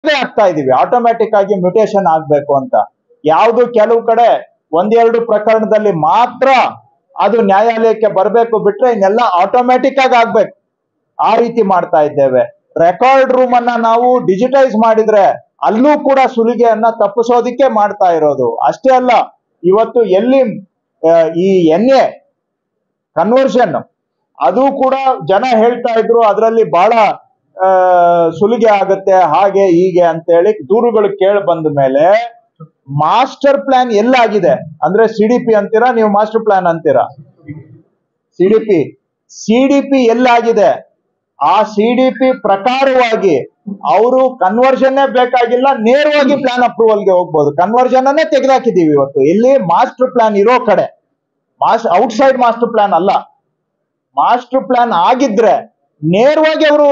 ಆಗ್ತಾ ಇದೀವಿ ಆಟೋಮ್ಯಾಟಿಕ್ ಆಗಿ ಮ್ಯೂಟೇಶನ್ ಆಗ್ಬೇಕು ಅಂತ ಯಾವುದು ಕೆಲವು ಕಡೆ ಒಂದೆರಡು ಪ್ರಕರಣದಲ್ಲಿ ಮಾತ್ರ ಅದು ನ್ಯಾಯಾಲಯಕ್ಕೆ ಬರಬೇಕು ಬಿಟ್ರೆ ಇನ್ನೆಲ್ಲ ಆಟೋಮ್ಯಾಟಿಕ್ ಆಗಿ ಆಗ್ಬೇಕು ಆ ರೀತಿ ಮಾಡ್ತಾ ಇದ್ದೇವೆ ರೆಕಾರ್ಡ್ ರೂಮ್ ಅನ್ನ ನಾವು ಡಿಜಿಟೈಸ್ ಮಾಡಿದ್ರೆ ಅಲ್ಲೂ ಕೂಡ ಸುಲಿಗೆಯನ್ನ ತಪ್ಪಿಸೋದಿಕ್ಕೆ ಮಾಡ್ತಾ ಇರೋದು ಅಷ್ಟೇ ಅಲ್ಲ ಇವತ್ತು ಎಲ್ಲಿ ಆ, ಈ ಎನ್ ಎ ಕನ್ವರ್ಷನ್ ಅದು ಕೂಡ ಜನ ಹೇಳ್ತಾ ಇದ್ರು ಅದರಲ್ಲಿ ಬಹಳ ಆ, ಸುಲಿಗೆ ಆಗುತ್ತೆ ಹಾಗೆ ಹೀಗೆ ಅಂತೇಳಿ ದೂರುಗಳು ಕೇಳಿ ಬಂದ ಮೇಲೆ ಮಾಸ್ಟರ್ ಪ್ಲಾನ್ ಎಲ್ಲಾಗಿದೆ ಅಂದ್ರೆ ಸಿ ಡಿ ಪಿ ಅಂತೀರಾ ನೀವು ಮಾಸ್ಟರ್ ಪ್ಲಾನ್ ಅಂತೀರಾ C D P C D P ಎಲ್ಲಾಗಿದೆ ಆ ಸಿ ಡಿ ಪಿ ಪ್ರಕಾರವಾಗಿ ಅವರು ಕನ್ವರ್ಷನ್ ಬೇಕಾಗಿಲ್ಲ ನೇರವಾಗಿ ಪ್ಲಾನ್ ಅಪ್ರೂವಲ್ಗೆ ಹೋಗ್ಬೋದು ಕನ್ವರ್ಷನ್ ಅನ್ನೇ ತೆಗೆದಾಕಿದೀವಿ ಇವತ್ತು ಇಲ್ಲಿ ಮಾಸ್ಟರ್ ಪ್ಲಾನ್ ಇರೋ ಕಡೆ ಮಾಸ್ ಔಟ್ಸೈಡ್ ಮಾಸ್ಟರ್ ಪ್ಲಾನ್ ಅಲ್ಲ ಮಾಸ್ಟರ್ ಪ್ಲಾನ್ ಆಗಿದ್ರೆ ನೇರವಾಗಿ ಅವರು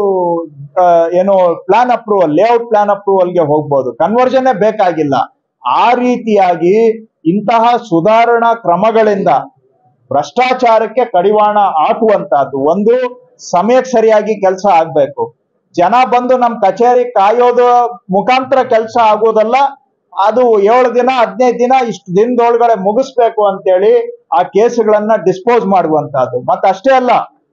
ಏನು ಪ್ಲಾನ್ ಅಪ್ರೂವಲ್ ಲೇಔಟ್ ಪ್ಲಾನ್ ಅಪ್ರೂವಲ್ಗೆ ಹೋಗ್ಬೋದು ಕನ್ವರ್ಷನ್ ಬೇಕಾಗಿಲ್ಲ ಆ ರೀತಿಯಾಗಿ ಇಂತಹ ಸುಧಾರಣಾ ಕ್ರಮಗಳಿಂದ ಭ್ರಷ್ಟಾಚಾರಕ್ಕೆ ಕಡಿವಾಣ ಹಾಕುವಂತಹದ್ದು ಒಂದು ಸಮಯಕ್ಕೆ ಸರಿಯಾಗಿ ಕೆಲಸ ಆಗ್ಬೇಕು ಜನ ಬಂದು ನಮ್ ಕಚೇರಿ ಕಾಯೋದು ಮುಖಾಂತರ ಕೆಲಸ ಆಗೋದಲ್ಲ ಅದು ಏಳು ದಿನ ಹದಿನೈದು ದಿನ ಇಷ್ಟು ದಿನದೊಳಗಡೆ ಮುಗಿಸ್ಬೇಕು ಅಂತೇಳಿ ಆ ಕೇಸುಗಳನ್ನ ಡಿಸ್ಪೋಸ್ ಮಾಡುವಂತಹದ್ದು ಮತ್ತೆ ಅಷ್ಟೇ ಅಲ್ಲ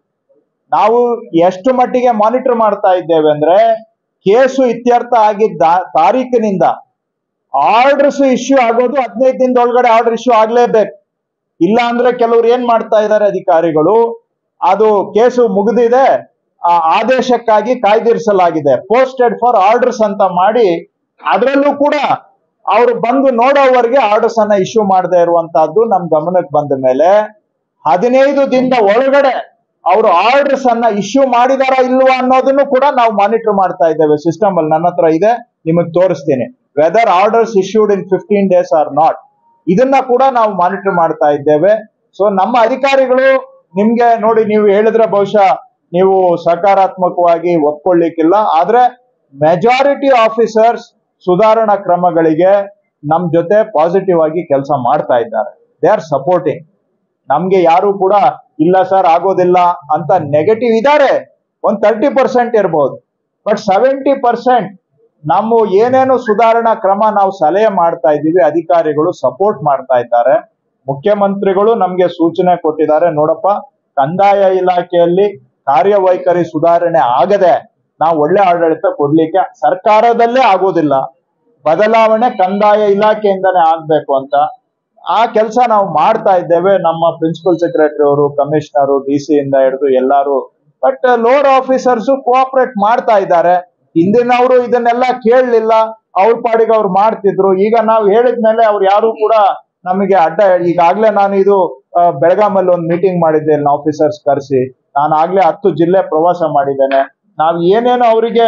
ನಾವು ಎಷ್ಟು ಮಟ್ಟಿಗೆ ಮಾನಿಟರ್ ಮಾಡ್ತಾ ಇದ್ದೇವೆ ಅಂದ್ರೆ ಕೇಸು ಇತ್ಯರ್ಥ ಆಗಿದ್ದ ತಾರೀಕಿನಿಂದ ಆರ್ಡರ್ಸ್ ಇಶ್ಯೂ ಆಗೋದು ಹದಿನೈದು ದಿನದೊಳಗಡೆ ಆರ್ಡರ್ ಇಶ್ಯೂ ಆಗ್ಲೇಬೇಕು ಇಲ್ಲ ಅಂದ್ರೆ ಕೆಲವ್ರು ಏನ್ ಮಾಡ್ತಾ ಇದ್ದಾರೆ ಅಧಿಕಾರಿಗಳು ಅದು ಕೇಸು ಮುಗಿದಿದೆ ಆ ಆದೇಶಕ್ಕಾಗಿ ಕಾಯ್ದಿರಿಸಲಾಗಿದೆ ಪೋಸ್ಟೆಡ್ ಫಾರ್ ಆರ್ಡರ್ಸ್ ಅಂತ ಮಾಡಿ ಅದರಲ್ಲೂ ಕೂಡ ಅವರು ಬಂದು ನೋಡೋವರೆಗೆ ಆರ್ಡರ್ಸ್ ಅನ್ನ ಇಶ್ಯೂ ಮಾಡದೇ ಇರುವಂತಹದ್ದು ನಮ್ ಗಮನಕ್ಕೆ ಬಂದ ಮೇಲೆ ಹದಿನೈದು ದಿನದ ಒಳಗಡೆ ಅವರು ಆರ್ಡರ್ಸ್ ಅನ್ನ ಇಶ್ಯೂ ಮಾಡಿದಾರಾ ಇಲ್ವಾ ಅನ್ನೋದನ್ನು ಕೂಡ ನಾವು ಮಾನಿಟರ್ ಮಾಡ್ತಾ ಇದ್ದೇವೆ ಸಿಸ್ಟಮ್ ಅಲ್ಲಿ ನನ್ನ ಹತ್ರ ಇದೆ ನಿಮಗೆ ತೋರಿಸ್ತೀನಿ whether orders issued in fifteen days or not ಇದನ್ನ ಕೂಡ ನಾವು ಮಾನಿಟರ್ ಮಾಡ್ತಾ ಇದ್ದೇವೆ ಸೊ ನಮ್ಮ ಅಧಿಕಾರಿಗಳು ನಿಮ್ಗೆ ನೋಡಿ ನೀವು ಹೇಳಿದ್ರೆ ಬಹುಶಃ ನೀವು ಸಕಾರಾತ್ಮಕವಾಗಿ ಒಪ್ಕೊಳ್ಳಿಕ್ಕಿಲ್ಲ ಆದ್ರೆ ಮೆಜಾರಿಟಿ ಆಫೀಸರ್ಸ್ ಸುಧಾರಣಾ ಕ್ರಮಗಳಿಗೆ ನಮ್ ಜೊತೆ ಪಾಸಿಟಿವ್ ಆಗಿ ಕೆಲಸ ಮಾಡ್ತಾ ಇದ್ದಾರೆ ದೇ ಆರ್ ಸಪೋರ್ಟಿಂಗ್ ನಮ್ಗೆ ಯಾರು ಕೂಡ ಇಲ್ಲ ಸರ್ ಆಗೋದಿಲ್ಲ ಅಂತ ನೆಗೆಟಿವ್ ಇದ್ದಾರೆ ಒಂದ್ ತರ್ಟಿ ಪರ್ಸೆಂಟ್ ಇರ್ಬೋದು ಬಟ್ ಸೆವೆಂಟಿ ಪರ್ಸೆಂಟ್ ನಮ್ಮ ಏನೇನು ಸುಧಾರಣಾ ಕ್ರಮ ನಾವು ಸಲಹೆ ಮಾಡ್ತಾ ಇದ್ದೀವಿ ಅಧಿಕಾರಿಗಳು ಸಪೋರ್ಟ್ ಮಾಡ್ತಾ ಇದ್ದಾರೆ ಮುಖ್ಯಮಂತ್ರಿಗಳು ನಮ್ಗೆ ಸೂಚನೆ ಕೊಟ್ಟಿದ್ದಾರೆ ನೋಡಪ್ಪ ಕಂದಾಯ ಇಲಾಖೆಯಲ್ಲಿ ಕಾರ್ಯವೈಖರಿ ಸುಧಾರಣೆ ಆಗದೆ ನಾವು ಒಳ್ಳೆ ಆಡಳಿತ ಕೊಡ್ಲಿಕ್ಕೆ ಸರ್ಕಾರದಲ್ಲೇ ಆಗೋದಿಲ್ಲ ಬದಲಾವಣೆ ಕಂದಾಯ ಇಲಾಖೆಯಿಂದನೇ ಆಗ್ಬೇಕು ಅಂತ ಆ ಕೆಲಸ ನಾವು ಮಾಡ್ತಾ ಇದ್ದೇವೆ ನಮ್ಮ ಪ್ರಿನ್ಸಿಪಲ್ ಸೆಕ್ರೆಟರಿ ಅವರು ಕಮಿಷನರು ಡಿ ಸಿ ಇಂದ ಹಿಡಿದು ಎಲ್ಲಾರು ಬಟ್ ಲೋವರ್ ಆಫೀಸರ್ಸ್ ಕೋಆಪರೇಟ್ ಮಾಡ್ತಾ ಇದ್ದಾರೆ ಹಿಂದಿನವರು ಇದನ್ನೆಲ್ಲ ಕೇಳಲಿಲ್ಲ ಅವ್ರ ಪಾಡಿಗೆ ಅವ್ರು ಮಾಡ್ತಿದ್ರು ಈಗ ನಾವು ಹೇಳಿದ್ಮೇಲೆ ಅವ್ರು ಯಾರು ಕೂಡ ನಮಗೆ ಅಡ್ಡ ಈಗಾಗ್ಲೇ ನಾನು ಇದು ಆ, ಬೆಳಗಾಮಲ್ಲಿ ಒಂದು ಮೀಟಿಂಗ್ ಮಾಡಿದ್ದೆ ನನ್ನ ಆಫೀಸರ್ಸ್ ಕರೆಸಿ ನಾನು ಆಗ್ಲೇ ಹತ್ತು ಜಿಲ್ಲೆ ಪ್ರವಾಸ ಮಾಡಿದ್ದೇನೆ ನಾವು ಏನೇನು ಅವರಿಗೆ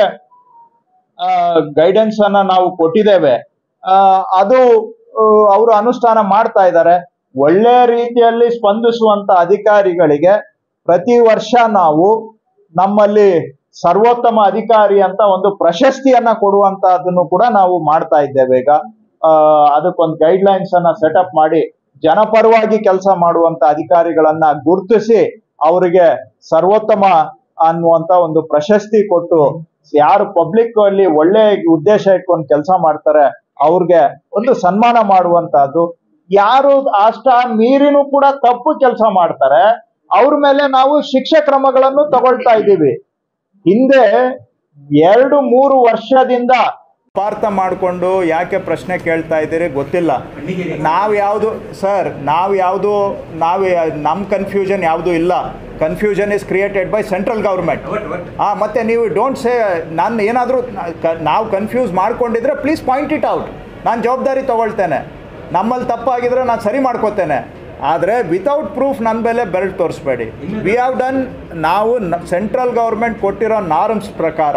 ಗೈಡೆನ್ಸ್ ಅನ್ನ ನಾವು ಕೊಟ್ಟಿದ್ದೇವೆ ಆ, ಅದು ಅವರು ಅನುಷ್ಠಾನ ಮಾಡ್ತಾ ಇದ್ದಾರೆ ಒಳ್ಳೆ ರೀತಿಯಲ್ಲಿ ಸ್ಪಂದಿಸುವಂತ ಅಧಿಕಾರಿಗಳಿಗೆ ಪ್ರತಿ ವರ್ಷ ನಾವು ನಮ್ಮಲ್ಲಿ ಸರ್ವೋತ್ತಮ ಅಧಿಕಾರಿ ಅಂತ ಒಂದು ಪ್ರಶಸ್ತಿಯನ್ನ ಕೊಡುವಂತಹದನ್ನು ಕೂಡ ನಾವು ಮಾಡ್ತಾ ಇದ್ದೇವೆ ಈಗ ಆ, ಅದಕ್ಕೊಂದು ಗೈಡ್ ಲೈನ್ಸ್ ಅನ್ನ ಸೆಟಪ್ ಮಾಡಿ ಜನಪರವಾಗಿ ಕೆಲಸ ಮಾಡುವಂತ ಅಧಿಕಾರಿಗಳನ್ನ ಗುರುತಿಸಿ ಅವರಿಗೆ ಸರ್ವೋತ್ತಮ ಅನ್ನುವಂತ ಒಂದು ಪ್ರಶಸ್ತಿ ಕೊಟ್ಟು ಯಾರು ಪಬ್ಲಿಕ್ ಅಲ್ಲಿ ಒಳ್ಳೆ ಉದ್ದೇಶ ಇಟ್ಕೊಂಡು ಕೆಲಸ ಮಾಡ್ತಾರೆ ಅವ್ರಿಗೆ ಒಂದು ಸನ್ಮಾನ ಮಾಡುವಂತಹದ್ದು ಯಾರು ಅಷ್ಟ ಮೀರಿನೂ ಕೂಡ ತಪ್ಪು ಕೆಲಸ ಮಾಡ್ತಾರೆ ಅವ್ರ ಮೇಲೆ ನಾವು ಶಿಕ್ಷೆ ಕ್ರಮಗಳನ್ನು ತಗೊಳ್ತಾ ಇದ್ದೀವಿ ಹಿಂದೆ ಎರಡು ಮೂರು ವರ್ಷದಿಂದ ಪಾರ್ಥ ಮಾಡಿಕೊಂಡು ಯಾಕೆ ಪ್ರಶ್ನೆ ಕೇಳ್ತಾ ಇದ್ದೀರಿ ಗೊತ್ತಿಲ್ಲ ನಾವು ಯಾವುದು ಸರ್ ನಾವು ಯಾವುದು ನಾವು ನಮ್ಮ ಕನ್ಫ್ಯೂಷನ್ ಯಾವುದು ಇಲ್ಲ confusion is created by central government ಹಾಂ ಮತ್ತೆ ನೀವು ಡೋಂಟ್ ಸೇ ನಾನು ಏನಾದರೂ ನಾವು ಕನ್ಫ್ಯೂಸ್ ಮಾಡ್ಕೊಂಡಿದ್ರೆ ಪ್ಲೀಸ್ ಪಾಯಿಂಟ್ ಇಟ್ ಔಟ್ ನಾನು ಜವಾಬ್ದಾರಿ ತಗೊಳ್ತೇನೆ ನಮ್ಮಲ್ಲಿ ತಪ್ಪಾಗಿದ್ರೆ ನಾನು ಸರಿ ಮಾಡ್ಕೋತೇನೆ ಆದರೆ ವಿತೌಟ್ ಪ್ರೂಫ್ ನನ್ನ ಮೇಲೆ ಬೆರಳು ತೋರಿಸ್ಬೇಡಿ ವಿ ಹ್ಯಾವ್ ಡನ್ ನಾವು ಸೆಂಟ್ರಲ್ ಗೌರ್ಮೆಂಟ್ ಕೊಟ್ಟಿರೋ ನಾರ್ಮ್ಸ್ ಪ್ರಕಾರ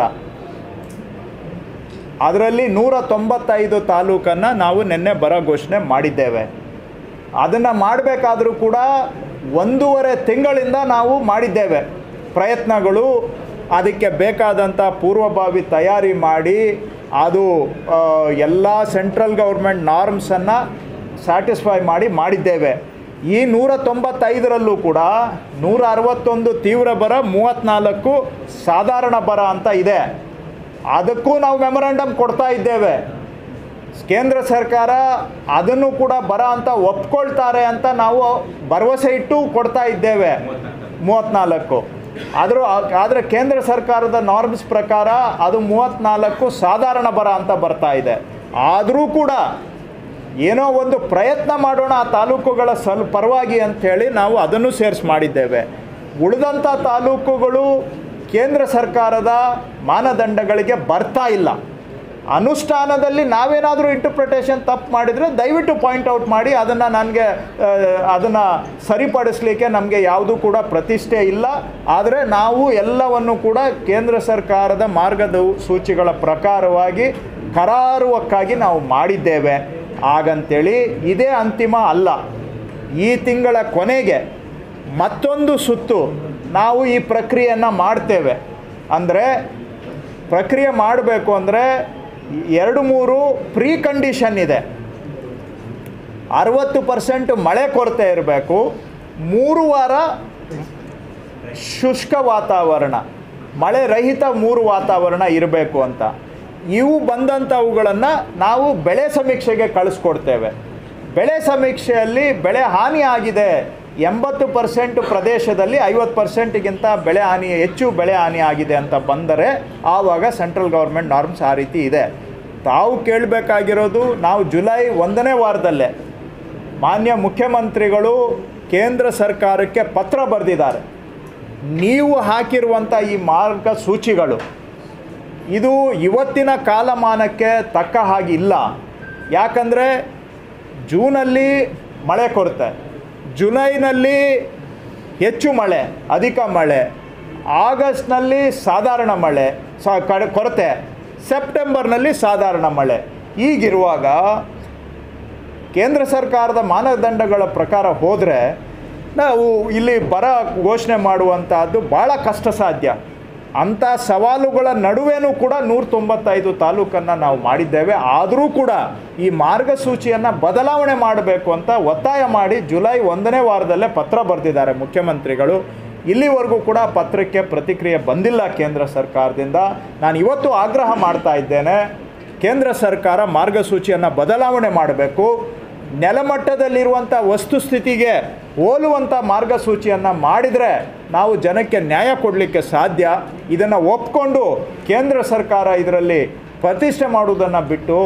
ಅದರಲ್ಲಿ ನೂರ ತೊಂಬತ್ತೈದು ತಾಲೂಕನ್ನು ನಾವು ನಿನ್ನೆ ಬರ ಘೋಷಣೆ ಮಾಡಿದ್ದೇವೆ ಅದನ್ನು ಮಾಡಬೇಕಾದ್ರೂ ಕೂಡ ಒಂದೂವರೆ ತಿಂಗಳಿಂದ ನಾವು ಮಾಡಿದ್ದೇವೆ ಪ್ರಯತ್ನಗಳು ಅದಕ್ಕೆ ಬೇಕಾದಂಥ ಪೂರ್ವಭಾವಿ ತಯಾರಿ ಮಾಡಿ ಅದು ಎಲ್ಲ ಸೆಂಟ್ರಲ್ ಗೌರ್ಮೆಂಟ್ ನಾರ್ಮ್ಸನ್ನು ಸ್ಯಾಟಿಸ್ಫೈ ಮಾಡಿ ಮಾಡಿದ್ದೇವೆ ಈ ನೂರ ತೊಂಬತ್ತೈದರಲ್ಲೂ ಕೂಡ ನೂರ ಅರವತ್ತೊಂದು ತೀವ್ರ ಬರ ಮೂವತ್ತ್ನಾಲ್ಕು ಸಾಧಾರಣ ಬರ ಅಂತ ಇದೆ ಅದಕ್ಕೂ ನಾವು ಮೆಮೊರಂಡಮ್ ಕೊಡ್ತಾ ಇದ್ದೇವೆ ಕೇಂದ್ರ ಸರ್ಕಾರ ಅದನ್ನು ಕೂಡ ಬರ ಅಂತ ಒಪ್ಕೊಳ್ತಾರೆ ಅಂತ ನಾವು ಭರವಸೆ ಇಟ್ಟು ಕೊಡ್ತಾ ಇದ್ದೇವೆ ಮೂವತ್ತ್ನಾಲ್ಕು ಆದರೂ ಆದರೆ ಕೇಂದ್ರ ಸರ್ಕಾರದ ನಾರ್ಮ್ಸ್ ಪ್ರಕಾರ ಅದು ಮೂವತ್ತ್ನಾಲ್ಕು ಸಾಧಾರಣ ಬರ ಅಂತ ಬರ್ತಾ ಇದೆ ಆದರೂ ಕೂಡ ಏನೋ ಒಂದು ಪ್ರಯತ್ನ ಮಾಡೋಣ ಆ ತಾಲೂಕುಗಳ ಸಲ್ ಪರವಾಗಿ ಅಂಥೇಳಿ ನಾವು ಅದನ್ನು ಸೇರಿಸಿ ಮಾಡಿದ್ದೇವೆ ಉಳಿದಂಥ ತಾಲೂಕುಗಳು ಕೇಂದ್ರ ಸರ್ಕಾರದ ಮಾನದಂಡಗಳಿಗೆ ಬರ್ತಾ ಇಲ್ಲ ಅನುಷ್ಠಾನದಲ್ಲಿ ನಾವೇನಾದರೂ ಇಂಟರ್ಪ್ರಿಟೇಷನ್ ತಪ್ಪು ಮಾಡಿದರೆ ದಯವಿಟ್ಟು ಪಾಯಿಂಟ್ ಔಟ್ ಮಾಡಿ ಅದನ್ನು ನನಗೆ ಅದನ್ನು ಸರಿಪಡಿಸಲಿಕ್ಕೆ ನಮಗೆ ಯಾವುದೂ ಕೂಡ ಪ್ರತಿಷ್ಠೆ ಇಲ್ಲ ಆದರೆ ನಾವು ಎಲ್ಲವನ್ನು ಕೂಡ ಕೇಂದ್ರ ಸರ್ಕಾರದ ಮಾರ್ಗದ ಸೂಚಿಗಳ ಪ್ರಕಾರವಾಗಿ ಕರಾರುವಕ್ಕಾಗಿ ನಾವು ಮಾಡಿದ್ದೇವೆ ಹಾಗಂತೇಳಿ ಇದೇ ಅಂತಿಮ ಅಲ್ಲ ಈ ತಿಂಗಳ ಕೊನೆಗೆ ಮತ್ತೊಂದು ಸುತ್ತು ನಾವು ಈ ಪ್ರಕ್ರಿಯೆಯನ್ನು ಮಾಡ್ತೇವೆ ಅಂದರೆ ಪ್ರಕ್ರಿಯೆ ಮಾಡಬೇಕು ಅಂದರೆ ಎರಡು ಮೂರು ಪ್ರೀ ಕಂಡೀಷನ್ ಇದೆ ಅರವತ್ತು ಪರ್ಸೆಂಟ್ ಮಳೆ ಕೊರತೆ ಇರಬೇಕು ಮೂರು ವಾರ ಶುಷ್ಕ ವಾತಾವರಣ ಮಳೆ ರಹಿತ ಮೂರು ವಾತಾವರಣ ಇರಬೇಕು ಅಂತ ಇವು ಬಂದಂಥವುಗಳನ್ನು ನಾವು ಬೆಳೆ ಸಮೀಕ್ಷೆಗೆ ಕಳಿಸ್ಕೊಡ್ತೇವೆ ಬೆಳೆ ಸಮೀಕ್ಷೆಯಲ್ಲಿ ಬೆಳೆ ಹಾನಿ ಆಗಿದೆ ಎಂಬತ್ತು ಪರ್ಸೆಂಟ್ ಪ್ರದೇಶದಲ್ಲಿ ಐವತ್ತು ಪರ್ಸೆಂಟ್ಗಿಂತ ಬೆಳೆ ಹಾನಿ ಹೆಚ್ಚು ಬೆಳೆ ಹಾನಿ ಆಗಿದೆ ಅಂತ ಬಂದರೆ ಆವಾಗ ಸೆಂಟ್ರಲ್ ಗೌರ್ಮೆಂಟ್ ನಾರ್ಮ್ಸ್ ಆ ರೀತಿ ಇದೆ ತಾವು ಕೇಳಬೇಕಾಗಿರೋದು ನಾವು ಜುಲೈ ಒಂದನೇ ವಾರದಲ್ಲೇ ಮಾನ್ಯ ಮುಖ್ಯಮಂತ್ರಿಗಳು ಕೇಂದ್ರ ಸರ್ಕಾರಕ್ಕೆ ಪತ್ರ ಬರೆದಿದ್ದಾರೆ ನೀವು ಹಾಕಿರುವಂಥ ಈ ಮಾರ್ಗಸೂಚಿಗಳು ಇದು ಇವತ್ತಿನ ಕಾಲಮಾನಕ್ಕೆ ತಕ್ಕ ಹಾಗಿಲ್ಲ ಯಾಕಂದರೆ ಜೂನಲ್ಲಿ ಮಳೆ ಕೊರತೆ ಜುಲೈನಲ್ಲಿ ಹೆಚ್ಚು ಮಳೆ ಅಧಿಕ ಮಳೆ ಆಗಸ್ಟ್ನಲ್ಲಿ ಸಾಧಾರಣ ಮಳೆ ಸ ಕಡೆ ಕೊರತೆ ಸೆಪ್ಟೆಂಬರ್ನಲ್ಲಿ ಸಾಧಾರಣ ಮಳೆ ಹೀಗಿರುವಾಗ ಕೇಂದ್ರ ಸರ್ಕಾರದ ಮಾನದಂಡಗಳ ಪ್ರಕಾರ ಹೋದರೆ ನಾವು ಇಲ್ಲಿ ಬರ ಘೋಷಣೆ ಮಾಡುವಂತಹದ್ದು ಭಾಳ ಕಷ್ಟ ಸಾಧ್ಯ ಅಂಥ ಸವಾಲುಗಳ ನಡುವೆನೂ ಕೂಡ ನೂರ ತೊಂಬತ್ತೈದು ತಾಲೂಕನ್ನು ನಾವು ಮಾಡಿದ್ದೇವೆ ಆದರೂ ಕೂಡ ಈ ಮಾರ್ಗಸೂಚಿಯನ್ನು ಬದಲಾವಣೆ ಮಾಡಬೇಕು ಅಂತ ಒತ್ತಾಯ ಮಾಡಿ ಜುಲೈ ಒಂದನೇ ವಾರದಲ್ಲೇ ಪತ್ರ ಬರೆದಿದ್ದಾರೆ ಮುಖ್ಯಮಂತ್ರಿಗಳು ಇಲ್ಲಿವರೆಗೂ ಕೂಡ ಪತ್ರಕ್ಕೆ ಪ್ರತಿಕ್ರಿಯೆ ಬಂದಿಲ್ಲ ಕೇಂದ್ರ ಸರ್ಕಾರದಿಂದ ನಾನು ಇವತ್ತು ಆಗ್ರಹ ಮಾಡ್ತಾ ಇದ್ದೇನೆ ಕೇಂದ್ರ ಸರ್ಕಾರ ಮಾರ್ಗಸೂಚಿಯನ್ನು ಬದಲಾವಣೆ ಮಾಡಬೇಕು ನೆಲಮಟ್ಟದಲ್ಲಿರುವಂಥ ವಸ್ತುಸ್ಥಿತಿಗೆ ಹೋಲುವಂಥ ಮಾರ್ಗಸೂಚಿಯನ್ನು ಮಾಡಿದರೆ ನಾವು ಜನಕ್ಕೆ ನ್ಯಾಯ ಕೊಡಲಿಕ್ಕೆ ಸಾಧ್ಯ ಇದನ್ನು ಒಪ್ಕೊಂಡು ಕೇಂದ್ರ ಸರ್ಕಾರ ಇದರಲ್ಲಿ ಪ್ರತಿಷ್ಠೆ ಮಾಡುವುದನ್ನು ಬಿಟ್ಟು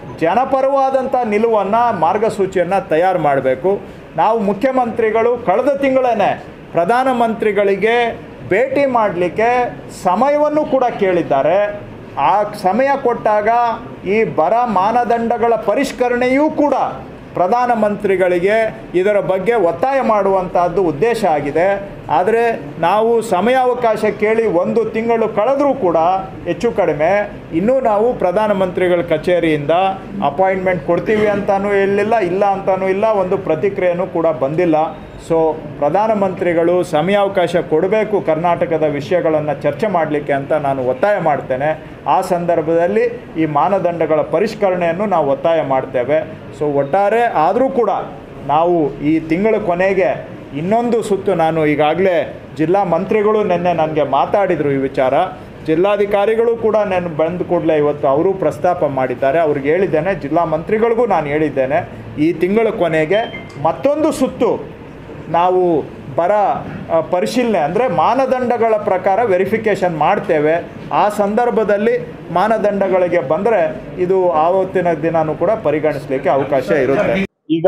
ಜನಪರವಾದಂಥ ನಿಲುವನ್ನು ಮಾರ್ಗಸೂಚಿಯನ್ನು ತಯಾರು ಮಾಡಬೇಕು ನಾವು ಮುಖ್ಯಮಂತ್ರಿಗಳು ಕಳೆದ ತಿಂಗಳೇ ಪ್ರಧಾನಮಂತ್ರಿಗಳಿಗೆ ಭೇಟಿ ಮಾಡಲಿಕ್ಕೆ ಸಮಯವನ್ನು ಕೂಡ ಕೇಳಿದ್ದಾರೆ ಆ ಸಮಯ ಕೊಟ್ಟಾಗ ಈ ಬರ ಮಾನದಂಡಗಳ ಪರಿಷ್ಕರಣೆಯೂ ಕೂಡ ಪ್ರಧಾನಮಂತ್ರಿಗಳಿಗೆ ಇದರ ಬಗ್ಗೆ ಒತ್ತಾಯ ಮಾಡುವಂತಹದ್ದು ಉದ್ದೇಶ ಆಗಿದೆ ಆದರೆ ನಾವು ಸಮಯಾವಕಾಶ ಕೇಳಿ ಒಂದು ತಿಂಗಳು ಕಳೆದರೂ ಕೂಡ ಹೆಚ್ಚು ಕಡಿಮೆ ಇನ್ನೂ ನಾವು ಪ್ರಧಾನಮಂತ್ರಿಗಳ ಕಚೇರಿಯಿಂದ ಅಪಾಯಿಂಟ್ಮೆಂಟ್ ಕೊಡ್ತೀವಿ ಅಂತಾನೂ ಹೇಳಿಲ್ಲ ಇಲ್ಲ ಅಂತಾನೂ ಇಲ್ಲ ಒಂದು ಪ್ರತಿಕ್ರಿಯೆನೂ ಕೂಡ ಬಂದಿಲ್ಲ ಸೊ ಪ್ರಧಾನಮಂತ್ರಿಗಳು ಸಮಯಾವಕಾಶ ಕೊಡಬೇಕು ಕರ್ನಾಟಕದ ವಿಷಯಗಳನ್ನು ಚರ್ಚೆ ಮಾಡಲಿಕ್ಕೆ ಅಂತ ನಾನು ಒತ್ತಾಯ ಮಾಡ್ತೇನೆ ಆ ಸಂದರ್ಭದಲ್ಲಿ ಈ ಮಾನದಂಡಗಳ ಪರಿಷ್ಕರಣೆಯನ್ನು ನಾವು ಒತ್ತಾಯ ಮಾಡ್ತೇವೆ ಸೊ ಒಟ್ಟಾರೆ ಆದರೂ ಕೂಡ ನಾವು ಈ ತಿಂಗಳ ಕೊನೆಗೆ ಇನ್ನೊಂದು ಸುತ್ತು ನಾನು ಈಗಾಗಲೇ ಜಿಲ್ಲಾ ಮಂತ್ರಿಗಳು ನಿನ್ನೆ ನನಗೆ ಮಾತಾಡಿದರು ಈ ವಿಚಾರ ಜಿಲ್ಲಾಧಿಕಾರಿಗಳು ಕೂಡ ನಾನು ಬಂದ ಕೂಡಲೇ ಇವತ್ತು ಅವರು ಪ್ರಸ್ತಾಪ ಮಾಡಿದ್ದಾರೆ ಅವ್ರಿಗೆ ಹೇಳಿದ್ದೇನೆ ಜಿಲ್ಲಾ ಮಂತ್ರಿಗಳಿಗೂ ನಾನು ಹೇಳಿದ್ದೇನೆ ಈ ತಿಂಗಳ ಕೊನೆಗೆ ಮತ್ತೊಂದು ಸುತ್ತು ನಾವು ಬರ ಆ, ಪರಿಶೀಲನೆ ಅಂದರೆ ಮಾನದಂಡಗಳ ಪ್ರಕಾರ ವೆರಿಫಿಕೇಷನ್ ಮಾಡ್ತೇವೆ ಆ ಸಂದರ್ಭದಲ್ಲಿ ಮಾನದಂಡಗಳಿಗೆ ಬಂದರೆ ಇದು ಆವತ್ತಿನ ದಿನಾನೂ ಕೂಡ ಪರಿಗಣಿಸಲಿಕ್ಕೆ ಅವಕಾಶ ಇರುತ್ತೆ ಈಗ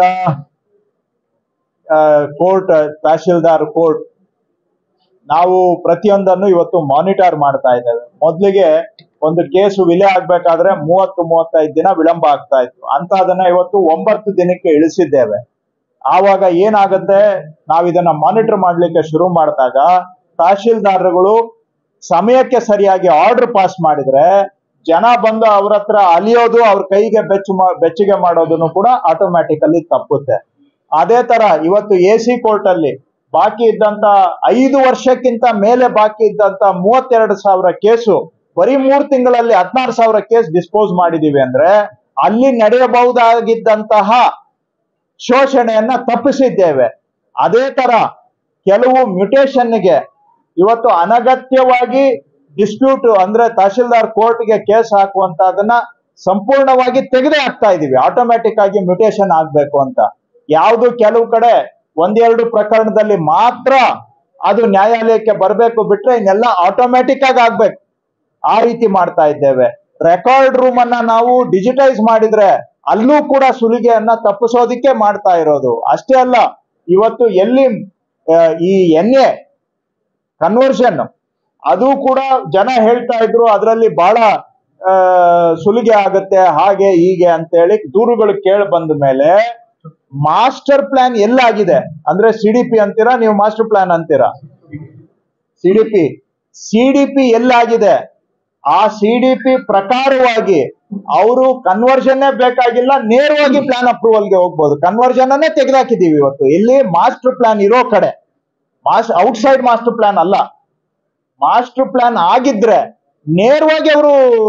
ಕೋರ್ಟ್ ತಹಶೀಲ್ದಾರ್ ಕೋರ್ಟ್ ನಾವು ಪ್ರತಿಯೊಂದನ್ನು ಇವತ್ತು ಮಾನಿಟರ್ ಮಾಡ್ತಾ ಇದ್ದೇವೆ ಮೊದಲಿಗೆ ಒಂದು ಕೇಸು ವಿಲೆ ಆಗ್ಬೇಕಾದ್ರೆ ಮೂವತ್ತು ಮೂವತ್ತೈದು ದಿನ ವಿಳಂಬ ಆಗ್ತಾ ಇತ್ತು ಅಂತಹದನ್ನ ಇವತ್ತು ಒಂಬತ್ತು ದಿನಕ್ಕೆ ಇಳಿಸಿದ್ದೇವೆ ಆವಾಗ ಏನಾಗುತ್ತೆ ನಾವು ಇದನ್ನ ಮಾನಿಟರ್ ಮಾಡ್ಲಿಕ್ಕೆ ಶುರು ಮಾಡಿದಾಗ ತಹಶೀಲ್ದಾರ್ಗಳು ಸಮಯಕ್ಕೆ ಸರಿಯಾಗಿ ಆರ್ಡರ್ ಪಾಸ್ ಮಾಡಿದ್ರೆ ಜನ ಬಂದು ಅವ್ರ ಹತ್ರ ಅಲಿಯೋದು ಅವ್ರ ಕೈಗೆ ಬೆಚ್ಚು ಮಾ- ಬೆಚ್ಚಗೆ ಮಾಡೋದನ್ನು ಕೂಡ ಆಟೋಮ್ಯಾಟಿಕಲಿ ತಪ್ಪುತ್ತೆ ಅದೇ ತರ ಇವತ್ತು ಎ ಸಿ ಕೋರ್ಟ್ ಅಲ್ಲಿ ಬಾಕಿ ಇದ್ದಂತ ಐದು ವರ್ಷಕ್ಕಿಂತ ಮೇಲೆ ಬಾಕಿ ಇದ್ದಂತ ಮೂವತ್ತೆರಡು ಸಾವಿರ ಕೇಸು ಬರೀ ಮೂರ್ ತಿಂಗಳಲ್ಲಿ ಹದಿನಾರು ಸಾವಿರ ಕೇಸ್ ಡಿಸ್ಪೋಸ್ ಮಾಡಿದೀವಿ ಅಂದ್ರೆ ಅಲ್ಲಿ ನಡೆಯಬಹುದಾಗಿದ್ದಂತಹ ಶೋಷಣೆಯನ್ನ ತಪ್ಪಿಸಿದ್ದೇವೆ ಅದೇ ತರ ಕೆಲವು ಮ್ಯುಟೇಷನ್ಗೆ ಇವತ್ತು ಅನಗತ್ಯವಾಗಿ ಡಿಸ್ಪ್ಯೂಟ್ ಅಂದ್ರೆ ತಹಶೀಲ್ದಾರ್ ಕೋರ್ಟ್ಗೆ ಕೇಸ್ ಹಾಕುವಂತದನ್ನ ಸಂಪೂರ್ಣವಾಗಿ ತೆಗೆದೇ ಹಾಕ್ತಾ ಇದೀವಿ ಆಟೋಮ್ಯಾಟಿಕ್ ಆಗಿ ಮ್ಯೂಟೇಶನ್ ಆಗ್ಬೇಕು ಅಂತ ಯಾವುದು ಕೆಲವು ಕಡೆ ಒಂದೆರಡು ಪ್ರಕರಣದಲ್ಲಿ ಮಾತ್ರ ಅದು ನ್ಯಾಯಾಲಯಕ್ಕೆ ಬರಬೇಕು ಬಿಟ್ರೆ ಇನ್ನೆಲ್ಲ ಆಟೋಮ್ಯಾಟಿಕ್ ಆಗಿ ಆಗ್ಬೇಕು ಆ ರೀತಿ ಮಾಡ್ತಾ ಇದ್ದೇವೆ ರೆಕಾರ್ಡ್ ರೂಮ್ ಅನ್ನ ನಾವು ಡಿಜಿಟೈಸ್ ಮಾಡಿದ್ರೆ ಅಲ್ಲೂ ಕೂಡ ಸುಲಿಗೆಯನ್ನ ತಪ್ಪಿಸೋದಿಕ್ಕೆ ಮಾಡ್ತಾ ಇರೋದು ಅಷ್ಟೇ ಅಲ್ಲ ಇವತ್ತು ಎಲ್ಲಿ ಆ, ಈ ಎನ್ ಎ ಕನ್ವರ್ಷನ್ ಅದು ಕೂಡ ಜನ ಹೇಳ್ತಾ ಇದ್ರು ಅದರಲ್ಲಿ ಬಹಳ ಆ, ಸುಲಿಗೆ ಆಗುತ್ತೆ ಹಾಗೆ ಹೀಗೆ ಅಂತೇಳಿ ದೂರುಗಳು ಕೇಳಿ ಬಂದ ಮೇಲೆ ಮಾಸ್ಟರ್ ಪ್ಲಾನ್ ಎಲ್ಲಾಗಿದೆ ಅಂದ್ರೆ ಸಿ ಡಿ ಪಿ ಅಂತೀರಾ ನೀವು ಮಾಸ್ಟರ್ ಪ್ಲಾನ್ ಅಂತೀರಾ C D P C D P ಎಲ್ಲಾಗಿದೆ ಆ ಸಿ ಡಿ ಪಿ ಪ್ರಕಾರವಾಗಿ ಅವರು ಕನ್ವರ್ಷನ್ನೇ ಬೇಕಾಗಿಲ್ಲ ನೇರವಾಗಿ ಪ್ಲಾನ್ ಅಪ್ರೂವಲ್ಗೆ ಹೋಗ್ಬೋದು ಕನ್ವರ್ಷನ್ ಅನ್ನೇ ತೆಗೆದಾಕಿದೀವಿ ಇವತ್ತು ಇಲ್ಲಿ ಮಾಸ್ಟರ್ ಪ್ಲಾನ್ ಇರೋ ಕಡೆ ಮಾಸ್ ಔಟ್ಸೈಡ್ ಮಾಸ್ಟರ್ ಪ್ಲಾನ್ ಅಲ್ಲ ಮಾಸ್ಟರ್ ಪ್ಲಾನ್ ಆಗಿದ್ರೆ ನೇರವಾಗಿ ಅವರು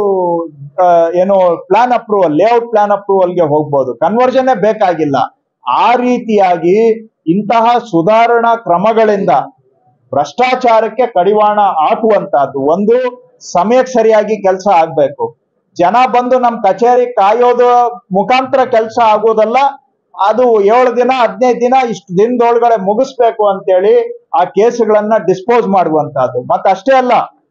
ಏನು ಪ್ಲಾನ್ ಅಪ್ರೂವಲ್ ಲೇಔಟ್ ಪ್ಲಾನ್ ಅಪ್ರೂವಲ್ಗೆ ಹೋಗ್ಬೋದು ಕನ್ವರ್ಷನ್ ಬೇಕಾಗಿಲ್ಲ ಆ ರೀತಿಯಾಗಿ ಇಂತಹ ಸುಧಾರಣಾ ಕ್ರಮಗಳಿಂದ ಭ್ರಷ್ಟಾಚಾರಕ್ಕೆ ಕಡಿವಾಣ ಹಾಕುವಂತಹದ್ದು ಒಂದು ಸಮಯಕ್ಕೆ ಸರಿಯಾಗಿ ಕೆಲಸ ಆಗ್ಬೇಕು ಜನ ಬಂದು ನಮ್ ಕಚೇರಿ ಕಾಯೋದು ಮುಖಾಂತರ ಕೆಲಸ ಆಗೋದಲ್ಲ ಅದು ಏಳು ದಿನ ಹದಿನೈದು ದಿನ ಇಷ್ಟು ದಿನದೊಳಗಡೆ ಮುಗಿಸ್ಬೇಕು ಅಂತೇಳಿ ಆ ಕೇಸುಗಳನ್ನ ಡಿಸ್ಪೋಸ್ ಮಾಡುವಂತಹದ್ದು ಮತ್ತೆ ಅಷ್ಟೇ ಅಲ್ಲ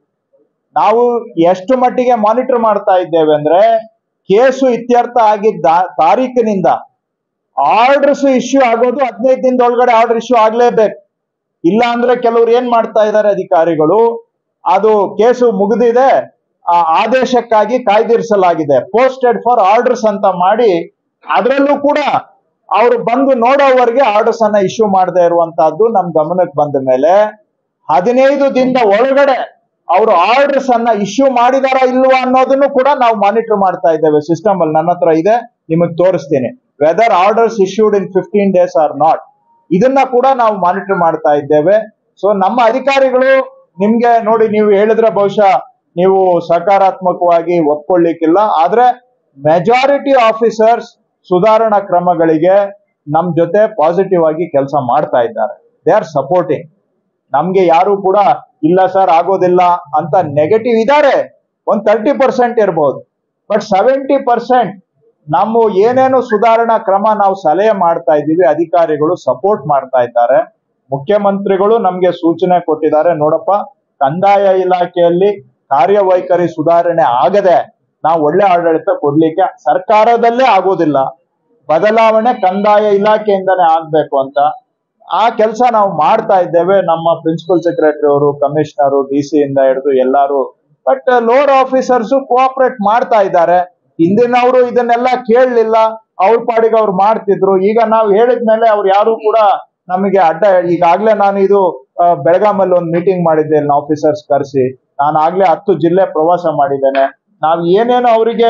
ನಾವು ಎಷ್ಟು ಮಟ್ಟಿಗೆ ಮಾನಿಟರ್ ಮಾಡ್ತಾ ಇದ್ದೇವೆ ಅಂದ್ರೆ ಕೇಸು ಇತ್ಯರ್ಥ ಆಗಿದ್ದ ತಾರೀಕಿನಿಂದ ಆರ್ಡರ್ಸ್ ಇಶ್ಯೂ ಆಗೋದು ಹದಿನೈದು ದಿನದೊಳಗಡೆ ಆರ್ಡರ್ ಇಶ್ಯೂ ಆಗ್ಲೇಬೇಕು ಇಲ್ಲ ಅಂದ್ರೆ ಕೆಲವ್ರು ಏನ್ ಮಾಡ್ತಾ ಇದ್ದಾರೆ ಅಧಿಕಾರಿಗಳು ಅದು ಕೇಸು ಮುಗಿದಿದೆ ಆ ಆದೇಶಕ್ಕಾಗಿ ಕಾಯ್ದಿರಿಸಲಾಗಿದೆ ಪೋಸ್ಟೆಡ್ ಫಾರ್ ಆರ್ಡರ್ಸ್ ಅಂತ ಮಾಡಿ ಅದರಲ್ಲೂ ಕೂಡ ಅವರು ಬಂದು ನೋಡೋವರೆಗೆ ಆರ್ಡರ್ಸ್ ಅನ್ನ ಇಶ್ಯೂ ಮಾಡದೇ ಇರುವಂತಹದ್ದು ನಮ್ ಗಮನಕ್ಕೆ ಬಂದ ಮೇಲೆ ಹದಿನೈದು ದಿನದ ಒಳಗಡೆ ಅವರು ಆರ್ಡರ್ಸ್ ಅನ್ನ ಇಶ್ಯೂ ಮಾಡಿದಾರಾ ಇಲ್ವಾ ಅನ್ನೋದನ್ನು ಕೂಡ ನಾವು ಮಾನಿಟರ್ ಮಾಡ್ತಾ ಇದ್ದೇವೆ ಸಿಸ್ಟಮ್ ಅಲ್ಲಿ ನನ್ನ ಹತ್ರ ಇದೆ ನಿಮಗೆ ತೋರಿಸ್ತೀನಿ whether orders issued in fifteen days or not ಇದನ್ನ ಕೂಡ ನಾವು ಮಾನಿಟರ್ ಮಾಡ್ತಾ ಇದ್ದೇವೆ ಸೊ ನಮ್ಮ ಅಧಿಕಾರಿಗಳು ನಿಮ್ಗೆ ನೋಡಿ ನೀವು ಹೇಳಿದ್ರೆ ಬಹುಶಃ ನೀವು ಸಕಾರಾತ್ಮಕವಾಗಿ ಒಪ್ಕೊಳ್ಳಿಕ್ಕಿಲ್ಲ ಆದ್ರೆ ಮೆಜಾರಿಟಿ ಆಫೀಸರ್ಸ್ ಸುಧಾರಣಾ ಕ್ರಮಗಳಿಗೆ ನಮ್ ಜೊತೆ ಪಾಸಿಟಿವ್ ಆಗಿ ಕೆಲಸ ಮಾಡ್ತಾ ಇದ್ದಾರೆ ದೇ ಆರ್ ಸಪೋರ್ಟಿಂಗ್ ನಮ್ಗೆ ಯಾರು ಕೂಡ ಇಲ್ಲ ಸರ್ ಆಗೋದಿಲ್ಲ ಅಂತ ನೆಗೆಟಿವ್ ಇದ್ದಾರೆ ಒಂದ್ ತರ್ಟಿ ಪರ್ಸೆಂಟ್ ಇರ್ಬೋದು ಬಟ್ ಸೆವೆಂಟಿ ಪರ್ಸೆಂಟ್ ನಮ್ಮ ಏನೇನು ಸುಧಾರಣಾ ಕ್ರಮ ನಾವು ಸಲಹೆ ಮಾಡ್ತಾ ಇದ್ದೀವಿ ಅಧಿಕಾರಿಗಳು ಸಪೋರ್ಟ್ ಮಾಡ್ತಾ ಇದ್ದಾರೆ ಮುಖ್ಯಮಂತ್ರಿಗಳು ನಮ್ಗೆ ಸೂಚನೆ ಕೊಟ್ಟಿದ್ದಾರೆ ನೋಡಪ್ಪ ಕಂದಾಯ ಇಲಾಖೆಯಲ್ಲಿ ಕಾರ್ಯವೈಖರಿ ಸುಧಾರಣೆ ಆಗದೆ ನಾವು ಒಳ್ಳೆ ಆಡಳಿತ ಕೊಡ್ಲಿಕ್ಕೆ ಸರ್ಕಾರದಲ್ಲೇ ಆಗೋದಿಲ್ಲ ಬದಲಾವಣೆ ಕಂದಾಯ ಇಲಾಖೆಯಿಂದನೇ ಆಗ್ಬೇಕು ಅಂತ ಆ ಕೆಲಸ ನಾವು ಮಾಡ್ತಾ ಇದ್ದೇವೆ ನಮ್ಮ ಪ್ರಿನ್ಸಿಪಲ್ ಸೆಕ್ರೆಟರಿ ಅವರು ಕಮಿಷನರು ಡಿ ಸಿ ಇಂದ ಹಿಡಿದು ಎಲ್ಲಾರು ಬಟ್ ಲೋವರ್ ಆಫೀಸರ್ಸ್ ಕೋಆಪರೇಟ್ ಮಾಡ್ತಾ ಇದ್ದಾರೆ ಹಿಂದಿನವರು ಇದನ್ನೆಲ್ಲ ಕೇಳಲಿಲ್ಲ ಅವ್ರ ಪಾಡಿಗೆ ಅವ್ರು ಮಾಡ್ತಿದ್ರು ಈಗ ನಾವು ಹೇಳಿದ್ಮೇಲೆ ಅವ್ರು ಯಾರು ಕೂಡ ನಮಗೆ ಅಡ್ಡ ಈಗಾಗ್ಲೇ ನಾನು ಇದು ಆ, ಬೆಳಗಾಮಲ್ಲಿ ಒಂದು ಮೀಟಿಂಗ್ ಮಾಡಿದ್ದೆ ಇಲ್ಲಿ ಆಫೀಸರ್ಸ್ ಕರೆಸಿ ನಾನು ಆಗ್ಲೇ ಹತ್ತು ಜಿಲ್ಲೆ ಪ್ರವಾಸ ಮಾಡಿದ್ದೇನೆ ನಾವು ಏನೇನು ಅವರಿಗೆ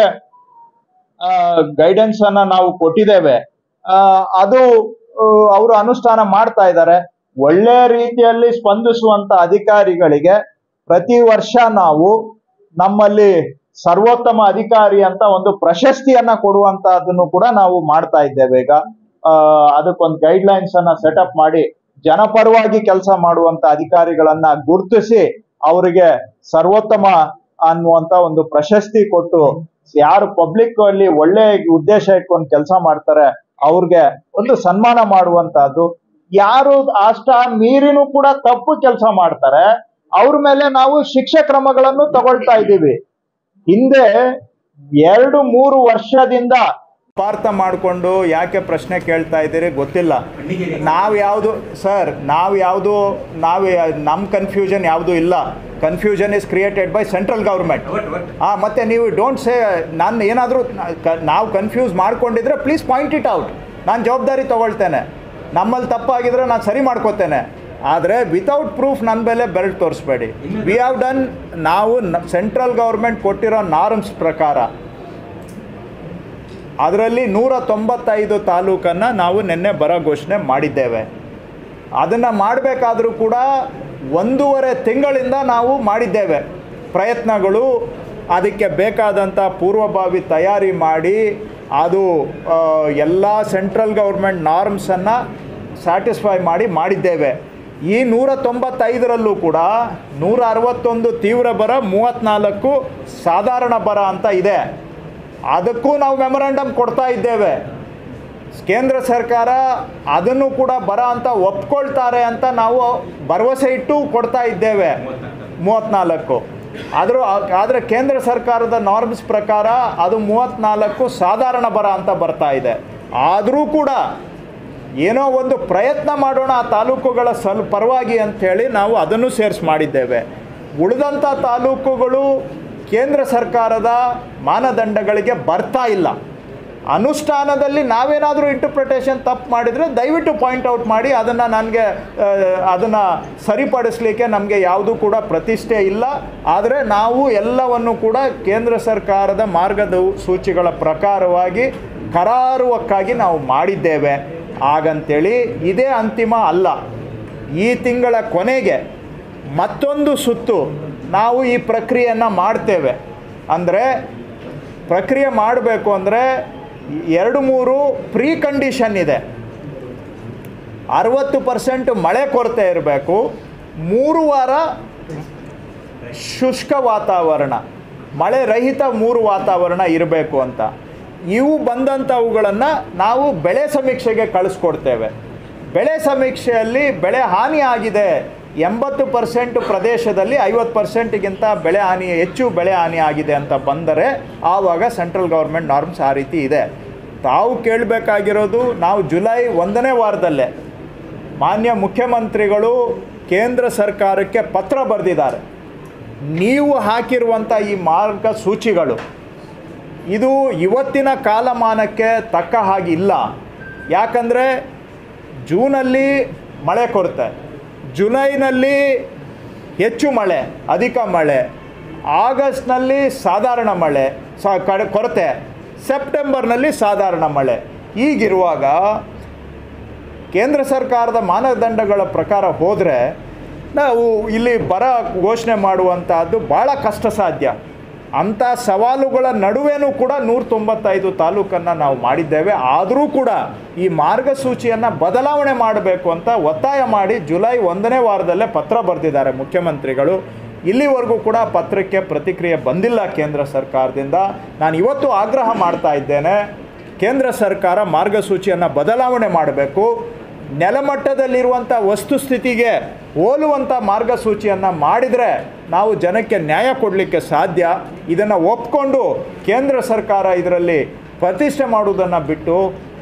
ಗೈಡೆನ್ಸ್ ಅನ್ನ ನಾವು ಕೊಟ್ಟಿದ್ದೇವೆ ಆ, ಅದು ಅವರು ಅನುಷ್ಠಾನ ಮಾಡ್ತಾ ಇದ್ದಾರೆ ಒಳ್ಳೆ ರೀತಿಯಲ್ಲಿ ಸ್ಪಂದಿಸುವಂತ ಅಧಿಕಾರಿಗಳಿಗೆ ಪ್ರತಿ ವರ್ಷ ನಾವು ನಮ್ಮಲ್ಲಿ ಸರ್ವೋತ್ತಮ ಅಧಿಕಾರಿ ಅಂತ ಒಂದು ಪ್ರಶಸ್ತಿಯನ್ನ ಕೊಡುವಂತಹದನ್ನು ಕೂಡ ನಾವು ಮಾಡ್ತಾ ಇದ್ದೇವೆ ಈಗ ಆ, ಅದಕ್ಕೊಂದು ಗೈಡ್ ಲೈನ್ಸ್ ಅನ್ನ ಸೆಟಪ್ ಮಾಡಿ ಜನಪರವಾಗಿ ಕೆಲಸ ಮಾಡುವಂತ ಅಧಿಕಾರಿಗಳನ್ನ ಗುರುತಿಸಿ ಅವರಿಗೆ ಸರ್ವೋತ್ತಮ ಅನ್ನುವಂತ ಒಂದು ಪ್ರಶಸ್ತಿ ಕೊಟ್ಟು ಯಾರು ಪಬ್ಲಿಕ್ ಅಲ್ಲಿ ಒಳ್ಳೆ ಉದ್ದೇಶ ಇಟ್ಕೊಂಡು ಕೆಲಸ ಮಾಡ್ತಾರೆ ಅವ್ರಿಗೆ ಒಂದು ಸನ್ಮಾನ ಮಾಡುವಂತಹದ್ದು ಯಾರು ಅಷ್ಟ ಮೀರಿನೂ ಕೂಡ ತಪ್ಪು ಕೆಲಸ ಮಾಡ್ತಾರೆ ಅವ್ರ ಮೇಲೆ ನಾವು ಶಿಕ್ಷೆ ಕ್ರಮಗಳನ್ನು ತಗೊಳ್ತಾ ಇದ್ದೀವಿ ಹಿಂದೆ ಎರಡು ಮೂರು ವರ್ಷದಿಂದ ಪಾರ್ಥ ಮಾಡಿಕೊಂಡು ಯಾಕೆ ಪ್ರಶ್ನೆ ಕೇಳ್ತಾ ಇದ್ದೀರಿ ಗೊತ್ತಿಲ್ಲ ನಾವು ಯಾವುದು ಸರ್ ನಾವು ಯಾವುದು ನಾವು ನಮ್ಮ ಕನ್ಫ್ಯೂಷನ್ ಯಾವುದು ಇಲ್ಲ confusion is created by central government ಹಾಂ ಮತ್ತೆ ನೀವು ಡೋಂಟ್ ಸೇ ನಾನು ಏನಾದರೂ ನಾವು ಕನ್ಫ್ಯೂಸ್ ಮಾಡ್ಕೊಂಡಿದ್ರೆ ಪ್ಲೀಸ್ ಪಾಯಿಂಟ್ ಇಟ್ ಔಟ್ ನಾನು ಜವಾಬ್ದಾರಿ ತಗೊಳ್ತೇನೆ ನಮ್ಮಲ್ಲಿ ತಪ್ಪಾಗಿದ್ರೆ ನಾನು ಸರಿ ಮಾಡ್ಕೋತೇನೆ ಆದರೆ ವಿತೌಟ್ ಪ್ರೂಫ್ ನನ್ನ ಮೇಲೆ ಬೆರಳು ತೋರಿಸ್ಬೇಡಿ ವಿ ಹ್ಯಾವ್ ಡನ್ ನಾವು ಸೆಂಟ್ರಲ್ ಗೌರ್ಮೆಂಟ್ ಕೊಟ್ಟಿರೋ ನಾರ್ಮ್ಸ್ ಪ್ರಕಾರ ಅದರಲ್ಲಿ ನೂರ ತೊಂಬತ್ತೈದು ತಾಲೂಕನ್ನು ನಾವು ನಿನ್ನೆ ಬರ ಘೋಷಣೆ ಮಾಡಿದ್ದೇವೆ ಅದನ್ನು ಮಾಡಬೇಕಾದ್ರೂ ಕೂಡ ಒಂದೂವರೆ ತಿಂಗಳಿಂದ ನಾವು ಮಾಡಿದ್ದೇವೆ ಪ್ರಯತ್ನಗಳು ಅದಕ್ಕೆ ಬೇಕಾದಂಥ ಪೂರ್ವಭಾವಿ ತಯಾರಿ ಮಾಡಿ ಅದು ಎಲ್ಲ ಸೆಂಟ್ರಲ್ ಗೌರ್ಮೆಂಟ್ ನಾರ್ಮ್ಸನ್ನು ಸ್ಯಾಟಿಸ್ಫೈ ಮಾಡಿ ಮಾಡಿದ್ದೇವೆ ಈ ನೂರ ತೊಂಬತ್ತೈದರಲ್ಲೂ ಕೂಡ ನೂರ ಅರವತ್ತೊಂದು ತೀವ್ರ ಬರ ಮೂವತ್ತ್ನಾಲ್ಕು ಸಾಧಾರಣ ಬರ ಅಂತ ಇದೆ ಅದಕ್ಕೂ ನಾವು ಮೆಮೊರಂಡಮ್ ಕೊಡ್ತಾ ಇದ್ದೇವೆ ಕೇಂದ್ರ ಸರ್ಕಾರ ಅದನ್ನು ಕೂಡ ಬರ ಅಂತ ಒಪ್ಕೊಳ್ತಾರೆ ಅಂತ ನಾವು ಭರವಸೆ ಇಟ್ಟು ಕೊಡ್ತಾ ಇದ್ದೇವೆ ಮೂವತ್ತ್ನಾಲ್ಕು ಆದರೂ ಆದರೆ ಕೇಂದ್ರ ಸರ್ಕಾರದ ನಾರ್ಮ್ಸ್ ಪ್ರಕಾರ ಅದು ಮೂವತ್ತ್ನಾಲ್ಕು ಸಾಧಾರಣ ಬರ ಅಂತ ಬರ್ತಾ ಇದೆ ಆದರೂ ಕೂಡ ಏನೋ ಒಂದು ಪ್ರಯತ್ನ ಮಾಡೋಣ ಆ ತಾಲೂಕುಗಳ ಸಲ್ ಪರವಾಗಿ ಅಂಥೇಳಿ ನಾವು ಅದನ್ನು ಸೇರಿಸಿ ಮಾಡಿದ್ದೇವೆ ಉಳಿದಂಥ ತಾಲೂಕುಗಳು ಕೇಂದ್ರ ಸರ್ಕಾರದ ಮಾನದಂಡಗಳಿಗೆ ಬರ್ತಾ ಇಲ್ಲ ಅನುಷ್ಠಾನದಲ್ಲಿ ನಾವೇನಾದರೂ ಇಂಟರ್ಪ್ರಿಟೇಷನ್ ತಪ್ಪು ಮಾಡಿದರೆ ದಯವಿಟ್ಟು ಪಾಯಿಂಟ್ ಔಟ್ ಮಾಡಿ ಅದನ್ನು ನನಗೆ ಅದನ್ನು ಸರಿಪಡಿಸಲಿಕ್ಕೆ ನಮಗೆ ಯಾವುದೂ ಕೂಡ ಪ್ರತಿಷ್ಠೆ ಇಲ್ಲ ಆದರೆ ನಾವು ಎಲ್ಲವನ್ನು ಕೂಡ ಕೇಂದ್ರ ಸರ್ಕಾರದ ಮಾರ್ಗದ ಸೂಚಿಗಳ ಪ್ರಕಾರವಾಗಿ ಕರಾರುವಕ್ಕಾಗಿ ನಾವು ಮಾಡಿದ್ದೇವೆ ಹಾಗಂತೇಳಿ ಇದೇ ಅಂತಿಮ ಅಲ್ಲ ಈ ತಿಂಗಳ ಕೊನೆಗೆ ಮತ್ತೊಂದು ಸುತ್ತು ನಾವು ಈ ಪ್ರಕ್ರಿಯೆಯನ್ನು ಮಾಡ್ತೇವೆ ಅಂದರೆ ಪ್ರಕ್ರಿಯೆ ಮಾಡಬೇಕು ಅಂದರೆ ಎರಡು ಮೂರು ಪ್ರೀ ಕಂಡೀಷನ್ ಇದೆ ಅರವತ್ತು ಪರ್ಸೆಂಟ್ ಮಳೆ ಕೊರತೆ ಇರಬೇಕು ಮೂರು ವಾರ ಶುಷ್ಕ ವಾತಾವರಣ ಮಳೆ ರಹಿತ ಮೂರು ವಾತಾವರಣ ಇರಬೇಕು ಅಂತ ಇವು ಬಂದಂಥವುಗಳನ್ನು ನಾವು ಬೆಳೆ ಸಮೀಕ್ಷೆಗೆ ಕಳಿಸ್ಕೊಡ್ತೇವೆ ಬೆಳೆ ಸಮೀಕ್ಷೆಯಲ್ಲಿ ಬೆಳೆ ಹಾನಿ ಆಗಿದೆ ಎಂಬತ್ತು ಪರ್ಸೆಂಟ್ ಪ್ರದೇಶದಲ್ಲಿ ಐವತ್ತು ಪರ್ಸೆಂಟ್ಗಿಂತ ಬೆಳೆ ಹಾನಿ ಹೆಚ್ಚು ಬೆಳೆ ಹಾನಿ ಆಗಿದೆ ಅಂತ ಬಂದರೆ ಆವಾಗ ಸೆಂಟ್ರಲ್ ಗೌರ್ಮೆಂಟ್ ನಾರ್ಮ್ಸ್ ಆ ರೀತಿ ಇದೆ ತಾವು ಕೇಳಬೇಕಾಗಿರೋದು ನಾವು ಜುಲೈ ಒಂದನೇ ವಾರದಲ್ಲೇ ಮಾನ್ಯ ಮುಖ್ಯಮಂತ್ರಿಗಳು ಕೇಂದ್ರ ಸರ್ಕಾರಕ್ಕೆ ಪತ್ರ ಬರೆದಿದ್ದಾರೆ ನೀವು ಹಾಕಿರುವಂಥ ಈ ಮಾರ್ಗಸೂಚಿಗಳು ಇದು ಇವತ್ತಿನ ಕಾಲಮಾನಕ್ಕೆ ತಕ್ಕ ಹಾಗಿಲ್ಲ ಯಾಕಂದರೆ ಜೂನಲ್ಲಿ ಮಳೆ ಕೊರತೆ ಜುಲೈನಲ್ಲಿ ಹೆಚ್ಚು ಮಳೆ ಅಧಿಕ ಮಳೆ ಆಗಸ್ಟ್ನಲ್ಲಿ ಸಾಧಾರಣ ಮಳೆ ಸಾ ಕಡೆ ಕೊರತೆ ಸೆಪ್ಟೆಂಬರ್ನಲ್ಲಿ ಸಾಧಾರಣ ಮಳೆ ಹೀಗಿರುವಾಗ ಕೇಂದ್ರ ಸರ್ಕಾರದ ಮಾನದಂಡಗಳ ಪ್ರಕಾರ ಹೋದರೆ ನಾವು ಇಲ್ಲಿ ಬರ ಘೋಷಣೆ ಮಾಡುವಂತಹದ್ದು ಭಾಳ ಕಷ್ಟ ಸಾಧ್ಯ ಅಂಥ ಸವಾಲುಗಳ ನಡುವೆನೂ ಕೂಡ ನೂರ ತೊಂಬತ್ತೈದು ತಾಲೂಕನ್ನು ನಾವು ಮಾಡಿದ್ದೇವೆ ಆದರೂ ಕೂಡ ಈ ಮಾರ್ಗಸೂಚಿಯನ್ನು ಬದಲಾವಣೆ ಮಾಡಬೇಕು ಅಂತ ಒತ್ತಾಯ ಮಾಡಿ ಜುಲೈ ಒಂದನೇ ವಾರದಲ್ಲೇ ಪತ್ರ ಬರೆದಿದ್ದಾರೆ ಮುಖ್ಯಮಂತ್ರಿಗಳು ಇಲ್ಲಿವರೆಗೂ ಕೂಡ ಪತ್ರಕ್ಕೆ ಪ್ರತಿಕ್ರಿಯೆ ಬಂದಿಲ್ಲ ಕೇಂದ್ರ ಸರ್ಕಾರದಿಂದ ನಾನು ಇವತ್ತು ಆಗ್ರಹ ಮಾಡ್ತಾ ಇದ್ದೇನೆ ಕೇಂದ್ರ ಸರ್ಕಾರ ಮಾರ್ಗಸೂಚಿಯನ್ನು ಬದಲಾವಣೆ ಮಾಡಬೇಕು ನೆಲಮಟ್ಟದಲ್ಲಿರುವಂಥ ವಸ್ತುಸ್ಥಿತಿಗೆ ಹೋಲುವಂಥ ಮಾರ್ಗಸೂಚಿಯನ್ನು ಮಾಡಿದರೆ ನಾವು ಜನಕ್ಕೆ ನ್ಯಾಯ ಕೊಡಲಿಕ್ಕೆ ಸಾಧ್ಯ ಇದನ್ನು ಒಪ್ಕೊಂಡು ಕೇಂದ್ರ ಸರ್ಕಾರ ಇದರಲ್ಲಿ ಪ್ರತಿಷ್ಠೆ ಮಾಡುವುದನ್ನು ಬಿಟ್ಟು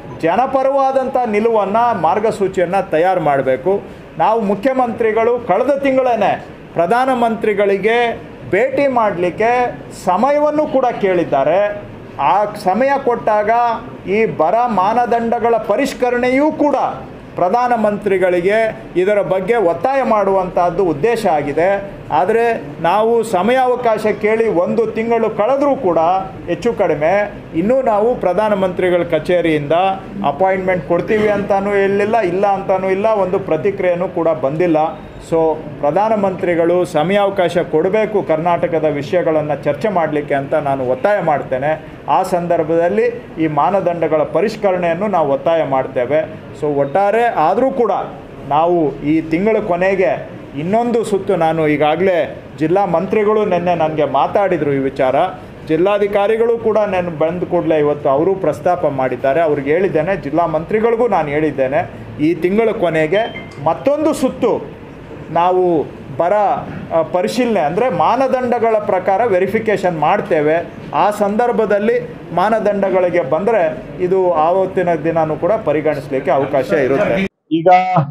ಜನಪರವಾದಂಥ ನಿಲುವನ್ನು ಮಾರ್ಗಸೂಚಿಯನ್ನು ತಯಾರು ಮಾಡಬೇಕು ನಾವು ಮುಖ್ಯಮಂತ್ರಿಗಳು ಕಳೆದ ತಿಂಗಳೇ ಪ್ರಧಾನಮಂತ್ರಿಗಳಿಗೆ ಭೇಟಿ ಮಾಡಲಿಕ್ಕೆ ಸಮಯವನ್ನು ಕೂಡ ಕೇಳಿದ್ದಾರೆ ಆ ಸಮಯ ಕೊಟ್ಟಾಗ ಈ ಬರ ಮಾನದಂಡಗಳ ಪರಿಷ್ಕರಣೆಯೂ ಕೂಡ ಪ್ರಧಾನಮಂತ್ರಿಗಳಿಗೆ ಇದರ ಬಗ್ಗೆ ಒತ್ತಾಯ ಮಾಡುವಂತಹದ್ದು ಉದ್ದೇಶ ಆಗಿದೆ ಆದರೆ ನಾವು ಸಮಯಾವಕಾಶ ಕೇಳಿ ಒಂದು ತಿಂಗಳು ಕಳೆದರೂ ಕೂಡ ಹೆಚ್ಚು ಕಡಿಮೆ ಇನ್ನೂ ನಾವು ಪ್ರಧಾನಮಂತ್ರಿಗಳ ಕಚೇರಿಯಿಂದ ಅಪಾಯಿಂಟ್ಮೆಂಟ್ ಕೊಡ್ತೀವಿ ಅಂತಾನೂ ಹೇಳಿಲ್ಲ ಇಲ್ಲ ಅಂತಾನೂ ಇಲ್ಲ ಒಂದು ಪ್ರತಿಕ್ರಿಯೆನೂ ಕೂಡ ಬಂದಿಲ್ಲ ಸೊ ಪ್ರಧಾನಮಂತ್ರಿಗಳು ಸಮಯಾವಕಾಶ ಕೊಡಬೇಕು ಕರ್ನಾಟಕದ ವಿಷಯಗಳನ್ನು ಚರ್ಚೆ ಮಾಡಲಿಕ್ಕೆ ಅಂತ ನಾನು ಒತ್ತಾಯ ಮಾಡ್ತೇನೆ ಆ ಸಂದರ್ಭದಲ್ಲಿ ಈ ಮಾನದಂಡಗಳ ಪರಿಷ್ಕರಣೆಯನ್ನು ನಾವು ಒತ್ತಾಯ ಮಾಡ್ತೇವೆ ಸೊ ಒಟ್ಟಾರೆ ಆದರೂ ಕೂಡ ನಾವು ಈ ತಿಂಗಳ ಕೊನೆಗೆ ಇನ್ನೊಂದು ಸುತ್ತು ನಾನು ಈಗಾಗಲೇ ಜಿಲ್ಲಾ ಮಂತ್ರಿಗಳು ನಿನ್ನೆ ನನಗೆ ಮಾತಾಡಿದರು ಈ ವಿಚಾರ ಜಿಲ್ಲಾಧಿಕಾರಿಗಳು ಕೂಡ ನಾನು ಬಂದ ಕೂಡಲೇ ಇವತ್ತು ಅವರು ಪ್ರಸ್ತಾಪ ಮಾಡಿದ್ದಾರೆ ಅವ್ರಿಗೆ ಹೇಳಿದ್ದೇನೆ ಜಿಲ್ಲಾ ಮಂತ್ರಿಗಳಿಗೂ ನಾನು ಹೇಳಿದ್ದೇನೆ ಈ ತಿಂಗಳ ಕೊನೆಗೆ ಮತ್ತೊಂದು ಸುತ್ತು ನಾವು ಬರ ಆ, ಪರಿಶೀಲನೆ ಅಂದರೆ ಮಾನದಂಡಗಳ ಪ್ರಕಾರ ವೆರಿಫಿಕೇಷನ್ ಮಾಡ್ತೇವೆ ಆ ಸಂದರ್ಭದಲ್ಲಿ ಮಾನದಂಡಗಳಿಗೆ ಬಂದರೆ ಇದು ಆವತ್ತಿನ ದಿನಾನೂ ಕೂಡ ಪರಿಗಣಿಸಲಿಕ್ಕೆ ಅವಕಾಶ ಇರುತ್ತೆ ಈಗ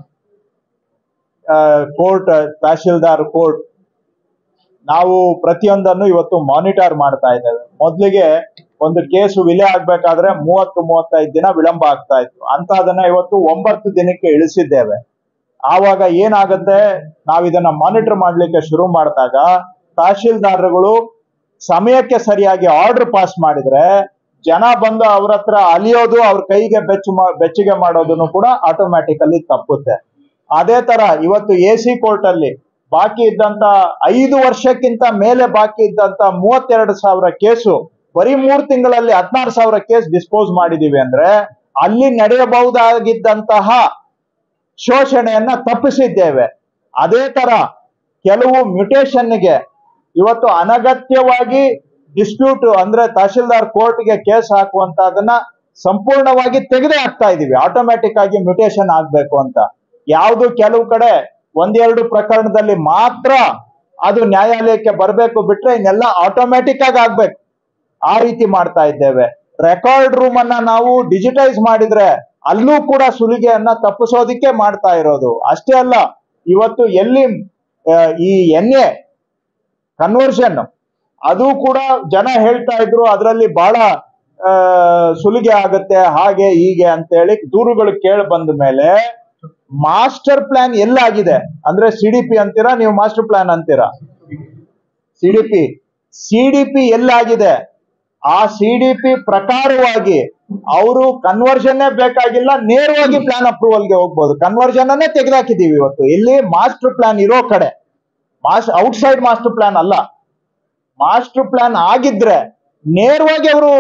ಕೋರ್ಟ್ ತಹಶೀಲ್ದಾರ್ ಕೋರ್ಟ್ ನಾವು ಪ್ರತಿಯೊಂದನ್ನು ಇವತ್ತು ಮಾನಿಟರ್ ಮಾಡ್ತಾ ಇದ್ದೇವೆ ಮೊದಲಿಗೆ ಒಂದು ಕೇಸು ವಿಲೆ ಆಗ್ಬೇಕಾದ್ರೆ ಮೂವತ್ತು ಮೂವತ್ತೈದು ದಿನ ವಿಳಂಬ ಆಗ್ತಾ ಇತ್ತು ಅಂತದನ್ನ ಇವತ್ತು ಒಂಬತ್ತು ದಿನಕ್ಕೆ ಇಳಿಸಿದ್ದೇವೆ ಆವಾಗ ಏನಾಗುತ್ತೆ ನಾವು ಇದನ್ನ ಮಾನಿಟರ್ ಮಾಡ್ಲಿಕ್ಕೆ ಶುರು ಮಾಡಿದಾಗ ತಹಶೀಲ್ದಾರ್ಗಳು ಸಮಯಕ್ಕೆ ಸರಿಯಾಗಿ ಆರ್ಡರ್ ಪಾಸ್ ಮಾಡಿದ್ರೆ ಜನ ಬಂದು ಅವ್ರ ಹತ್ರ ಅಲಿಯೋದು ಅವ್ರ ಕೈಗೆ ಬೆಚ್ಚು ಮಾ- ಬೆಚ್ಚಗೆ ಮಾಡೋದನ್ನು ಕೂಡ ಆಟೋಮ್ಯಾಟಿಕಲಿ ತಪ್ಪುತ್ತೆ ಅದೇ ತರ ಇವತ್ತು ಎ ಸಿ ಕೋರ್ಟ್ ಅಲ್ಲಿ ಬಾಕಿ ಇದ್ದಂತ ಐದು ವರ್ಷಕ್ಕಿಂತ ಮೇಲೆ ಬಾಕಿ ಇದ್ದಂತ ಮೂವತ್ತೆರಡು ಸಾವಿರ ಕೇಸು ಬರೀ ಮೂರ್ ತಿಂಗಳಲ್ಲಿ ಹದಿನಾರು ಸಾವಿರ ಕೇಸ್ ಡಿಸ್ಪೋಸ್ ಮಾಡಿದೀವಿ ಅಂದ್ರೆ ಅಲ್ಲಿ ನಡೆಯಬಹುದಾಗಿದ್ದಂತಹ ಶೋಷಣೆಯನ್ನ ತಪ್ಪಿಸಿದ್ದೇವೆ ಅದೇ ತರ ಕೆಲವು ಮ್ಯುಟೇಷನ್ಗೆ ಇವತ್ತು ಅನಗತ್ಯವಾಗಿ ಡಿಸ್ಪ್ಯೂಟ್ ಅಂದ್ರೆ ತಹಶೀಲ್ದಾರ್ ಕೋರ್ಟ್ಗೆ ಕೇಸ್ ಹಾಕುವಂತದನ್ನ ಸಂಪೂರ್ಣವಾಗಿ ತೆಗೆದೇ ಹಾಕ್ತಾ ಇದೀವಿ ಆಟೋಮ್ಯಾಟಿಕ್ ಆಗಿ ಮ್ಯುಟೇಷನ್ ಆಗ್ಬೇಕು ಅಂತ ಯಾವುದು ಕೆಲವು ಕಡೆ ಒಂದೆರಡು ಪ್ರಕರಣದಲ್ಲಿ ಮಾತ್ರ ಅದು ನ್ಯಾಯಾಲಯಕ್ಕೆ ಬರಬೇಕು ಬಿಟ್ರೆ ಇನ್ನೆಲ್ಲ ಆಟೋಮ್ಯಾಟಿಕ್ ಆಗಿ ಆಗ್ಬೇಕು ಆ ರೀತಿ ಮಾಡ್ತಾ ಇದ್ದೇವೆ ರೆಕಾರ್ಡ್ ರೂಮ್ ಅನ್ನ ನಾವು ಡಿಜಿಟೈಸ್ ಮಾಡಿದ್ರೆ ಅಲ್ಲೂ ಕೂಡ ಸುಲಿಗೆಯನ್ನ ತಪ್ಪಿಸೋದಿಕ್ಕೆ ಮಾಡ್ತಾ ಇರೋದು ಅಷ್ಟೇ ಅಲ್ಲ ಇವತ್ತು ಎಲ್ಲಿ ಆ, ಈ ಎನ್ ಎ ಕನ್ವರ್ಷನ್ ಅದು ಕೂಡ ಜನ ಹೇಳ್ತಾ ಇದ್ರು ಅದರಲ್ಲಿ ಬಹಳ ಆ, ಸುಲಿಗೆ ಆಗುತ್ತೆ ಹಾಗೆ ಹೀಗೆ ಅಂತೇಳಿ ದೂರುಗಳು ಕೇಳಿ ಬಂದ ಮೇಲೆ ಮಾಸ್ಟರ್ ಪ್ಲಾನ್ ಎಲ್ಲಾಗಿದೆ ಅಂದ್ರೆ ಸಿ ಡಿ ಪಿ ಅಂತೀರಾ ನೀವು ಮಾಸ್ಟರ್ ಪ್ಲಾನ್ ಅಂತೀರಾ C D P C D P ಎಲ್ಲಾಗಿದೆ ಆ ಸಿ ಡಿ ಪಿ ಪ್ರಕಾರವಾಗಿ ಅವರು ಕನ್ವರ್ಷನ್ನೇ ಬೇಕಾಗಿಲ್ಲ ನೇರವಾಗಿ ಪ್ಲಾನ್ ಅಪ್ರೂವಲ್ಗೆ ಹೋಗ್ಬೋದು ಕನ್ವರ್ಷನ್ ಅನ್ನೇ ತೆಗೆದಾಕಿದೀವಿ ಇವತ್ತು ಇಲ್ಲಿ ಮಾಸ್ಟರ್ ಪ್ಲಾನ್ ಇರೋ ಕಡೆ ಮಾಸ್ ಔಟ್ಸೈಡ್ ಮಾಸ್ಟರ್ ಪ್ಲಾನ್ ಅಲ್ಲ ಮಾಸ್ಟರ್ ಪ್ಲಾನ್ ಆಗಿದ್ರೆ ನೇರವಾಗಿ ಅವರು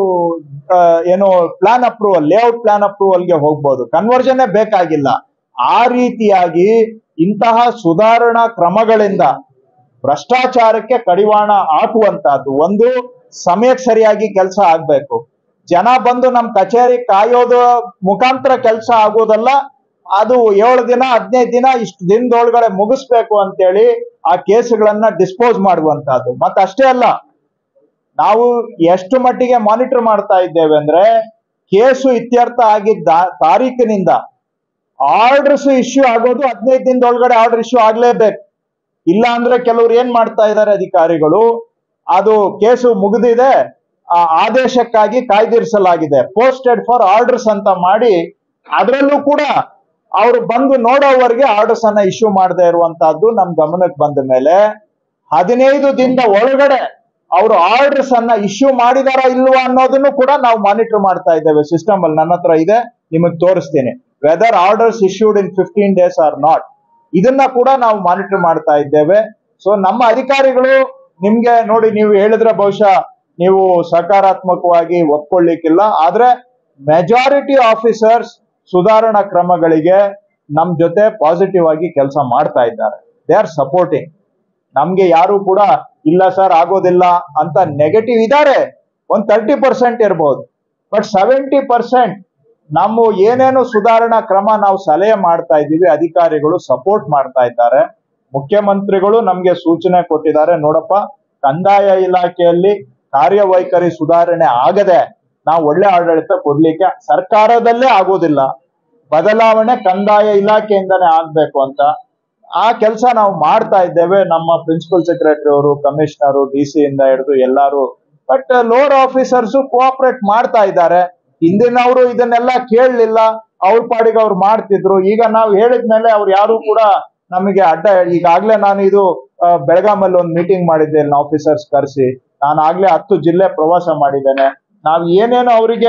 ಏನು ಪ್ಲಾನ್ ಅಪ್ರೂವಲ್ ಲೇಔಟ್ ಪ್ಲಾನ್ ಅಪ್ರೂವಲ್ಗೆ ಹೋಗ್ಬೋದು ಕನ್ವರ್ಷನ್ ಬೇಕಾಗಿಲ್ಲ ಆ ರೀತಿಯಾಗಿ ಇಂತಹ ಸುಧಾರಣಾ ಕ್ರಮಗಳಿಂದ ಭ್ರಷ್ಟಾಚಾರಕ್ಕೆ ಕಡಿವಾಣ ಹಾಕುವಂತಹದ್ದು ಒಂದು ಸಮಯಕ್ಕೆ ಸರಿಯಾಗಿ ಕೆಲಸ ಆಗ್ಬೇಕು ಜನ ಬಂದು ನಮ್ ಕಚೇರಿ ಕಾಯೋದು ಮುಖಾಂತರ ಕೆಲಸ ಆಗೋದಲ್ಲ ಅದು ಏಳು ದಿನ ಹದಿನೈದು ದಿನ ಇಷ್ಟು ದಿನದೊಳಗಡೆ ಮುಗಿಸ್ಬೇಕು ಅಂತೇಳಿ ಆ ಕೇಸುಗಳನ್ನ ಡಿಸ್ಪೋಸ್ ಮಾಡುವಂತಹದ್ದು ಮತ್ತೆ ಅಷ್ಟೇ ಅಲ್ಲ ನಾವು ಎಷ್ಟು ಮಟ್ಟಿಗೆ ಮಾನಿಟರ್ ಮಾಡ್ತಾ ಇದ್ದೇವೆ ಅಂದ್ರೆ ಕೇಸು ಇತ್ಯರ್ಥ ಆಗಿದ್ದ ತಾರೀಕಿನಿಂದ ಆರ್ಡರ್ಸ್ ಇಶ್ಯೂ ಆಗೋದು ಹದಿನೈದು ದಿನದೊಳಗಡೆ ಆರ್ಡರ್ ಇಶ್ಯೂ ಆಗ್ಲೇಬೇಕು ಇಲ್ಲ ಅಂದ್ರೆ ಕೆಲವ್ರು ಏನ್ ಮಾಡ್ತಾ ಇದ್ದಾರೆ ಅಧಿಕಾರಿಗಳು ಅದು ಕೇಸು ಮುಗಿದಿದೆ ಆ ಆದೇಶಕ್ಕಾಗಿ ಕಾಯ್ದಿರಿಸಲಾಗಿದೆ ಪೋಸ್ಟೆಡ್ ಫಾರ್ ಆರ್ಡರ್ಸ್ ಅಂತ ಮಾಡಿ ಅದರಲ್ಲೂ ಕೂಡ ಅವರು ಬಂದು ನೋಡೋವರೆಗೆ ಆರ್ಡರ್ಸ್ ಅನ್ನ ಇಶ್ಯೂ ಮಾಡದೇ ಇರುವಂತಹದ್ದು ನಮ್ ಗಮನಕ್ಕೆ ಬಂದ ಮೇಲೆ ಹದಿನೈದು ದಿನದ ಒಳಗಡೆ ಅವರು ಆರ್ಡರ್ಸ್ ಅನ್ನ ಇಶ್ಯೂ ಮಾಡಿದಾರ ಇಲ್ವಾ ಅನ್ನೋದನ್ನು ಕೂಡ ನಾವು ಮಾನಿಟರ್ ಮಾಡ್ತಾ ಇದ್ದೇವೆ ಸಿಸ್ಟಮ್ ಅಲ್ಲಿ ನನ್ನ ಹತ್ರ ಇದೆ ನಿಮಗೆ ತೋರಿಸ್ತೀನಿ whether orders issued in fifteen days or not ಇದನ್ನ ಕೂಡ ನಾವು ಮಾನಿಟರ್ ಮಾಡ್ತಾ ಇದ್ದೇವೆ ಸೊ ನಮ್ಮ ಅಧಿಕಾರಿಗಳು ನಿಮ್ಗೆ ನೋಡಿ ನೀವು ಹೇಳಿದ್ರೆ ಬಹುಶಃ ನೀವು ಸಕಾರಾತ್ಮಕವಾಗಿ ಒಪ್ಕೊಳ್ಳಿಕ್ಕಿಲ್ಲ ಆದ್ರೆ ಮೆಜಾರಿಟಿ ಆಫೀಸರ್ಸ್ ಸುಧಾರಣಾ ಕ್ರಮಗಳಿಗೆ ನಮ್ ಜೊತೆ ಪಾಸಿಟಿವ್ ಆಗಿ ಕೆಲಸ ಮಾಡ್ತಾ ಇದ್ದಾರೆ ದೇ ಆರ್ ಸಪೋರ್ಟಿಂಗ್ ನಮ್ಗೆ ಯಾರು ಕೂಡ ಇಲ್ಲ ಸರ್ ಆಗೋದಿಲ್ಲ ಅಂತ ನೆಗೆಟಿವ್ ಇದ್ದಾರೆ ಒಂದ್ ತರ್ಟಿ ಪರ್ಸೆಂಟ್ ಇರ್ಬೋದು ಬಟ್ ಸೆವೆಂಟಿ ಪರ್ಸೆಂಟ್ ನಮ್ಮ ಏನೇನು ಸುಧಾರಣಾ ಕ್ರಮ ನಾವು ಸಲಹೆ ಮಾಡ್ತಾ ಇದ್ದೀವಿ ಅಧಿಕಾರಿಗಳು ಸಪೋರ್ಟ್ ಮಾಡ್ತಾ ಇದ್ದಾರೆ ಮುಖ್ಯಮಂತ್ರಿಗಳು ನಮ್ಗೆ ಸೂಚನೆ ಕೊಟ್ಟಿದ್ದಾರೆ ನೋಡಪ್ಪ ಕಂದಾಯ ಇಲಾಖೆಯಲ್ಲಿ ಕಾರ್ಯವೈಖರಿ ಸುಧಾರಣೆ ಆಗದೆ ನಾವು ಒಳ್ಳೆ ಆಡಳಿತ ಕೊಡ್ಲಿಕ್ಕೆ ಸರ್ಕಾರದಲ್ಲೇ ಆಗೋದಿಲ್ಲ ಬದಲಾವಣೆ ಕಂದಾಯ ಇಲಾಖೆಯಿಂದನೇ ಆಗ್ಬೇಕು ಅಂತ ಆ ಕೆಲಸ ನಾವು ಮಾಡ್ತಾ ಇದ್ದೇವೆ ನಮ್ಮ ಪ್ರಿನ್ಸಿಪಲ್ ಸೆಕ್ರೆಟರಿ ಅವರು ಕಮಿಷನರು ಡಿ ಸಿ ಇಂದ ಹಿಡಿದು ಎಲ್ಲಾರು ಬಟ್ ಲೋವರ್ ಆಫೀಸರ್ಸ್ ಕೋಆಪರೇಟ್ ಮಾಡ್ತಾ ಇದ್ದಾರೆ ಹಿಂದಿನವರು ಇದನ್ನೆಲ್ಲ ಕೇಳಲಿಲ್ಲ ಅವ್ರ ಪಾಡಿಗೆ ಅವ್ರು ಮಾಡ್ತಿದ್ರು ಈಗ ನಾವು ಹೇಳಿದ್ಮೇಲೆ ಅವ್ರು ಯಾರು ಕೂಡ ನಮಗೆ ಅಡ್ಡ ಈಗಾಗ್ಲೇ ನಾನು ಇದು ಆ, ಬೆಳಗಾಮಲ್ಲಿ ಒಂದು ಮೀಟಿಂಗ್ ಮಾಡಿದ್ದೆ ನನ್ನ ಆಫೀಸರ್ಸ್ ಕರೆಸಿ ನಾನು ಆಗ್ಲೇ ಹತ್ತು ಜಿಲ್ಲೆ ಪ್ರವಾಸ ಮಾಡಿದ್ದೇನೆ ನಾವು ಏನೇನು ಅವರಿಗೆ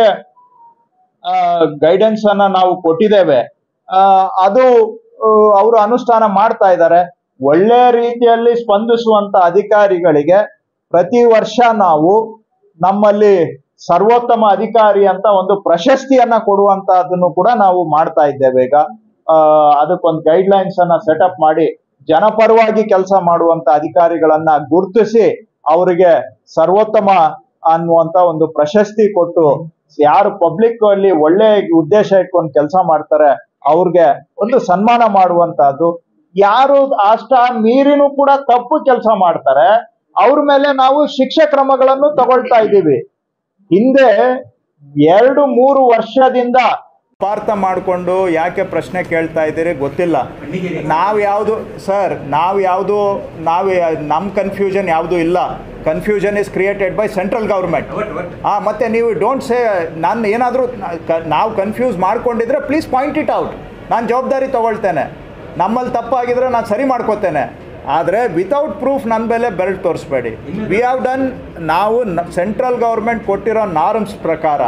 ಗೈಡೆನ್ಸ್ ಅನ್ನ ನಾವು ಕೊಟ್ಟಿದ್ದೇವೆ ಆ, ಅದು ಅವರು ಅನುಷ್ಠಾನ ಮಾಡ್ತಾ ಇದ್ದಾರೆ ಒಳ್ಳೆ ರೀತಿಯಲ್ಲಿ ಸ್ಪಂದಿಸುವಂತ ಅಧಿಕಾರಿಗಳಿಗೆ ಪ್ರತಿ ವರ್ಷ ನಾವು ನಮ್ಮಲ್ಲಿ ಸರ್ವೋತ್ತಮ ಅಧಿಕಾರಿ ಅಂತ ಒಂದು ಪ್ರಶಸ್ತಿಯನ್ನ ಕೊಡುವಂತಹದನ್ನು ಕೂಡ ನಾವು ಮಾಡ್ತಾ ಇದ್ದೇವೆ ಈಗ ಆ, ಅದಕ್ಕೊಂದು ಗೈಡ್ ಲೈನ್ಸ್ ಅನ್ನ ಸೆಟಪ್ ಮಾಡಿ ಜನಪರವಾಗಿ ಕೆಲಸ ಮಾಡುವಂತ ಅಧಿಕಾರಿಗಳನ್ನ ಗುರುತಿಸಿ ಅವರಿಗೆ ಸರ್ವೋತ್ತಮ ಅನ್ನುವಂತ ಒಂದು ಪ್ರಶಸ್ತಿ ಕೊಟ್ಟು ಯಾರು ಪಬ್ಲಿಕ್ ಅಲ್ಲಿ ಒಳ್ಳೆ ಉದ್ದೇಶ ಇಟ್ಕೊಂಡು ಕೆಲಸ ಮಾಡ್ತಾರೆ ಅವ್ರಿಗೆ ಒಂದು ಸನ್ಮಾನ ಮಾಡುವಂತಹದ್ದು ಯಾರು ಅಷ್ಟ ಮೀರಿನೂ ಕೂಡ ತಪ್ಪು ಕೆಲಸ ಮಾಡ್ತಾರೆ ಅವ್ರ ಮೇಲೆ ನಾವು ಶಿಕ್ಷೆ ಕ್ರಮಗಳನ್ನು ತಗೊಳ್ತಾ ಇದ್ದೀವಿ ಹಿಂದೆ ಎರಡು ಮೂರು ವರ್ಷದಿಂದ ಪಾರ್ಥ ಮಾಡಿಕೊಂಡು ಯಾಕೆ ಪ್ರಶ್ನೆ ಕೇಳ್ತಾ ಇದ್ದೀರಿ ಗೊತ್ತಿಲ್ಲ ನಾವು ಯಾವುದು ಸರ್ ನಾವು ಯಾವುದು ನಾವು ನಮ್ಮ ಕನ್ಫ್ಯೂಷನ್ ಯಾವುದು ಇಲ್ಲ confusion is created by central government ಹಾಂ ಮತ್ತೆ ನೀವು ಡೋಂಟ್ ಸೇ ನಾನು ಏನಾದರೂ ನಾವು ಕನ್ಫ್ಯೂಸ್ ಮಾಡ್ಕೊಂಡಿದ್ರೆ ಪ್ಲೀಸ್ ಪಾಯಿಂಟ್ ಇಟ್ ಔಟ್ ನಾನು ಜವಾಬ್ದಾರಿ ತಗೊಳ್ತೇನೆ ನಮ್ಮಲ್ಲಿ ತಪ್ಪಾಗಿದ್ರೆ ನಾನು ಸರಿ ಮಾಡ್ಕೋತೇನೆ ಆದರೆ ವಿತೌಟ್ ಪ್ರೂಫ್ ನನ್ನ ಮೇಲೆ ಬೆರಳು ತೋರಿಸ್ಬೇಡಿ ವಿ ಹ್ಯಾವ್ ಡನ್ ನಾವು ಸೆಂಟ್ರಲ್ ಗೌರ್ಮೆಂಟ್ ಕೊಟ್ಟಿರೋ ನಾರ್ಮ್ಸ್ ಪ್ರಕಾರ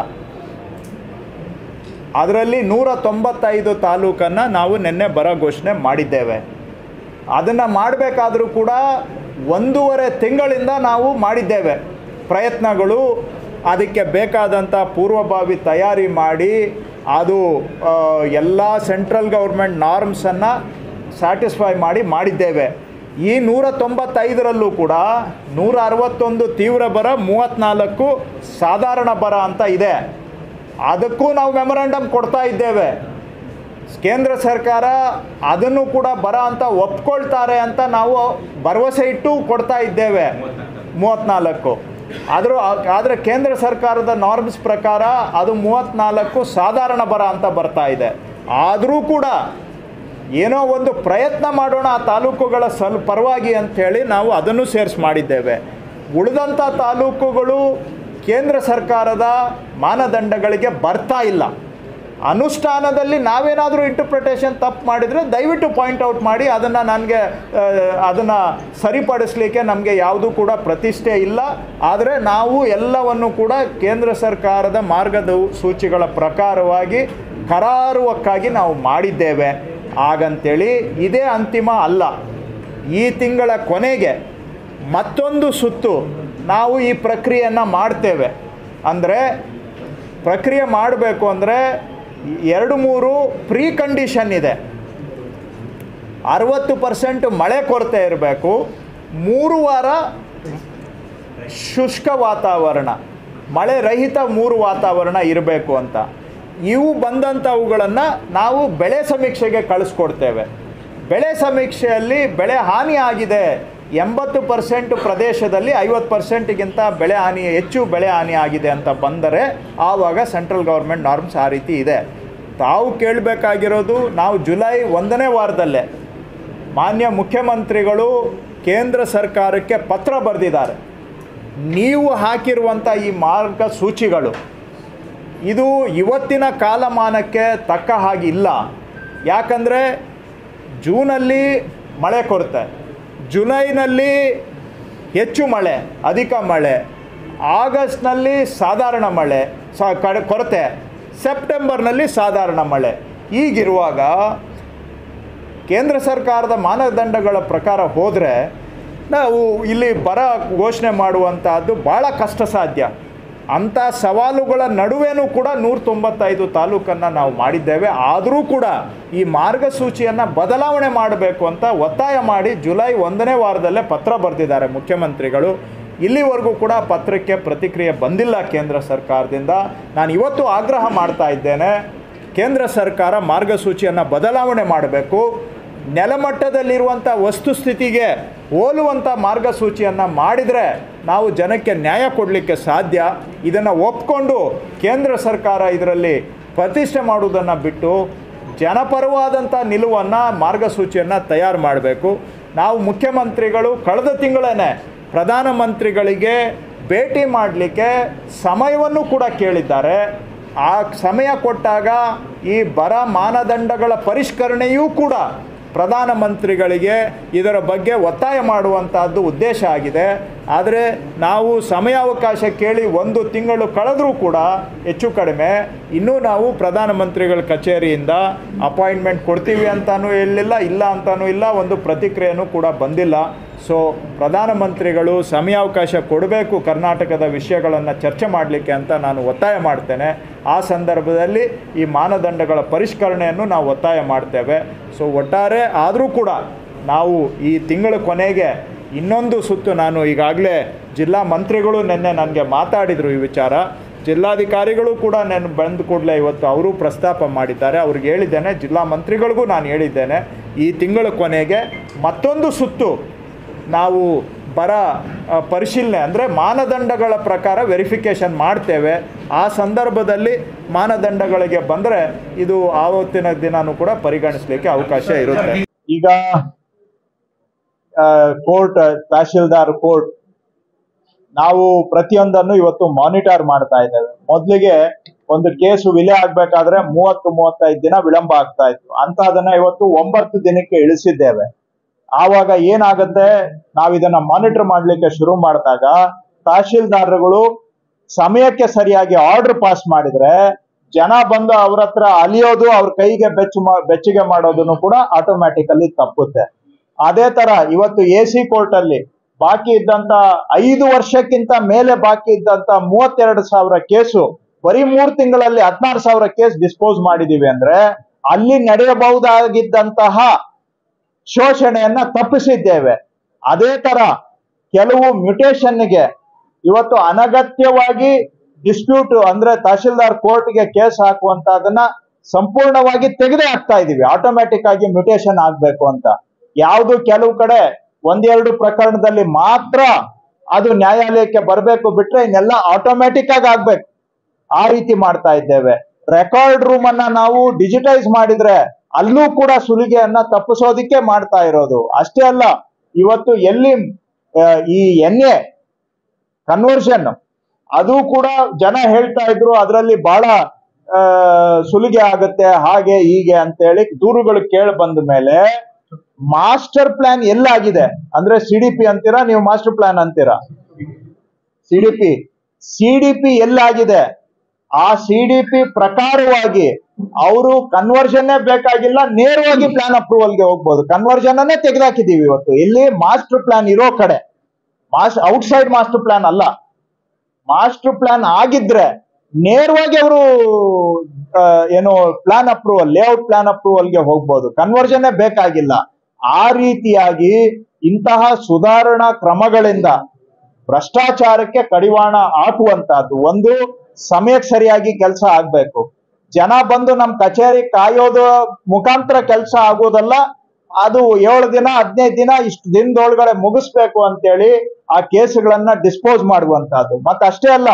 ಅದರಲ್ಲಿ ನೂರ ತೊಂಬತ್ತೈದು ತಾಲೂಕನ್ನು ನಾವು ನಿನ್ನೆ ಬರ ಘೋಷಣೆ ಮಾಡಿದ್ದೇವೆ ಅದನ್ನು ಮಾಡಬೇಕಾದ್ರೂ ಕೂಡ ಒಂದೂವರೆ ತಿಂಗಳಿಂದ ನಾವು ಮಾಡಿದ್ದೇವೆ ಪ್ರಯತ್ನಗಳು ಅದಕ್ಕೆ ಬೇಕಾದಂಥ ಪೂರ್ವಭಾವಿ ತಯಾರಿ ಮಾಡಿ ಅದು ಎಲ್ಲ ಸೆಂಟ್ರಲ್ ಗೌರ್ಮೆಂಟ್ ನಾರ್ಮ್ಸನ್ನು ಸ್ಯಾಟಿಸ್ಫೈ ಮಾಡಿ ಮಾಡಿದ್ದೇವೆ ಈ ನೂರ ತೊಂಬತ್ತೈದರಲ್ಲೂ ಕೂಡ ನೂರ ಅರವತ್ತೊಂದು ತೀವ್ರ ಬರ ಮೂವತ್ತ್ನಾಲ್ಕು ಸಾಧಾರಣ ಬರ ಅಂತ ಇದೆ ಅದಕ್ಕೂ ನಾವು ಮೆಮೊರಂಡಮ್ ಕೊಡ್ತಾ ಇದ್ದೇವೆ ಕೇಂದ್ರ ಸರ್ಕಾರ ಅದನ್ನು ಕೂಡ ಬರ ಅಂತ ಒಪ್ಕೊಳ್ತಾರೆ ಅಂತ ನಾವು ಭರವಸೆ ಇಟ್ಟು ಕೊಡ್ತಾ ಇದ್ದೇವೆ ಮೂವತ್ತ್ನಾಲ್ಕು ಆದರೂ ಆದರೆ ಕೇಂದ್ರ ಸರ್ಕಾರದ ನಾರ್ಮ್ಸ್ ಪ್ರಕಾರ ಅದು ಮೂವತ್ತ್ನಾಲ್ಕು ಸಾಧಾರಣ ಬರ ಅಂತ ಬರ್ತಾ ಇದೆ ಆದರೂ ಕೂಡ ಏನೋ ಒಂದು ಪ್ರಯತ್ನ ಮಾಡೋಣ ಆ ತಾಲೂಕುಗಳ ಸಲ್ ಪರವಾಗಿ ಅಂಥೇಳಿ ನಾವು ಅದನ್ನು ಸೇರಿಸಿ ಮಾಡಿದ್ದೇವೆ ಉಳಿದಂಥ ತಾಲೂಕುಗಳು ಕೇಂದ್ರ ಸರ್ಕಾರದ ಮಾನದಂಡಗಳಿಗೆ ಬರ್ತಾ ಇಲ್ಲ ಅನುಷ್ಠಾನದಲ್ಲಿ ನಾವೇನಾದರೂ ಇಂಟರ್ಪ್ರಿಟೇಷನ್ ತಪ್ಪು ಮಾಡಿದರೆ ದಯವಿಟ್ಟು ಪಾಯಿಂಟ್ ಔಟ್ ಮಾಡಿ ಅದನ್ನು ನನಗೆ ಅದನ್ನು ಸರಿಪಡಿಸಲಿಕ್ಕೆ ನಮಗೆ ಯಾವುದೂ ಕೂಡ ಪ್ರತಿಷ್ಠೆ ಇಲ್ಲ ಆದರೆ ನಾವು ಎಲ್ಲವನ್ನು ಕೂಡ ಕೇಂದ್ರ ಸರ್ಕಾರದ ಮಾರ್ಗದ ಸೂಚಿಗಳ ಪ್ರಕಾರವಾಗಿ ಕರಾರುವಕ್ಕಾಗಿ ನಾವು ಮಾಡಿದ್ದೇವೆ ಹಾಗಂತೇಳಿ ಇದೇ ಅಂತಿಮ ಅಲ್ಲ ಈ ತಿಂಗಳ ಕೊನೆಗೆ ಮತ್ತೊಂದು ಸುತ್ತು ನಾವು ಈ ಪ್ರಕ್ರಿಯೆಯನ್ನು ಮಾಡ್ತೇವೆ ಅಂದರೆ ಪ್ರಕ್ರಿಯೆ ಮಾಡಬೇಕು ಅಂದರೆ ಎರಡು ಮೂರು ಪ್ರೀ ಕಂಡೀಷನ್ ಇದೆ ಅರವತ್ತು ಪರ್ಸೆಂಟ್ ಮಳೆ ಕೊರತೆ ಇರಬೇಕು ಮೂರು ವಾರ ಶುಷ್ಕ ವಾತಾವರಣ ಮಳೆ ರಹಿತ ಮೂರು ವಾತಾವರಣ ಇರಬೇಕು ಅಂತ ಇವು ಬಂದಂಥವುಗಳನ್ನು ನಾವು ಬೆಳೆ ಸಮೀಕ್ಷೆಗೆ ಕಳಿಸ್ಕೊಡ್ತೇವೆ ಬೆಳೆ ಸಮೀಕ್ಷೆಯಲ್ಲಿ ಬೆಳೆ ಹಾನಿ ಆಗಿದೆ ಎಂಬತ್ತು ಪರ್ಸೆಂಟ್ ಪ್ರದೇಶದಲ್ಲಿ ಐವತ್ತು ಪರ್ಸೆಂಟ್ಗಿಂತ ಬೆಳೆ ಹಾನಿ ಹೆಚ್ಚು ಬೆಳೆ ಹಾನಿ ಆಗಿದೆ ಅಂತ ಬಂದರೆ ಆವಾಗ ಸೆಂಟ್ರಲ್ ಗೌರ್ಮೆಂಟ್ ನಾರ್ಮ್ಸ್ ಆ ರೀತಿ ಇದೆ ತಾವು ಕೇಳಬೇಕಾಗಿರೋದು ನಾವು ಜುಲೈ ಒಂದನೇ ವಾರದಲ್ಲೇ ಮಾನ್ಯ ಮುಖ್ಯಮಂತ್ರಿಗಳು ಕೇಂದ್ರ ಸರ್ಕಾರಕ್ಕೆ ಪತ್ರ ಬರೆದಿದ್ದಾರೆ ನೀವು ಹಾಕಿರುವಂಥ ಈ ಮಾರ್ಗಸೂಚಿಗಳು ಇದು ಇವತ್ತಿನ ಕಾಲಮಾನಕ್ಕೆ ತಕ್ಕ ಹಾಗಿಲ್ಲ ಯಾಕಂದರೆ ಜೂನಲ್ಲಿ ಮಳೆ ಕೊರತೆ ಜುಲೈನಲ್ಲಿ ಹೆಚ್ಚು ಮಳೆ ಅಧಿಕ ಮಳೆ ಆಗಸ್ಟ್ನಲ್ಲಿ ಸಾಧಾರಣ ಮಳೆ ಸ ಕಡೆ ಕೊರತೆ ಸೆಪ್ಟೆಂಬರ್ನಲ್ಲಿ ಸಾಧಾರಣ ಮಳೆ ಈಗಿರುವಾಗ ಕೇಂದ್ರ ಸರ್ಕಾರದ ಮಾನದಂಡಗಳ ಪ್ರಕಾರ ಹೋದರೆ ನಾವು ಇಲ್ಲಿ ಬರ ಘೋಷಣೆ ಮಾಡುವಂತಹದ್ದು ಭಾಳ ಕಷ್ಟ ಸಾಧ್ಯ ಅಂಥ ಸವಾಲುಗಳ ನಡುವೆನೂ ಕೂಡ ನೂರ ತೊಂಬತ್ತೈದು ತಾಲೂಕನ್ನು ನಾವು ಮಾಡಿದ್ದೇವೆ ಆದರೂ ಕೂಡ ಈ ಮಾರ್ಗಸೂಚಿಯನ್ನು ಬದಲಾವಣೆ ಮಾಡಬೇಕು ಅಂತ ಒತ್ತಾಯ ಮಾಡಿ ಜುಲೈ ಒಂದನೇ ವಾರದಲ್ಲೇ ಪತ್ರ ಬರೆದಿದ್ದಾರೆ ಮುಖ್ಯಮಂತ್ರಿಗಳು ಇಲ್ಲಿವರೆಗೂ ಕೂಡ ಪತ್ರಕ್ಕೆ ಪ್ರತಿಕ್ರಿಯೆ ಬಂದಿಲ್ಲ ಕೇಂದ್ರ ಸರ್ಕಾರದಿಂದ ನಾನು ಇವತ್ತು ಆಗ್ರಹ ಮಾಡ್ತಾ ಇದ್ದೇನೆ ಕೇಂದ್ರ ಸರ್ಕಾರ ಮಾರ್ಗಸೂಚಿಯನ್ನು ಬದಲಾವಣೆ ಮಾಡಬೇಕು ನೆಲಮಟ್ಟದಲ್ಲಿರುವಂಥ ವಸ್ತುಸ್ಥಿತಿಗೆ ಹೋಲುವಂಥ ಮಾರ್ಗಸೂಚಿಯನ್ನು ಮಾಡಿದರೆ ನಾವು ಜನಕ್ಕೆ ನ್ಯಾಯ ಕೊಡಲಿಕ್ಕೆ ಸಾಧ್ಯ ಇದನ್ನು ಒಪ್ಕೊಂಡು ಕೇಂದ್ರ ಸರ್ಕಾರ ಇದರಲ್ಲಿ ಪ್ರತಿಷ್ಠೆ ಮಾಡುವುದನ್ನು ಬಿಟ್ಟು ಜನಪರವಾದಂಥ ನಿಲುವನ್ನು ಮಾರ್ಗಸೂಚಿಯನ್ನು ತಯಾರು ಮಾಡಬೇಕು ನಾವು ಮುಖ್ಯಮಂತ್ರಿಗಳು ಕಳೆದ ತಿಂಗಳೇ ಪ್ರಧಾನಮಂತ್ರಿಗಳಿಗೆ ಭೇಟಿ ಮಾಡಲಿಕ್ಕೆ ಸಮಯವನ್ನು ಕೂಡ ಕೇಳಿದ್ದಾರೆ ಆ ಸಮಯ ಕೊಟ್ಟಾಗ ಈ ಬರ ಮಾನದಂಡಗಳ ಪರಿಷ್ಕರಣೆಯೂ ಕೂಡ ಪ್ರಧಾನಮಂತ್ರಿಗಳಿಗೆ ಇದರ ಬಗ್ಗೆ ಒತ್ತಾಯ ಮಾಡುವಂತಹದ್ದು ಉದ್ದೇಶ ಆಗಿದೆ ಆದರೆ ನಾವು ಸಮಯಾವಕಾಶ ಕೇಳಿ ಒಂದು ತಿಂಗಳು ಕಳೆದರೂ ಕೂಡ ಹೆಚ್ಚು ಕಡಿಮೆ ಇನ್ನೂ ನಾವು ಪ್ರಧಾನಮಂತ್ರಿಗಳ ಕಚೇರಿಯಿಂದ ಅಪಾಯಿಂಟ್ಮೆಂಟ್ ಕೊಡ್ತೀವಿ ಅಂತಾನೂ ಹೇಳಿಲ್ಲ ಇಲ್ಲ ಅಂತಾನೂ ಇಲ್ಲ ಒಂದು ಪ್ರತಿಕ್ರಿಯೆನೂ ಕೂಡ ಬಂದಿಲ್ಲ ಸೊ ಪ್ರಧಾನಮಂತ್ರಿಗಳು ಸಮಯಾವಕಾಶ ಕೊಡಬೇಕು ಕರ್ನಾಟಕದ ವಿಷಯಗಳನ್ನು ಚರ್ಚೆ ಮಾಡಲಿಕ್ಕೆ ಅಂತ ನಾನು ಒತ್ತಾಯ ಮಾಡ್ತೇನೆ ಆ ಸಂದರ್ಭದಲ್ಲಿ ಈ ಮಾನದಂಡಗಳ ಪರಿಷ್ಕರಣೆಯನ್ನು ನಾವು ಒತ್ತಾಯ ಮಾಡ್ತೇವೆ ಸೊ ಒಟ್ಟಾರೆ ಆದರೂ ಕೂಡ ನಾವು ಈ ತಿಂಗಳ ಕೊನೆಗೆ ಇನ್ನೊಂದು ಸುತ್ತು ನಾನು ಈಗಾಗಲೇ ಜಿಲ್ಲಾ ಮಂತ್ರಿಗಳು ನಿನ್ನೆ ನನಗೆ ಮಾತಾಡಿದರು ಈ ವಿಚಾರ ಜಿಲ್ಲಾಧಿಕಾರಿಗಳು ಕೂಡ ನಾನು ಬಂದ ಕೂಡಲೇ ಇವತ್ತು ಅವರು ಪ್ರಸ್ತಾಪ ಮಾಡಿದ್ದಾರೆ ಅವ್ರಿಗೆ ಹೇಳಿದ್ದೇನೆ ಜಿಲ್ಲಾ ಮಂತ್ರಿಗಳಿಗೂ ನಾನು ಹೇಳಿದ್ದೇನೆ ಈ ತಿಂಗಳ ಕೊನೆಗೆ ಮತ್ತೊಂದು ಸುತ್ತು ನಾವು ಬರ ಆ, ಪರಿಶೀಲನೆ ಅಂದರೆ ಮಾನದಂಡಗಳ ಪ್ರಕಾರ ವೆರಿಫಿಕೇಷನ್ ಮಾಡ್ತೇವೆ ಆ ಸಂದರ್ಭದಲ್ಲಿ ಮಾನದಂಡಗಳಿಗೆ ಬಂದರೆ ಇದು ಆವತ್ತಿನ ದಿನನೂ ಕೂಡ ಪರಿಗಣಿಸಲಿಕ್ಕೆ ಅವಕಾಶ ಇರುತ್ತೆ ಈಗ ಕೋರ್ಟ್ ತಹಶೀಲ್ದಾರ್ ಕೋರ್ಟ್ ನಾವು ಪ್ರತಿಯೊಂದನ್ನು ಇವತ್ತು ಮಾನಿಟರ್ ಮಾಡ್ತಾ ಇದ್ದೇವೆ ಮೊದಲಿಗೆ ಒಂದು ಕೇಸು ವಿಲೆ ಆಗ್ಬೇಕಾದ್ರೆ ಮೂವತ್ತು ಮೂವತ್ತೈದು ದಿನ ವಿಳಂಬ ಆಗ್ತಾ ಇತ್ತು ಅಂತ ಅದನ್ನ ಇವತ್ತು ಒಂಬತ್ತು ದಿನಕ್ಕೆ ಇಳಿಸಿದ್ದೇವೆ ಆವಾಗ ಏನಾಗುತ್ತೆ ನಾವು ಇದನ್ನ ಮಾನಿಟರ್ ಮಾಡ್ಲಿಕ್ಕೆ ಶುರು ಮಾಡಿದಾಗ ತಹಶೀಲ್ದಾರರುಗಳು ಸಮಯಕ್ಕೆ ಸರಿಯಾಗಿ ಆರ್ಡರ್ ಪಾಸ್ ಮಾಡಿದ್ರೆ ಜನ ಬಂದು ಅವ್ರ ಹತ್ರ ಅಲಿಯೋದು ಅವ್ರ ಕೈಗೆ ಬೆಚ್ಚ ಮಾ- ಬೆಚ್ಚಗೆ ಮಾಡೋದನ್ನು ಕೂಡ ಆಟೋಮ್ಯಾಟಿಕಲಿ ತಪ್ಪುತ್ತೆ ಅದೇ ತರ ಇವತ್ತು ಎ ಸಿ ಕೋರ್ಟ್ ಅಲ್ಲಿ ಬಾಕಿ ಇದ್ದಂತ ಐದು ವರ್ಷಕ್ಕಿಂತ ಮೇಲೆ ಬಾಕಿ ಇದ್ದಂತ ಮೂವತ್ತೆರಡು ಸಾವಿರ ಕೇಸು ಬರೀ ಮೂರ್ ತಿಂಗಳಲ್ಲಿ ಹದಿನಾರು ಸಾವಿರ ಕೇಸ್ ಡಿಸ್ಪೋಸ್ ಮಾಡಿದೀವಿ ಅಂದ್ರೆ ಅಲ್ಲಿ ನಡೆಯಬಹುದಾಗಿದ್ದಂತಹ ಶೋಷಣೆಯನ್ನ ತಪ್ಪಿಸಿದ್ದೇವೆ ಅದೇ ತರ ಕೆಲವು ಮ್ಯುಟೇಷನ್ಗೆ ಇವತ್ತು ಅನಗತ್ಯವಾಗಿ ಡಿಸ್ಪ್ಯೂಟ್ ಅಂದ್ರೆ ತಹಶೀಲ್ದಾರ್ ಕೋರ್ಟ್ಗೆ ಕೇಸ್ ಹಾಕುವಂತದನ್ನ ಸಂಪೂರ್ಣವಾಗಿ ತೆಗೆದೇ ಹಾಕ್ತಾ ಇದೀವಿ ಆಟೋಮ್ಯಾಟಿಕ್ ಆಗಿ ಮ್ಯುಟೇಷನ್ ಆಗ್ಬೇಕು ಅಂತ ಯಾವುದು ಕೆಲವು ಕಡೆ ಒಂದೆರಡು ಪ್ರಕರಣದಲ್ಲಿ ಮಾತ್ರ ಅದು ನ್ಯಾಯಾಲಯಕ್ಕೆ ಬರಬೇಕು ಬಿಟ್ರೆ ಇನ್ನೆಲ್ಲ ಆಟೋಮ್ಯಾಟಿಕ್ ಆಗಿ ಆಗ್ಬೇಕು ಆ ರೀತಿ ಮಾಡ್ತಾ ಇದ್ದೇವೆ ರೆಕಾರ್ಡ್ ರೂಮ್ ಅನ್ನ ನಾವು ಡಿಜಿಟೈಸ್ ಮಾಡಿದ್ರೆ ಅಲ್ಲೂ ಕೂಡ ಸುಲಿಗೆಯನ್ನ ತಪ್ಪಿಸೋದಿಕ್ಕೆ ಮಾಡ್ತಾ ಇರೋದು ಅಷ್ಟೇ ಅಲ್ಲ ಇವತ್ತು ಎಲ್ಲಿ ಆ, ಈ ಎನ್ ಎ ಕನ್ವರ್ಷನ್ ಅದು ಕೂಡ ಜನ ಹೇಳ್ತಾ ಇದ್ರು ಅದರಲ್ಲಿ ಬಹಳ ಆ, ಸುಲಿಗೆ ಆಗುತ್ತೆ ಹಾಗೆ ಹೀಗೆ ಅಂತೇಳಿ ದೂರುಗಳು ಕೇಳಿ ಬಂದ ಮೇಲೆ ಮಾಸ್ಟರ್ ಪ್ಲಾನ್ ಎಲ್ಲಾಗಿದೆ ಅಂದ್ರೆ ಸಿ ಡಿ ಪಿ ಅಂತೀರಾ ನೀವು ಮಾಸ್ಟರ್ ಪ್ಲಾನ್ ಅಂತೀರಾ C D P C D P ಎಲ್ಲಾಗಿದೆ ಆ ಸಿ ಡಿ ಪಿ ಪ್ರಕಾರವಾಗಿ ಅವರು ಕನ್ವರ್ಷನ್ನೇ ಬೇಕಾಗಿಲ್ಲ ನೇರವಾಗಿ ಪ್ಲಾನ್ ಅಪ್ರೂವಲ್ಗೆ ಹೋಗ್ಬೋದು ಕನ್ವರ್ಷನ್ ಅನ್ನೇ ತೆಗೆದಾಕಿದೀವಿ ಇವತ್ತು ಇಲ್ಲಿ ಮಾಸ್ಟರ್ ಪ್ಲಾನ್ ಇರೋ ಕಡೆ ಮಾಸ್ ಔಟ್ಸೈಡ್ ಮಾಸ್ಟರ್ ಪ್ಲಾನ್ ಅಲ್ಲ ಮಾಸ್ಟರ್ ಪ್ಲಾನ್ ಆಗಿದ್ರೆ ನೇರವಾಗಿ ಅವರು ಏನು ಪ್ಲಾನ್ ಅಪ್ರೂವಲ್ ಲೇಔಟ್ ಪ್ಲಾನ್ ಅಪ್ರೂವಲ್ಗೆ ಹೋಗ್ಬೋದು ಕನ್ವರ್ಷನ್ನೇ ಬೇಕಾಗಿಲ್ಲ ಆ ರೀತಿಯಾಗಿ ಇಂತಹ ಸುಧಾರಣಾ ಕ್ರಮಗಳಿಂದ ಭ್ರಷ್ಟಾಚಾರಕ್ಕೆ ಕಡಿವಾಣ ಹಾಕುವಂತಹದ್ದು ಒಂದು ಸಮಯಕ್ಕೆ ಸರಿಯಾಗಿ ಕೆಲಸ ಆಗ್ಬೇಕು ಜನ ಬಂದು ನಮ್ ಕಚೇರಿ ಕಾಯೋದು ಮುಖಾಂತರ ಕೆಲಸ ಆಗೋದಲ್ಲ ಅದು ಏಳು ದಿನ ಹದಿನೈದು ದಿನ ಇಷ್ಟು ದಿನದೊಳಗಡೆ ಮುಗಿಸ್ಬೇಕು ಅಂತೇಳಿ ಆ ಕೇಸುಗಳನ್ನ ಡಿಸ್ಪೋಸ್ ಮಾಡುವಂತಹದ್ದು ಮತ್ತೆ ಅಷ್ಟೇ ಅಲ್ಲ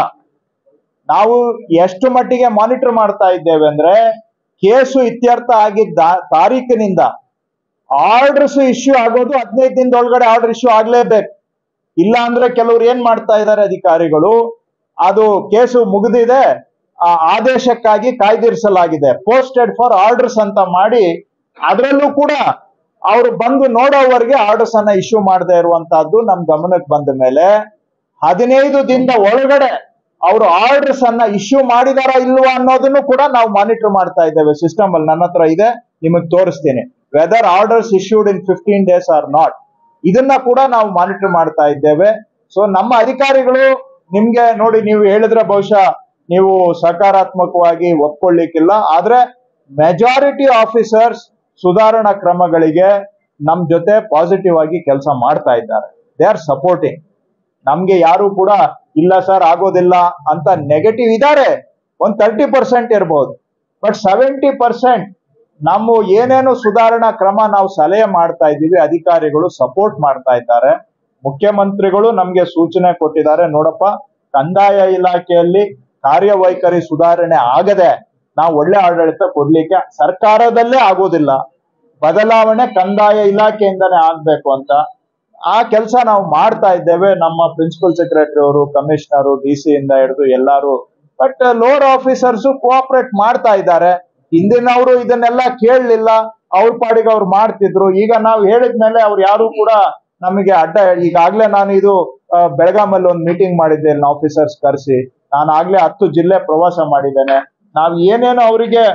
ನಾವು ಎಷ್ಟು ಮಟ್ಟಿಗೆ ಮಾನಿಟರ್ ಮಾಡ್ತಾ ಇದ್ದೇವೆ ಅಂದ್ರೆ ಕೇಸು ಇತ್ಯರ್ಥ ಆಗಿದ್ದ ತಾರೀಕಿನಿಂದ ಆರ್ಡರ್ಸ್ ಇಶ್ಯೂ ಆಗೋದು ಹದಿನೈದು ದಿನದೊಳಗಡೆ ಆರ್ಡರ್ ಇಶ್ಯೂ ಆಗ್ಲೇಬೇಕು ಇಲ್ಲ ಅಂದ್ರೆ ಕೆಲವ್ರು ಏನ್ ಮಾಡ್ತಾ ಇದ್ದಾರೆ ಅಧಿಕಾರಿಗಳು ಅದು ಕೇಸು ಮುಗಿದಿದೆ ಆ ಆದೇಶಕ್ಕಾಗಿ ಕಾಯ್ದಿರಿಸಲಾಗಿದೆ ಪೋಸ್ಟೆಡ್ ಫಾರ್ ಆರ್ಡರ್ಸ್ ಅಂತ ಮಾಡಿ ಅದರಲ್ಲೂ ಕೂಡ ಅವರು ಬಂದು ನೋಡೋವರೆಗೆ ಆರ್ಡರ್ಸ್ ಅನ್ನ ಇಶ್ಯೂ ಮಾಡದೇ ಇರುವಂತಹದ್ದು ನಮ್ ಗಮನಕ್ಕೆ ಬಂದ ಮೇಲೆ ಹದಿನೈದು ದಿನದ ಒಳಗಡೆ ಅವರು ಆರ್ಡರ್ಸ್ ಅನ್ನ ಇಶ್ಯೂ ಮಾಡಿದಾರ ಇಲ್ವಾ ಅನ್ನೋದನ್ನು ಕೂಡ ನಾವು ಮಾನಿಟರ್ ಮಾಡ್ತಾ ಇದ್ದೇವೆ ಸಿಸ್ಟಮ್ ಅಲ್ಲಿ ನನ್ನ ಹತ್ರ ಇದೆ ನಿಮಗೆ ತೋರಿಸ್ತೀನಿ whether orders issued in fifteen days or not ಇದನ್ನ ಕೂಡ ನಾವು ಮಾನಿಟರ್ ಮಾಡ್ತಾ ಇದ್ದೇವೆ ಸೊ ನಮ್ಮ ಅಧಿಕಾರಿಗಳು ನಿಮ್ಗೆ ನೋಡಿ ನೀವು ಹೇಳಿದ್ರೆ ಬಹುಶಃ ನೀವು ಸಕಾರಾತ್ಮಕವಾಗಿ ಒಪ್ಕೊಳ್ಳಿಕ್ಕಿಲ್ಲ ಆದ್ರೆ ಮೆಜಾರಿಟಿ ಆಫೀಸರ್ಸ್ ಸುಧಾರಣಾ ಕ್ರಮಗಳಿಗೆ ನಮ್ ಜೊತೆ ಪಾಸಿಟಿವ್ ಆಗಿ ಕೆಲಸ ಮಾಡ್ತಾ ಇದ್ದಾರೆ ದೇ ಆರ್ ಸಪೋರ್ಟಿಂಗ್ ನಮ್ಗೆ ಯಾರು ಕೂಡ ಇಲ್ಲ ಸರ್ ಆಗೋದಿಲ್ಲ ಅಂತ ನೆಗೆಟಿವ್ ಇದ್ದಾರೆ ಒಂದ್ ತರ್ಟಿ ಪರ್ಸೆಂಟ್ ಇರ್ಬೋದು ಬಟ್ ಸೆವೆಂಟಿ ಪರ್ಸೆಂಟ್ ನಮ್ಮ ಏನೇನು ಸುಧಾರಣಾ ಕ್ರಮ ನಾವು ಸಲಹೆ ಮಾಡ್ತಾ ಇದ್ದೀವಿ ಅಧಿಕಾರಿಗಳು ಸಪೋರ್ಟ್ ಮಾಡ್ತಾ ಇದ್ದಾರೆ ಮುಖ್ಯಮಂತ್ರಿಗಳು ನಮ್ಗೆ ಸೂಚನೆ ಕೊಟ್ಟಿದ್ದಾರೆ ನೋಡಪ್ಪ ಕಂದಾಯ ಇಲಾಖೆಯಲ್ಲಿ ಕಾರ್ಯವೈಖರಿ ಸುಧಾರಣೆ ಆಗದೆ ನಾವು ಒಳ್ಳೆ ಆಡಳಿತ ಕೊಡ್ಲಿಕ್ಕೆ ಸರ್ಕಾರದಲ್ಲೇ ಆಗೋದಿಲ್ಲ ಬದಲಾವಣೆ ಕಂದಾಯ ಇಲಾಖೆಯಿಂದನೇ ಆಗ್ಬೇಕು ಅಂತ ಆ ಕೆಲಸ ನಾವು ಮಾಡ್ತಾ ಇದ್ದೇವೆ ನಮ್ಮ ಪ್ರಿನ್ಸಿಪಲ್ ಸೆಕ್ರೆಟರಿ ಅವರು ಕಮಿಷನರು ಡಿ ಸಿ ಇಂದ ಹಿಡಿದು ಎಲ್ಲಾರು ಬಟ್ ಲೋವರ್ ಆಫೀಸರ್ಸ್ ಕೋಆಪರೇಟ್ ಮಾಡ್ತಾ ಇದ್ದಾರೆ ಹಿಂದಿನವರು ಇದನ್ನೆಲ್ಲ ಕೇಳಲಿಲ್ಲ ಅವ್ರ ಪಾಡಿಗೆ ಅವ್ರು ಮಾಡ್ತಿದ್ರು ಈಗ ನಾವು ಹೇಳಿದ್ಮೇಲೆ ಅವ್ರು ಯಾರು ಕೂಡ ನಮಗೆ ಅಡ್ಡ ಈಗಾಗ್ಲೇ ನಾನು ಇದು ಆ, ಬೆಳಗಾಮಲ್ಲಿ ಒಂದು ಮೀಟಿಂಗ್ ಮಾಡಿದ್ದೆ ನನ್ನ ಆಫೀಸರ್ಸ್ ಕರೆಸಿ ನಾನು ಆಗ್ಲೇ ಹತ್ತು ಜಿಲ್ಲೆ ಪ್ರವಾಸ ಮಾಡಿದ್ದೇನೆ ನಾವು ಏನೇನು ಅವರಿಗೆ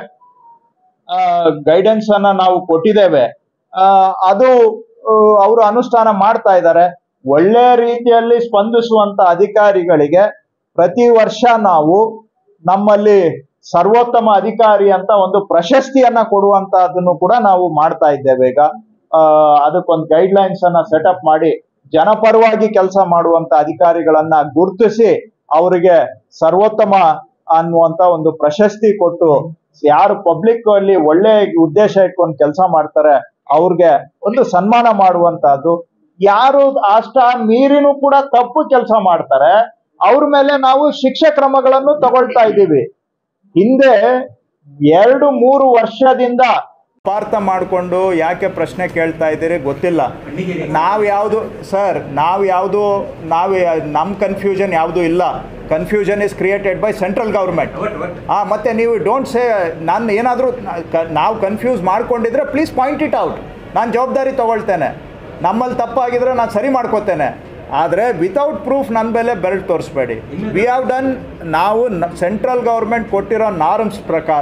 ಗೈಡೆನ್ಸ್ ಅನ್ನ ನಾವು ಕೊಟ್ಟಿದ್ದೇವೆ ಆ, ಅದು ಅವರು ಅನುಷ್ಠಾನ ಮಾಡ್ತಾ ಇದ್ದಾರೆ ಒಳ್ಳೆ ರೀತಿಯಲ್ಲಿ ಸ್ಪಂದಿಸುವಂತ ಅಧಿಕಾರಿಗಳಿಗೆ ಪ್ರತಿ ವರ್ಷ ನಾವು ನಮ್ಮಲ್ಲಿ ಸರ್ವೋತ್ತಮ ಅಧಿಕಾರಿ ಅಂತ ಒಂದು ಪ್ರಶಸ್ತಿಯನ್ನ ಕೊಡುವಂತಹದನ್ನು ಕೂಡ ನಾವು ಮಾಡ್ತಾ ಇದ್ದೇವೆ ಈಗ ಆ, ಅದಕ್ಕೊಂದು ಗೈಡ್ ಲೈನ್ಸ್ ಅನ್ನ ಸೆಟಪ್ ಮಾಡಿ ಜನಪರವಾಗಿ ಕೆಲಸ ಮಾಡುವಂತ ಅಧಿಕಾರಿಗಳನ್ನ ಗುರುತಿಸಿ ಅವರಿಗೆ ಸರ್ವೋತ್ತಮ ಅನ್ನುವಂತ ಒಂದು ಪ್ರಶಸ್ತಿ ಕೊಟ್ಟು ಯಾರು ಪಬ್ಲಿಕ್ ಅಲ್ಲಿ ಒಳ್ಳೆ ಉದ್ದೇಶ ಇಟ್ಕೊಂಡು ಕೆಲಸ ಮಾಡ್ತಾರೆ ಅವ್ರಿಗೆ ಒಂದು ಸನ್ಮಾನ ಮಾಡುವಂತಹದ್ದು ಯಾರು ಅಷ್ಟ ಮೀರಿನೂ ಕೂಡ ತಪ್ಪು ಕೆಲಸ ಮಾಡ್ತಾರೆ ಅವ್ರ ಮೇಲೆ ನಾವು ಶಿಕ್ಷೆ ಕ್ರಮಗಳನ್ನು ತಗೊಳ್ತಾ ಇದ್ದೀವಿ ಹಿಂದೆ ಎರಡು ಮೂರು ವರ್ಷದಿಂದ ಪಾರ್ಥ ಮಾಡಿಕೊಂಡು ಯಾಕೆ ಪ್ರಶ್ನೆ ಕೇಳ್ತಾ ಇದ್ದೀರಿ ಗೊತ್ತಿಲ್ಲ ನಾವು ಯಾವುದು ಸರ್ ನಾವು ಯಾವುದು ನಾವು ನಮ್ಮ ಕನ್ಫ್ಯೂಷನ್ ಯಾವುದು ಇಲ್ಲ confusion is created by central government ಹಾಂ ಮತ್ತೆ ನೀವು ಡೋಂಟ್ ಸೇ ನಾನು ಏನಾದರೂ ನಾವು ಕನ್ಫ್ಯೂಸ್ ಮಾಡ್ಕೊಂಡಿದ್ರೆ ಪ್ಲೀಸ್ ಪಾಯಿಂಟ್ ಇಟ್ ಔಟ್ ನಾನು ಜವಾಬ್ದಾರಿ ತಗೊಳ್ತೇನೆ ನಮ್ಮಲ್ಲಿ ತಪ್ಪಾಗಿದ್ರೆ ನಾನು ಸರಿ ಮಾಡ್ಕೋತೇನೆ ಆದರೆ ವಿತೌಟ್ ಪ್ರೂಫ್ ನನ್ನ ಮೇಲೆ ಬೆರಳು ತೋರಿಸ್ಬೇಡಿ ವಿ ಹ್ಯಾವ್ ಡನ್ ನಾವು ಸೆಂಟ್ರಲ್ ಗೌರ್ಮೆಂಟ್ ಕೊಟ್ಟಿರೋ ನಾರ್ಮ್ಸ್ ಪ್ರಕಾರ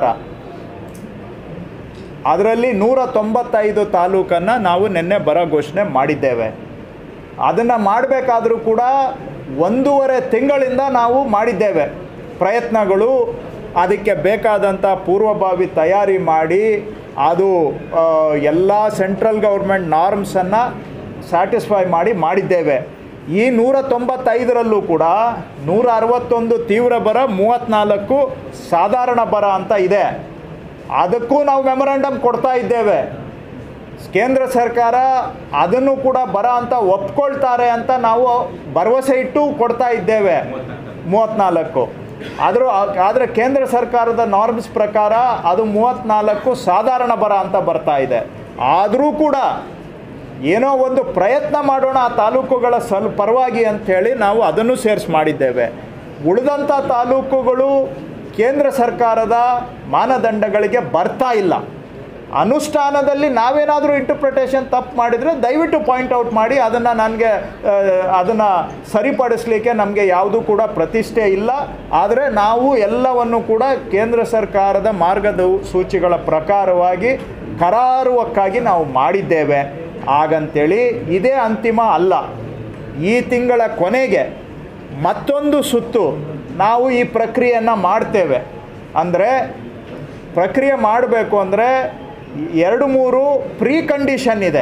ಅದರಲ್ಲಿ ನೂರ ತೊಂಬತ್ತೈದು ತಾಲೂಕನ್ನು ನಾವು ನಿನ್ನೆ ಬರ ಘೋಷಣೆ ಮಾಡಿದ್ದೇವೆ ಅದನ್ನು ಮಾಡಬೇಕಾದ್ರೂ ಕೂಡ ಒಂದೂವರೆ ತಿಂಗಳಿಂದ ನಾವು ಮಾಡಿದ್ದೇವೆ ಪ್ರಯತ್ನಗಳು ಅದಕ್ಕೆ ಬೇಕಾದಂಥ ಪೂರ್ವಭಾವಿ ತಯಾರಿ ಮಾಡಿ ಅದು ಎಲ್ಲ ಸೆಂಟ್ರಲ್ ಗೌರ್ಮೆಂಟ್ ನಾರ್ಮ್ಸನ್ನು ಸ್ಯಾಟಿಸ್ಫೈ ಮಾಡಿ ಮಾಡಿದ್ದೇವೆ ಈ ನೂರ ತೊಂಬತ್ತೈದರಲ್ಲೂ ಕೂಡ ನೂರ ಅರವತ್ತೊಂದು ತೀವ್ರ ಬರ ಮೂವತ್ತ್ನಾಲ್ಕು ಸಾಧಾರಣ ಬರ ಅಂತ ಇದೆ ಅದಕ್ಕೂ ನಾವು ಮೆಮೊರಂಡಮ್ ಕೊಡ್ತಾ ಇದ್ದೇವೆ ಕೇಂದ್ರ ಸರ್ಕಾರ ಅದನ್ನು ಕೂಡ ಬರ ಅಂತ ಒಪ್ಕೊಳ್ತಾರೆ ಅಂತ ನಾವು ಭರವಸೆ ಇಟ್ಟು ಕೊಡ್ತಾ ಇದ್ದೇವೆ ಮೂವತ್ತ್ನಾಲ್ಕು ಆದರೂ ಆದರೆ ಕೇಂದ್ರ ಸರ್ಕಾರದ ನಾರ್ಮ್ಸ್ ಪ್ರಕಾರ ಅದು ಮೂವತ್ತ್ನಾಲ್ಕು ಸಾಧಾರಣ ಬರ ಅಂತ ಬರ್ತಾ ಇದೆ ಆದರೂ ಕೂಡ ಏನೋ ಒಂದು ಪ್ರಯತ್ನ ಮಾಡೋಣ ಆ ತಾಲೂಕುಗಳ ಸಲ್ ಪರವಾಗಿ ಅಂಥೇಳಿ ನಾವು ಅದನ್ನು ಸೇರಿಸಿ ಮಾಡಿದ್ದೇವೆ ಉಳಿದಂಥ ತಾಲೂಕುಗಳು ಕೇಂದ್ರ ಸರ್ಕಾರದ ಮಾನದಂಡಗಳಿಗೆ ಬರ್ತಾ ಇಲ್ಲ ಅನುಷ್ಠಾನದಲ್ಲಿ ನಾವೇನಾದರೂ ಇಂಟರ್ಪ್ರಿಟೇಷನ್ ತಪ್ಪು ಮಾಡಿದರೆ ದಯವಿಟ್ಟು ಪಾಯಿಂಟ್ ಔಟ್ ಮಾಡಿ ಅದನ್ನು ನನಗೆ ಅದನ್ನು ಸರಿಪಡಿಸಲಿಕ್ಕೆ ನಮಗೆ ಯಾವುದೂ ಕೂಡ ಪ್ರತಿಷ್ಠೆ ಇಲ್ಲ ಆದರೆ ನಾವು ಎಲ್ಲವನ್ನು ಕೂಡ ಕೇಂದ್ರ ಸರ್ಕಾರದ ಮಾರ್ಗದ ಸೂಚಿಗಳ ಪ್ರಕಾರವಾಗಿ ಕರಾರುವಕ್ಕಾಗಿ ನಾವು ಮಾಡಿದ್ದೇವೆ ಹಾಗಂತೇಳಿ ಇದೇ ಅಂತಿಮ ಅಲ್ಲ ಈ ತಿಂಗಳ ಕೊನೆಗೆ ಮತ್ತೊಂದು ಸುತ್ತು ನಾವು ಈ ಪ್ರಕ್ರಿಯೆಯನ್ನು ಮಾಡ್ತೇವೆ ಅಂದರೆ ಪ್ರಕ್ರಿಯೆ ಮಾಡಬೇಕು ಅಂದರೆ ಎರಡು ಮೂರು ಪ್ರೀ ಕಂಡೀಷನ್ ಇದೆ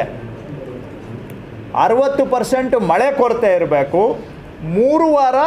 ಅರವತ್ತು ಪರ್ಸೆಂಟ್ ಮಳೆ ಕೊರತೆ ಇರಬೇಕು ಮೂರು ವಾರ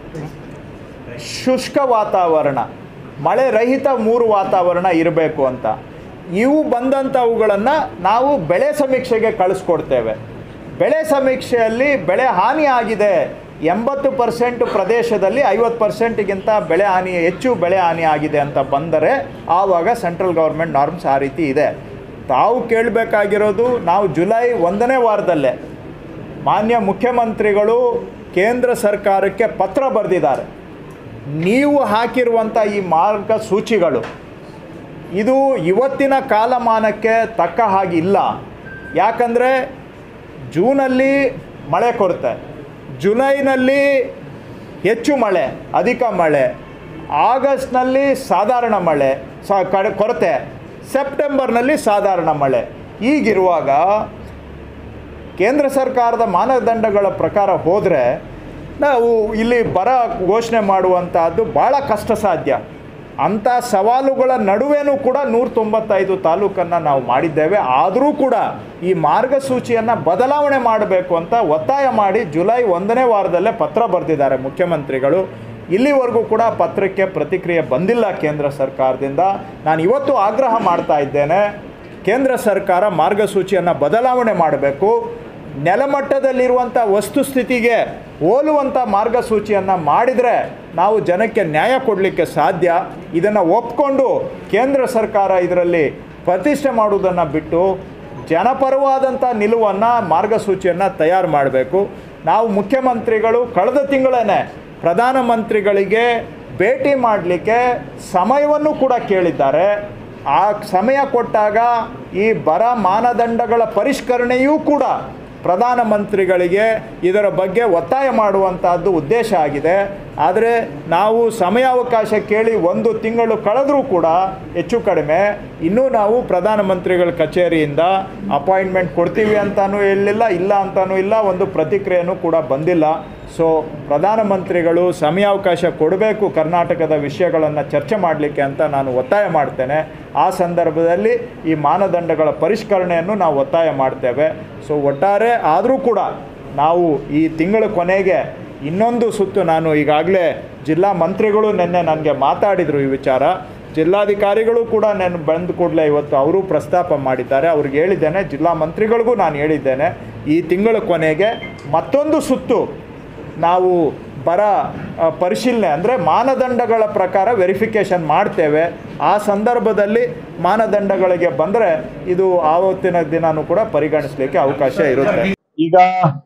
ಶುಷ್ಕ ವಾತಾವರಣ ಮಳೆ ರಹಿತ ಮೂರು ವಾತಾವರಣ ಇರಬೇಕು ಅಂತ ಇವು ಬಂದಂಥವುಗಳನ್ನು ನಾವು ಬೆಳೆ ಸಮೀಕ್ಷೆಗೆ ಕಳಿಸ್ಕೊಡ್ತೇವೆ ಬೆಳೆ ಸಮೀಕ್ಷೆಯಲ್ಲಿ ಬೆಳೆ ಹಾನಿ ಆಗಿದೆ ಎಂಬತ್ತು ಪರ್ಸೆಂಟ್ ಪ್ರದೇಶದಲ್ಲಿ ಐವತ್ತು ಪರ್ಸೆಂಟ್ಗಿಂತ ಬೆಳೆ ಹಾನಿ ಹೆಚ್ಚು ಬೆಳೆ ಹಾನಿ ಆಗಿದೆ ಅಂತ ಬಂದರೆ ಆವಾಗ ಸೆಂಟ್ರಲ್ ಗೌರ್ಮೆಂಟ್ ನಾರ್ಮ್ಸ್ ಆ ರೀತಿ ಇದೆ ತಾವು ಕೇಳಬೇಕಾಗಿರೋದು ನಾವು ಜುಲೈ ಒಂದನೇ ವಾರದಲ್ಲೇ ಮಾನ್ಯ ಮುಖ್ಯಮಂತ್ರಿಗಳು ಕೇಂದ್ರ ಸರ್ಕಾರಕ್ಕೆ ಪತ್ರ ಬರೆದಿದ್ದಾರೆ ನೀವು ಹಾಕಿರುವಂಥ ಈ ಮಾರ್ಗಸೂಚಿಗಳು ಇದು ಇವತ್ತಿನ ಕಾಲಮಾನಕ್ಕೆ ತಕ್ಕ ಹಾಗಿಲ್ಲ ಯಾಕಂದರೆ ಜೂನಲ್ಲಿ ಮಳೆ ಕೊರತೆ ಜುಲೈನಲ್ಲಿ ಹೆಚ್ಚು ಮಳೆ ಅಧಿಕ ಮಳೆ ಆಗಸ್ಟ್ನಲ್ಲಿ ಸಾಧಾರಣ ಮಳೆ ಸಾ ಕಡೆ ಕೊರತೆ ಸೆಪ್ಟೆಂಬರ್ನಲ್ಲಿ ಸಾಧಾರಣ ಮಳೆ ಈಗಿರುವಾಗ ಕೇಂದ್ರ ಸರ್ಕಾರದ ಮಾನದಂಡಗಳ ಪ್ರಕಾರ ಹೋದರೆ ನಾವು ಇಲ್ಲಿ ಬರ ಘೋಷಣೆ ಮಾಡುವಂತಹದ್ದು ಭಾಳ ಕಷ್ಟ ಸಾಧ್ಯ ಅಂಥ ಸವಾಲುಗಳ ನಡುವೆನೂ ಕೂಡ ನೂರ ತೊಂಬತ್ತೈದು ತಾಲೂಕನ್ನು ನಾವು ಮಾಡಿದ್ದೇವೆ ಆದರೂ ಕೂಡ ಈ ಮಾರ್ಗಸೂಚಿಯನ್ನು ಬದಲಾವಣೆ ಮಾಡಬೇಕು ಅಂತ ಒತ್ತಾಯ ಮಾಡಿ ಜುಲೈ ಒಂದನೇ ವಾರದಲ್ಲೇ ಪತ್ರ ಬರೆದಿದ್ದಾರೆ ಮುಖ್ಯಮಂತ್ರಿಗಳು ಇಲ್ಲಿವರೆಗೂ ಕೂಡ ಪತ್ರಕ್ಕೆ ಪ್ರತಿಕ್ರಿಯೆ ಬಂದಿಲ್ಲ ಕೇಂದ್ರ ಸರ್ಕಾರದಿಂದ ನಾನು ಇವತ್ತು ಆಗ್ರಹ ಮಾಡ್ತಾ ಇದ್ದೇನೆ ಕೇಂದ್ರ ಸರ್ಕಾರ ಮಾರ್ಗಸೂಚಿಯನ್ನು ಬದಲಾವಣೆ ಮಾಡಬೇಕು ನೆಲಮಟ್ಟದಲ್ಲಿರುವಂಥ ವಸ್ತುಸ್ಥಿತಿಗೆ ಹೋಲುವಂಥ ಮಾರ್ಗಸೂಚಿಯನ್ನು ಮಾಡಿದರೆ ನಾವು ಜನಕ್ಕೆ ನ್ಯಾಯ ಕೊಡಲಿಕ್ಕೆ ಸಾಧ್ಯ ಇದನ್ನು ಒಪ್ಕೊಂಡು ಕೇಂದ್ರ ಸರ್ಕಾರ ಇದರಲ್ಲಿ ಪ್ರತಿಷ್ಠೆ ಮಾಡುವುದನ್ನು ಬಿಟ್ಟು ಜನಪರವಾದಂಥ ನಿಲುವನ್ನು ಮಾರ್ಗಸೂಚಿಯನ್ನು ತಯಾರು ಮಾಡಬೇಕು ನಾವು ಮುಖ್ಯಮಂತ್ರಿಗಳು ಕಳೆದ ತಿಂಗಳೇ ಪ್ರಧಾನಮಂತ್ರಿಗಳಿಗೆ ಭೇಟಿ ಮಾಡಲಿಕ್ಕೆ ಸಮಯವನ್ನು ಕೂಡ ಕೇಳಿದ್ದಾರೆ ಆ ಸಮಯ ಕೊಟ್ಟಾಗ ಈ ಬರ ಮಾನದಂಡಗಳ ಪರಿಷ್ಕರಣೆಯೂ ಕೂಡ ಪ್ರಧಾನಮಂತ್ರಿಗಳಿಗೆ ಇದರ ಬಗ್ಗೆ ಒತ್ತಾಯ ಮಾಡುವಂತಹದ್ದು ಉದ್ದೇಶ ಆಗಿದೆ ಆದರೆ ನಾವು ಸಮಯಾವಕಾಶ ಕೇಳಿ ಒಂದು ತಿಂಗಳು ಕಳೆದರೂ ಕೂಡ ಹೆಚ್ಚು ಕಡಿಮೆ ಇನ್ನೂ ನಾವು ಪ್ರಧಾನಮಂತ್ರಿಗಳ ಕಚೇರಿಯಿಂದ ಅಪಾಯಿಂಟ್ಮೆಂಟ್ ಕೊಡ್ತೀವಿ ಅಂತಾನೂ ಹೇಳಿಲ್ಲ ಇಲ್ಲ ಅಂತಾನೂ ಇಲ್ಲ ಒಂದು ಪ್ರತಿಕ್ರಿಯೆನೂ ಕೂಡ ಬಂದಿಲ್ಲ ಸೊ ಪ್ರಧಾನಮಂತ್ರಿಗಳು ಸಮಯಾವಕಾಶ ಕೊಡಬೇಕು ಕರ್ನಾಟಕದ ವಿಷಯಗಳನ್ನು ಚರ್ಚೆ ಮಾಡಲಿಕ್ಕೆ ಅಂತ ನಾನು ಒತ್ತಾಯ ಮಾಡ್ತೇನೆ ಆ ಸಂದರ್ಭದಲ್ಲಿ ಈ ಮಾನದಂಡಗಳ ಪರಿಷ್ಕರಣೆಯನ್ನು ನಾವು ಒತ್ತಾಯ ಮಾಡ್ತೇವೆ ಸೊ ಒಟ್ಟಾರೆ ಆದರೂ ಕೂಡ ನಾವು ಈ ತಿಂಗಳ ಕೊನೆಗೆ ಇನ್ನೊಂದು ಸುತ್ತು ನಾನು ಈಗಾಗಲೇ ಜಿಲ್ಲಾ ಮಂತ್ರಿಗಳು ನಿನ್ನೆ ನನಗೆ ಮಾತಾಡಿದರು ಈ ವಿಚಾರ ಜಿಲ್ಲಾಧಿಕಾರಿಗಳು ಕೂಡ ನಾನು ಬಂದ ಕೂಡಲೇ ಇವತ್ತು ಅವರು ಪ್ರಸ್ತಾಪ ಮಾಡಿದ್ದಾರೆ ಅವ್ರಿಗೆ ಹೇಳಿದ್ದೇನೆ ಜಿಲ್ಲಾ ಮಂತ್ರಿಗಳಿಗೂ ನಾನು ಹೇಳಿದ್ದೇನೆ ಈ ತಿಂಗಳ ಕೊನೆಗೆ ಮತ್ತೊಂದು ಸುತ್ತು ನಾವು ಬರ ಆ, ಪರಿಶೀಲನೆ ಅಂದರೆ ಮಾನದಂಡಗಳ ಪ್ರಕಾರ ವೆರಿಫಿಕೇಷನ್ ಮಾಡ್ತೇವೆ ಆ ಸಂದರ್ಭದಲ್ಲಿ ಮಾನದಂಡಗಳಿಗೆ ಬಂದರೆ ಇದು ಆವತ್ತಿನ ದಿನಾನೂ ಕೂಡ ಪರಿಗಣಿಸಲಿಕ್ಕೆ ಅವಕಾಶ ಇರುತ್ತೆ ಈಗ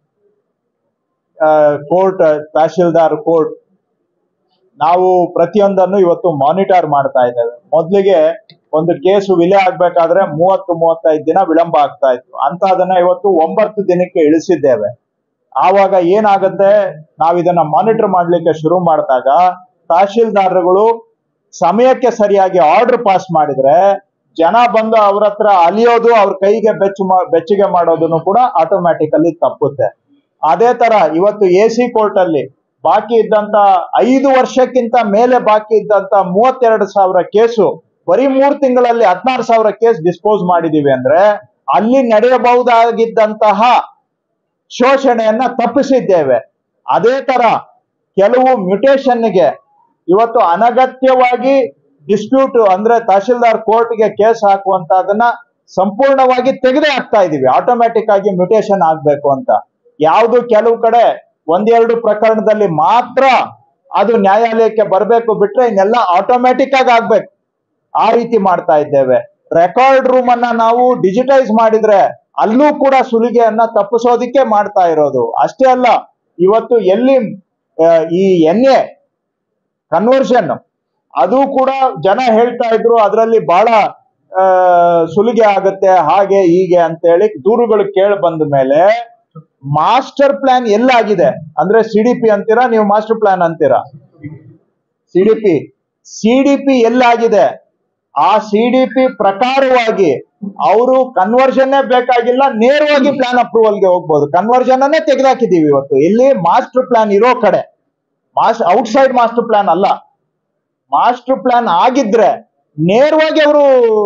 ಕೋರ್ಟ್ ತಹಶೀಲ್ದಾರ್ ಕೋರ್ಟ್ ನಾವು ಪ್ರತಿಯೊಂದನ್ನು ಇವತ್ತು ಮಾನಿಟರ್ ಮಾಡ್ತಾ ಇದ್ದೇವೆ ಮೊದಲಿಗೆ ಒಂದು ಕೇಸು ವಿಲೆ ಆಗ್ಬೇಕಾದ್ರೆ ಮೂವತ್ತು ಮೂವತ್ತೈದು ದಿನ ವಿಳಂಬ ಆಗ್ತಾ ಇತ್ತು ಅಂತ ಅದನ್ನ ಇವತ್ತು ಒಂಬತ್ತು ದಿನಕ್ಕೆ ಇಳಿಸಿದ್ದೇವೆ ಆವಾಗ ಏನಾಗುತ್ತೆ ನಾವು ಇದನ್ನ ಮಾನಿಟರ್ ಮಾಡ್ಲಿಕ್ಕೆ ಶುರು ಮಾಡಿದಾಗ ತಹಶೀಲ್ದಾರರುಗಳು ಸಮಯಕ್ಕೆ ಸರಿಯಾಗಿ ಆರ್ಡರ್ ಪಾಸ್ ಮಾಡಿದ್ರೆ ಜನ ಬಂದು ಅವ್ರ ಹತ್ರ ಅಲಿಯೋದು ಅವ್ರ ಕೈಗೆ ಬೆಚ್ಚು ಮಾ- ಬೆಚ್ಚಗೆ ಮಾಡೋದನ್ನು ಕೂಡ ಆಟೋಮ್ಯಾಟಿಕಲಿ ತಪ್ಪುತ್ತೆ ಅದೇ ತರ ಇವತ್ತು ಎ ಸಿ ಕೋರ್ಟ್ ಅಲ್ಲಿ ಬಾಕಿ ಇದ್ದಂತ ಐದು ವರ್ಷಕ್ಕಿಂತ ಮೇಲೆ ಬಾಕಿ ಇದ್ದಂತ ಮೂವತ್ತೆರಡು ಸಾವಿರ ಕೇಸು ಬರೀ ಮೂರ್ ತಿಂಗಳಲ್ಲಿ ಹದಿನಾರು ಸಾವಿರ ಕೇಸ್ ಡಿಸ್ಪೋಸ್ ಮಾಡಿದೀವಿ ಅಂದ್ರೆ ಅಲ್ಲಿ ನಡೆಯಬಹುದಾಗಿದ್ದಂತಹ ಶೋಷಣೆಯನ್ನ ತಪ್ಪಿಸಿದ್ದೇವೆ ಅದೇ ತರ ಕೆಲವು ಮ್ಯುಟೇಷನ್ಗೆ ಇವತ್ತು ಅನಗತ್ಯವಾಗಿ ಡಿಸ್ಪ್ಯೂಟ್ ಅಂದ್ರೆ ತಹಶೀಲ್ದಾರ್ ಕೋರ್ಟ್ಗೆ ಕೇಸ್ ಹಾಕುವಂತದನ್ನ ಸಂಪೂರ್ಣವಾಗಿ ತೆಗೆದೇ ಹಾಕ್ತಾ ಇದೀವಿ ಆಟೋಮ್ಯಾಟಿಕ್ ಆಗಿ ಮ್ಯುಟೇಷನ್ ಆಗ್ಬೇಕು ಅಂತ ಯಾವುದು ಕೆಲವು ಕಡೆ ಒಂದೆರಡು ಪ್ರಕರಣದಲ್ಲಿ ಮಾತ್ರ ಅದು ನ್ಯಾಯಾಲಯಕ್ಕೆ ಬರಬೇಕು ಬಿಟ್ರೆ ಇನ್ನೆಲ್ಲ ಆಟೋಮ್ಯಾಟಿಕ್ ಆಗಿ ಆಗ್ಬೇಕು ಆ ರೀತಿ ಮಾಡ್ತಾ ಇದ್ದೇವೆ ರೆಕಾರ್ಡ್ ರೂಮ್ ಅನ್ನ ನಾವು ಡಿಜಿಟೈಸ್ ಮಾಡಿದ್ರೆ ಅಲ್ಲೂ ಕೂಡ ಸುಲಿಗೆಯನ್ನ ತಪ್ಪಿಸೋದಿಕ್ಕೆ ಮಾಡ್ತಾ ಇರೋದು ಅಷ್ಟೇ ಅಲ್ಲ ಇವತ್ತು ಎಲ್ಲಿ ಆ, ಈ ಎನ್ ಎ ಕನ್ವರ್ಷನ್ ಅದು ಕೂಡ ಜನ ಹೇಳ್ತಾ ಇದ್ರು ಅದರಲ್ಲಿ ಬಹಳ ಆ, ಸುಲಿಗೆ ಆಗುತ್ತೆ ಹಾಗೆ ಹೀಗೆ ಅಂತೇಳಿ ದೂರುಗಳು ಕೇಳಿ ಬಂದ ಮೇಲೆ ಮಾಸ್ಟರ್ ಪ್ಲಾನ್ ಎಲ್ಲಾಗಿದೆ ಅಂದ್ರೆ ಸಿ ಡಿ ಪಿ ಅಂತೀರಾ ನೀವು ಮಾಸ್ಟರ್ ಪ್ಲಾನ್ ಅಂತೀರಾ C D P C D P ಎಲ್ಲಾಗಿದೆ ಆ ಸಿ ಡಿ ಪಿ ಪ್ರಕಾರವಾಗಿ ಅವರು ಕನ್ವರ್ಷನ್ ಬೇಕಾಗಿಲ್ಲ ನೇರವಾಗಿ ಪ್ಲಾನ್ ಅಪ್ರೂವಲ್ಗೆ ಹೋಗ್ಬೋದು ಕನ್ವರ್ಷನ್ ಅನ್ನೇ ತೆಗೆದಾಕಿದೀವಿ ಇವತ್ತು ಇಲ್ಲಿ ಮಾಸ್ಟರ್ ಪ್ಲಾನ್ ಇರೋ ಕಡೆ ಮಾಸ್ ಔಟ್ಸೈಡ್ ಮಾಸ್ಟರ್ ಪ್ಲಾನ್ ಅಲ್ಲ ಮಾಸ್ಟರ್ ಪ್ಲಾನ್ ಆಗಿದ್ರೆ ನೇರವಾಗಿ ಅವರು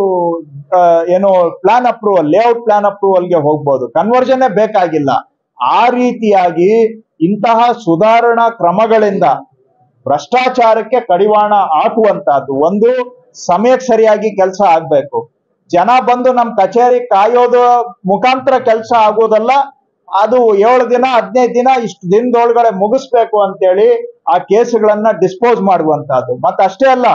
ಏನು ಪ್ಲಾನ್ ಅಪ್ರೂವಲ್ ಲೇಔಟ್ ಪ್ಲಾನ್ ಅಪ್ರೂವಲ್ಗೆ ಹೋಗ್ಬೋದು ಕನ್ವರ್ಷನ್ ಬೇಕಾಗಿಲ್ಲ ಆ ರೀತಿಯಾಗಿ ಇಂತಹ ಸುಧಾರಣಾ ಕ್ರಮಗಳಿಂದ ಭ್ರಷ್ಟಾಚಾರಕ್ಕೆ ಕಡಿವಾಣ ಹಾಕುವಂತಹದ್ದು ಒಂದು ಸಮಯಕ್ಕೆ ಸರಿಯಾಗಿ ಕೆಲಸ ಆಗ್ಬೇಕು ಜನ ಬಂದು ನಮ್ ಕಚೇರಿ ಕಾಯೋದು ಮುಖಾಂತರ ಕೆಲಸ ಆಗೋದಲ್ಲ ಅದು ಏಳು ದಿನ ಹದಿನೈದು ದಿನ ಇಷ್ಟು ದಿನದೊಳಗಡೆ ಮುಗಿಸ್ಬೇಕು ಅಂತೇಳಿ ಆ ಕೇಸುಗಳನ್ನ ಡಿಸ್ಪೋಸ್ ಮಾಡುವಂತಹದ್ದು ಮತ್ತಷ್ಟೇ ಅಲ್ಲ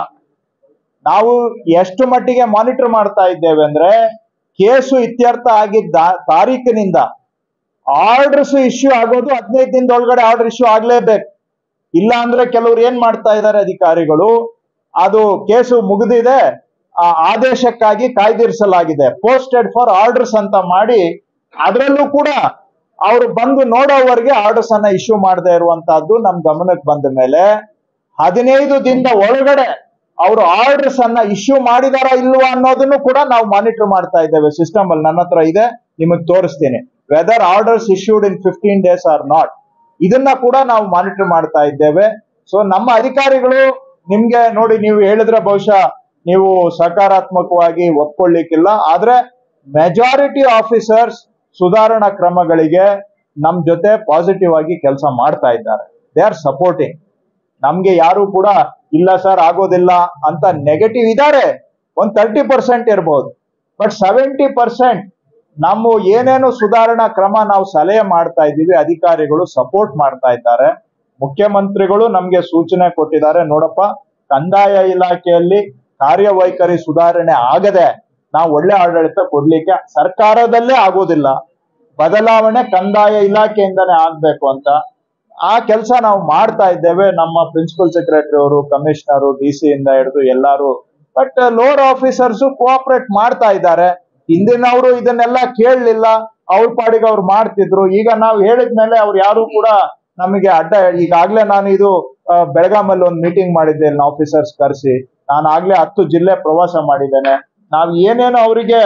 ನಾವು ಎಷ್ಟು ಮಟ್ಟಿಗೆ ಮಾನಿಟರ್ ಮಾಡ್ತಾ ಇದ್ದೇವೆ ಅಂದ್ರೆ ಕೇಸು ಇತ್ಯರ್ಥ ಆಗಿದ್ದ ತಾರೀಕಿನಿಂದ ಆರ್ಡರ್ಸ್ ಇಶ್ಯೂ ಆಗೋದು ಹದಿನೈದು ದಿನದೊಳಗಡೆ ಆರ್ಡರ್ ಇಶ್ಯೂ ಆಗ್ಲೇಬೇಕು ಇಲ್ಲ ಅಂದ್ರೆ ಕೆಲವ್ರು ಏನ್ ಮಾಡ್ತಾ ಇದ್ದಾರೆ ಅಧಿಕಾರಿಗಳು ಅದು ಕೇಸು ಮುಗಿದಿದೆ ಆ ಆದೇಶಕ್ಕಾಗಿ ಕಾಯ್ದಿರಿಸಲಾಗಿದೆ ಪೋಸ್ಟೆಡ್ ಫಾರ್ ಆರ್ಡರ್ಸ್ ಅಂತ ಮಾಡಿ ಅದರಲ್ಲೂ ಕೂಡ ಅವರು ಬಂದು ನೋಡೋವರೆಗೆ ಆರ್ಡರ್ಸ್ ಅನ್ನ ಇಶ್ಯೂ ಮಾಡದೇ ಇರುವಂತಹದ್ದು ನಮ್ ಗಮನಕ್ಕೆ ಬಂದ ಮೇಲೆ ಹದಿನೈದು ದಿನದ ಒಳಗಡೆ ಅವರು ಆರ್ಡರ್ಸ್ ಅನ್ನ ಇಶ್ಯೂ ಮಾಡಿದಾರಾ ಇಲ್ವಾ ಅನ್ನೋದನ್ನು ಕೂಡ ನಾವು ಮಾನಿಟರ್ ಮಾಡ್ತಾ ಇದ್ದೇವೆ ಸಿಸ್ಟಮ್ ಅಲ್ಲಿ ನನ್ನ ಹತ್ರ ಇದೆ ನಿಮಗೆ ತೋರಿಸ್ತೀನಿ whether orders issued in fifteen days or not ಇದನ್ನ ಕೂಡ ನಾವು ಮಾನಿಟರ್ ಮಾಡ್ತಾ ಇದ್ದೇವೆ ಸೊ ನಮ್ಮ ಅಧಿಕಾರಿಗಳು ನಿಮ್ಗೆ ನೋಡಿ ನೀವು ಹೇಳಿದ್ರೆ ಬಹುಶಃ ನೀವು ಸಕಾರಾತ್ಮಕವಾಗಿ ಒಪ್ಕೊಳ್ಳಿಕ್ಕಿಲ್ಲ ಆದ್ರೆ ಮೆಜಾರಿಟಿ ಆಫೀಸರ್ಸ್ ಸುಧಾರಣಾ ಕ್ರಮಗಳಿಗೆ ನಮ್ ಜೊತೆ ಪಾಸಿಟಿವ್ ಆಗಿ ಕೆಲಸ ಮಾಡ್ತಾ ಇದ್ದಾರೆ ದೇ ಆರ್ ಸಪೋರ್ಟಿಂಗ್ ನಮ್ಗೆ ಯಾರು ಕೂಡ ಇಲ್ಲ ಸರ್ ಆಗೋದಿಲ್ಲ ಅಂತ ನೆಗೆಟಿವ್ ಇದ್ದಾರೆ ಒಂದ್ ತರ್ಟಿ ಪರ್ಸೆಂಟ್ ಇರ್ಬೋದು ಬಟ್ ಸೆವೆಂಟಿ ಪರ್ಸೆಂಟ್ ನಮ್ಮ ಏನೇನು ಸುಧಾರಣಾ ಕ್ರಮ ನಾವು ಸಲಹೆ ಮಾಡ್ತಾ ಇದ್ದೀವಿ ಅಧಿಕಾರಿಗಳು ಸಪೋರ್ಟ್ ಮಾಡ್ತಾ ಇದ್ದಾರೆ ಮುಖ್ಯಮಂತ್ರಿಗಳು ನಮ್ಗೆ ಸೂಚನೆ ಕೊಟ್ಟಿದ್ದಾರೆ ನೋಡಪ್ಪ ಕಂದಾಯ ಇಲಾಖೆಯಲ್ಲಿ ಕಾರ್ಯವೈಖರಿ ಸುಧಾರಣೆ ಆಗದೆ ನಾವು ಒಳ್ಳೆ ಆಡಳಿತ ಕೊಡ್ಲಿಕ್ಕೆ ಸರ್ಕಾರದಲ್ಲೇ ಆಗೋದಿಲ್ಲ ಬದಲಾವಣೆ ಕಂದಾಯ ಇಲಾಖೆಯಿಂದನೇ ಆಗ್ಬೇಕು ಅಂತ ಆ ಕೆಲಸ ನಾವು ಮಾಡ್ತಾ ಇದ್ದೇವೆ ನಮ್ಮ ಪ್ರಿನ್ಸಿಪಲ್ ಸೆಕ್ರೆಟರಿ ಅವರು ಕಮಿಷನರು ಡಿ ಸಿ ಇಂದ ಹಿಡಿದು ಎಲ್ಲಾರು ಬಟ್ ಲೋವರ್ ಆಫೀಸರ್ಸ್ ಕೋಆಪರೇಟ್ ಮಾಡ್ತಾ ಇದ್ದಾರೆ ಹಿಂದಿನವರು ಇದನ್ನೆಲ್ಲ ಕೇಳಲಿಲ್ಲ ಅವ್ರ ಪಾಡಿಗೆ ಅವ್ರು ಮಾಡ್ತಿದ್ರು ಈಗ ನಾವು ಹೇಳಿದ್ಮೇಲೆ ಅವ್ರು ಯಾರು ಕೂಡ ನಮಗೆ ಅಡ್ಡ ಈಗಾಗ್ಲೇ ನಾನು ಇದು ಆ, ಬೆಳಗಾಮಲ್ಲಿ ಒಂದು ಮೀಟಿಂಗ್ ಮಾಡಿದ್ದೆ ಇಲ್ಲಿ ಆಫೀಸರ್ಸ್ ಕರೆಸಿ ನಾನು ಆಗ್ಲೇ ಹತ್ತು ಜಿಲ್ಲೆ ಪ್ರವಾಸ ಮಾಡಿದ್ದೇನೆ ನಾವು ಏನೇನು ಅವರಿಗೆ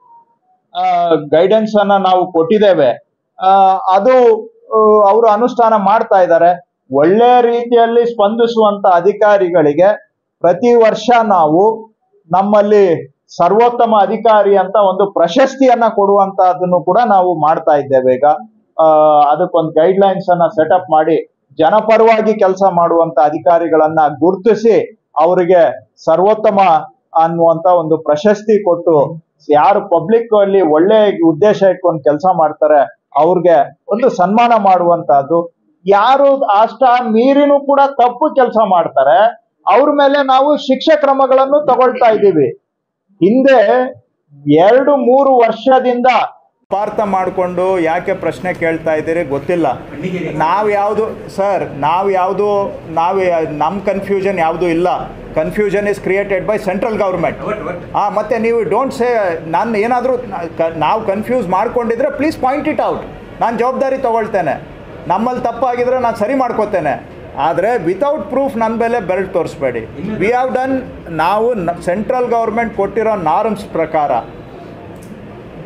ಗೈಡೆನ್ಸ್ ಅನ್ನ ನಾವು ಕೊಟ್ಟಿದ್ದೇವೆ ಆ, ಅದು ಅವರು ಅನುಷ್ಠಾನ ಮಾಡ್ತಾ ಇದ್ದಾರೆ ಒಳ್ಳೆ ರೀತಿಯಲ್ಲಿ ಸ್ಪಂದಿಸುವಂತ ಅಧಿಕಾರಿಗಳಿಗೆ ಪ್ರತಿ ವರ್ಷ ನಾವು ನಮ್ಮಲ್ಲಿ ಸರ್ವೋತ್ತಮ ಅಧಿಕಾರಿ ಅಂತ ಒಂದು ಪ್ರಶಸ್ತಿಯನ್ನ ಕೊಡುವಂತಹದನ್ನು ಕೂಡ ನಾವು ಮಾಡ್ತಾ ಇದ್ದೇವೆ ಈಗ ಆ, ಅದಕ್ಕೊಂದು ಗೈಡ್ ಲೈನ್ಸ್ ಅನ್ನ ಸೆಟಪ್ ಮಾಡಿ ಜನಪರವಾಗಿ ಕೆಲಸ ಮಾಡುವಂತ ಅಧಿಕಾರಿಗಳನ್ನ ಗುರುತಿಸಿ ಅವರಿಗೆ ಸರ್ವೋತ್ತಮ ಅನ್ನುವಂತ ಒಂದು ಪ್ರಶಸ್ತಿ ಕೊಟ್ಟು ಯಾರು ಪಬ್ಲಿಕ್ ಅಲ್ಲಿ ಒಳ್ಳೆ ಉದ್ದೇಶ ಇಟ್ಕೊಂಡು ಕೆಲಸ ಮಾಡ್ತಾರೆ ಅವ್ರಿಗೆ ಒಂದು ಸನ್ಮಾನ ಮಾಡುವಂತಹದ್ದು ಯಾರು ಅಷ್ಟ ಮೀರಿನೂ ಕೂಡ ತಪ್ಪು ಕೆಲಸ ಮಾಡ್ತಾರೆ ಅವ್ರ ಮೇಲೆ ನಾವು ಶಿಕ್ಷೆ ಕ್ರಮಗಳನ್ನು ತಗೊಳ್ತಾ ಇದ್ದೀವಿ ಹಿಂದೆ ಎರಡು ಮೂರು ವರ್ಷದಿಂದ ಪಾರ್ಥ ಮಾಡಿಕೊಂಡು ಯಾಕೆ ಪ್ರಶ್ನೆ ಕೇಳ್ತಾ ಇದ್ದೀರಿ ಗೊತ್ತಿಲ್ಲ ನಾವು ಯಾವುದು ಸರ್ ನಾವು ಯಾವುದು ನಾವು ನಮ್ಮ ಕನ್ಫ್ಯೂಷನ್ ಯಾವುದು ಇಲ್ಲ confusion is created by central government ಹಾಂ ಮತ್ತೆ ನೀವು ಡೋಂಟ್ ಸೇ ನಾನು ಏನಾದರೂ ನಾವು ಕನ್ಫ್ಯೂಸ್ ಮಾಡ್ಕೊಂಡಿದ್ರೆ ಪ್ಲೀಸ್ ಪಾಯಿಂಟ್ ಇಟ್ ಔಟ್ ನಾನು ಜವಾಬ್ದಾರಿ ತಗೊಳ್ತೇನೆ ನಮ್ಮಲ್ಲಿ ತಪ್ಪಾಗಿದ್ರೆ ನಾನು ಸರಿ ಮಾಡ್ಕೋತೇನೆ ಆದರೆ ವಿತೌಟ್ ಪ್ರೂಫ್ ನನ್ನ ಮೇಲೆ ಬೆರಳು ತೋರಿಸ್ಬೇಡಿ ವಿ ಹ್ಯಾವ್ ಡನ್ ನಾವು ಸೆಂಟ್ರಲ್ ಗೌರ್ಮೆಂಟ್ ಕೊಟ್ಟಿರೋ ನಾರ್ಮ್ಸ್ ಪ್ರಕಾರ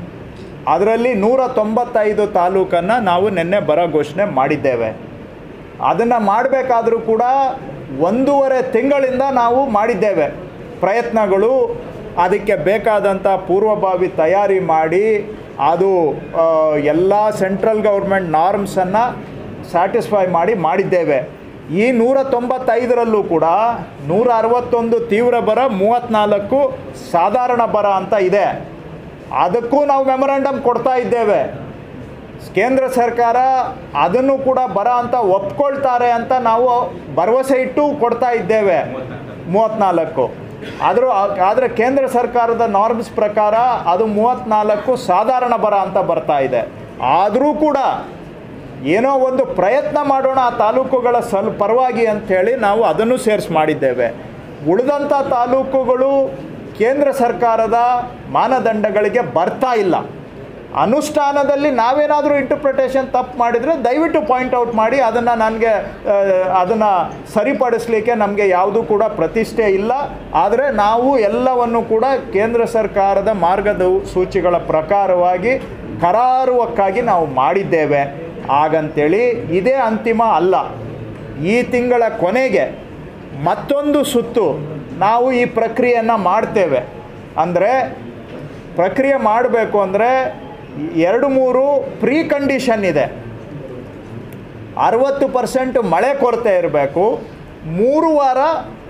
ಅದರಲ್ಲಿ ನೂರ ತೊಂಬತ್ತೈದು ತಾಲೂಕನ್ನು ನಾವು ನಿನ್ನೆ ಬರ ಘೋಷಣೆ ಮಾಡಿದ್ದೇವೆ ಅದನ್ನ ಮಾಡಬೇಕಾದ್ರೂ ಕೂಡ ಒಂದೂವರೆ ತಿಂಗಳಿಂದ ನಾವು ಮಾಡಿದ್ದೇವೆ ಪ್ರಯತ್ನಗಳು ಅದಕ್ಕೆ ಬೇಕಾದಂಥ ಪೂರ್ವಭಾವಿ ತಯಾರಿ ಮಾಡಿ ಅದು ಎಲ್ಲ ಸೆಂಟ್ರಲ್ ಗೌರ್ಮೆಂಟ್ ನಾರ್ಮ್ಸನ್ನು ಸ್ಯಾಟಿಸ್ಫೈ ಮಾಡಿ ಮಾಡಿದ್ದೇವೆ ಈ ನೂರ ತೊಂಬತ್ತೈದರಲ್ಲೂ ಕೂಡ ನೂರ ಅರವತ್ತೊಂದು ತೀವ್ರ ಬರ ಮೂವತ್ತ್ನಾಲ್ಕು ಸಾಧಾರಣ ಬರ ಅಂತ ಇದೆ ಅದಕ್ಕೂ ನಾವು ಮೆಮೊರಂಡಮ್ ಕೊಡ್ತಾ ಇದ್ದೇವೆ ಕೇಂದ್ರ ಸರ್ಕಾರ ಅದನ್ನು ಕೂಡ ಬರ ಅಂತ ಒಪ್ಕೊಳ್ತಾರೆ ಅಂತ ನಾವು ಭರವಸೆ ಇಟ್ಟು ಕೊಡ್ತಾ ಇದ್ದೇವೆ ಮೂವತ್ತ್ನಾಲ್ಕು ಆದರೂ ಆದರೆ ಕೇಂದ್ರ ಸರ್ಕಾರದ ನಾರ್ಮ್ಸ್ ಪ್ರಕಾರ ಅದು ಮೂವತ್ತ್ನಾಲ್ಕು ಸಾಧಾರಣ ಬರ ಅಂತ ಬರ್ತಾ ಇದೆ ಆದರೂ ಕೂಡ ಏನೋ ಒಂದು ಪ್ರಯತ್ನ ಮಾಡೋಣ ಆ ತಾಲೂಕುಗಳ ಸಲ್ ಪರವಾಗಿ ಅಂಥೇಳಿ ನಾವು ಅದನ್ನು ಸೇರಿಸಿ ಮಾಡಿದ್ದೇವೆ ಉಳಿದಂಥ ತಾಲೂಕುಗಳು ಕೇಂದ್ರ ಸರ್ಕಾರದ ಮಾನದಂಡಗಳಿಗೆ ಬರ್ತಾ ಇಲ್ಲ ಅನುಷ್ಠಾನದಲ್ಲಿ ನಾವೇನಾದರೂ ಇಂಟರ್ಪ್ರಿಟೇಷನ್ ತಪ್ಪು ಮಾಡಿದರೆ ದಯವಿಟ್ಟು ಪಾಯಿಂಟ್ ಔಟ್ ಮಾಡಿ ಅದನ್ನು ನನಗೆ ಅದನ್ನು ಸರಿಪಡಿಸಲಿಕ್ಕೆ ನಮಗೆ ಯಾವುದೂ ಕೂಡ ಪ್ರತಿಷ್ಠೆ ಇಲ್ಲ ಆದರೆ ನಾವು ಎಲ್ಲವನ್ನು ಕೂಡ ಕೇಂದ್ರ ಸರ್ಕಾರದ ಮಾರ್ಗದ ಸೂಚಿಗಳ ಪ್ರಕಾರವಾಗಿ ಕರಾರುವಕ್ಕಾಗಿ ನಾವು ಮಾಡಿದ್ದೇವೆ ಹಾಗಂತೇಳಿ ಇದೇ ಅಂತಿಮ ಅಲ್ಲ ಈ ತಿಂಗಳ ಕೊನೆಗೆ ಮತ್ತೊಂದು ಸುತ್ತು ನಾವು ಈ ಪ್ರಕ್ರಿಯೆಯನ್ನು ಮಾಡ್ತೇವೆ ಅಂದರೆ ಪ್ರಕ್ರಿಯೆ ಮಾಡಬೇಕು ಅಂದರೆ ಎರಡು ಮೂರು ಪ್ರೀ ಕಂಡೀಷನ್ ಇದೆ ಅರವತ್ತು ಪರ್ಸೆಂಟ್ ಮಳೆ ಕೊರತೆ ಇರಬೇಕು ಮೂರು ವಾರ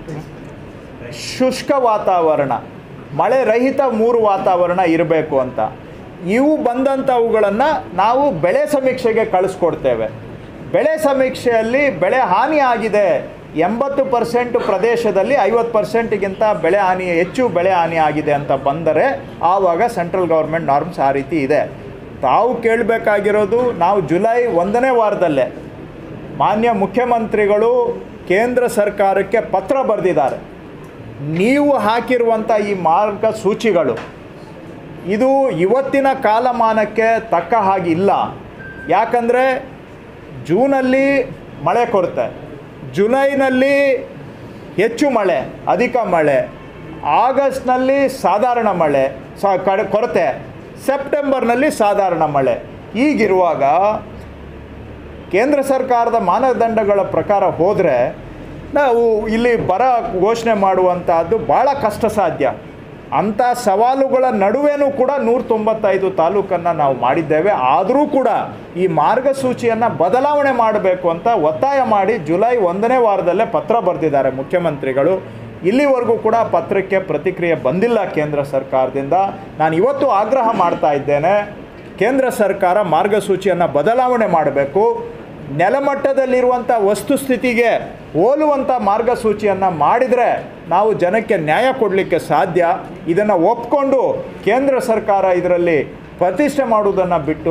ಶುಷ್ಕ ವಾತಾವರಣ ಮಳೆ ರಹಿತ ಮೂರು ವಾತಾವರಣ ಇರಬೇಕು ಅಂತ ಇವು ಬಂದಂಥವುಗಳನ್ನು ನಾವು ಬೆಳೆ ಸಮೀಕ್ಷೆಗೆ ಕಳಿಸ್ಕೊಡ್ತೇವೆ ಬೆಳೆ ಸಮೀಕ್ಷೆಯಲ್ಲಿ ಬೆಳೆ ಹಾನಿ ಆಗಿದೆ ಎಂಬತ್ತು ಪರ್ಸೆಂಟ್ ಪ್ರದೇಶದಲ್ಲಿ ಐವತ್ತು ಪರ್ಸೆಂಟ್ಗಿಂತ ಬೆಳೆ ಹಾನಿ ಹೆಚ್ಚು ಬೆಳೆ ಹಾನಿ ಆಗಿದೆ ಅಂತ ಬಂದರೆ ಆವಾಗ ಸೆಂಟ್ರಲ್ ಗೌರ್ಮೆಂಟ್ ನಾರ್ಮ್ಸ್ ಆ ರೀತಿ ಇದೆ ತಾವು ಕೇಳಬೇಕಾಗಿರೋದು ನಾವು ಜುಲೈ ಒಂದನೇ ವಾರದಲ್ಲೇ ಮಾನ್ಯ ಮುಖ್ಯಮಂತ್ರಿಗಳು ಕೇಂದ್ರ ಸರ್ಕಾರಕ್ಕೆ ಪತ್ರ ಬರೆದಿದ್ದಾರೆ ನೀವು ಹಾಕಿರುವಂಥ ಈ ಮಾರ್ಗಸೂಚಿಗಳು ಇದು ಇವತ್ತಿನ ಕಾಲಮಾನಕ್ಕೆ ತಕ್ಕ ಹಾಗಿಲ್ಲ ಯಾಕಂದರೆ ಜೂನಲ್ಲಿ ಮಳೆ ಕೊರತೆ ಜುಲೈನಲ್ಲಿ ಹೆಚ್ಚು ಮಳೆ ಅಧಿಕ ಮಳೆ ಆಗಸ್ಟ್ನಲ್ಲಿ ಸಾಧಾರಣ ಮಳೆ ಸ ಕಡೆ ಕೊರತೆ ಸೆಪ್ಟೆಂಬರ್ನಲ್ಲಿ ಸಾಧಾರಣ ಮಳೆ ಹೀಗಿರುವಾಗ ಕೇಂದ್ರ ಸರ್ಕಾರದ ಮಾನದಂಡಗಳ ಪ್ರಕಾರ ಹೋದರೆ ನಾವು ಇಲ್ಲಿ ಬರ ಘೋಷಣೆ ಮಾಡುವಂತಹದ್ದು ಭಾಳ ಕಷ್ಟ ಸಾಧ್ಯ ಅಂಥ ಸವಾಲುಗಳ ನಡುವೆನೂ ಕೂಡ ನೂರ ತೊಂಬತ್ತೈದು ತಾಲೂಕನ್ನು ನಾವು ಮಾಡಿದ್ದೇವೆ ಆದರೂ ಕೂಡ ಈ ಮಾರ್ಗಸೂಚಿಯನ್ನು ಬದಲಾವಣೆ ಮಾಡಬೇಕು ಅಂತ ಒತ್ತಾಯ ಮಾಡಿ ಜುಲೈ ಒಂದನೇ ವಾರದಲ್ಲೇ ಪತ್ರ ಬರೆದಿದ್ದಾರೆ ಮುಖ್ಯಮಂತ್ರಿಗಳು ಇಲ್ಲಿವರೆಗೂ ಕೂಡ ಪತ್ರಕ್ಕೆ ಪ್ರತಿಕ್ರಿಯೆ ಬಂದಿಲ್ಲ ಕೇಂದ್ರ ಸರ್ಕಾರದಿಂದ ನಾನು ಇವತ್ತು ಆಗ್ರಹ ಮಾಡ್ತಾ ಇದ್ದೇನೆ ಕೇಂದ್ರ ಸರ್ಕಾರ ಮಾರ್ಗಸೂಚಿಯನ್ನು ಬದಲಾವಣೆ ಮಾಡಬೇಕು ನೆಲಮಟ್ಟದಲ್ಲಿರುವಂಥ ವಸ್ತುಸ್ಥಿತಿಗೆ ಹೋಲುವಂಥ ಮಾರ್ಗಸೂಚಿಯನ್ನು ಮಾಡಿದರೆ ನಾವು ಜನಕ್ಕೆ ನ್ಯಾಯ ಕೊಡಲಿಕ್ಕೆ ಸಾಧ್ಯ ಇದನ್ನು ಒಪ್ಕೊಂಡು ಕೇಂದ್ರ ಸರ್ಕಾರ ಇದರಲ್ಲಿ ಪ್ರತಿಷ್ಠೆ ಮಾಡುವುದನ್ನು ಬಿಟ್ಟು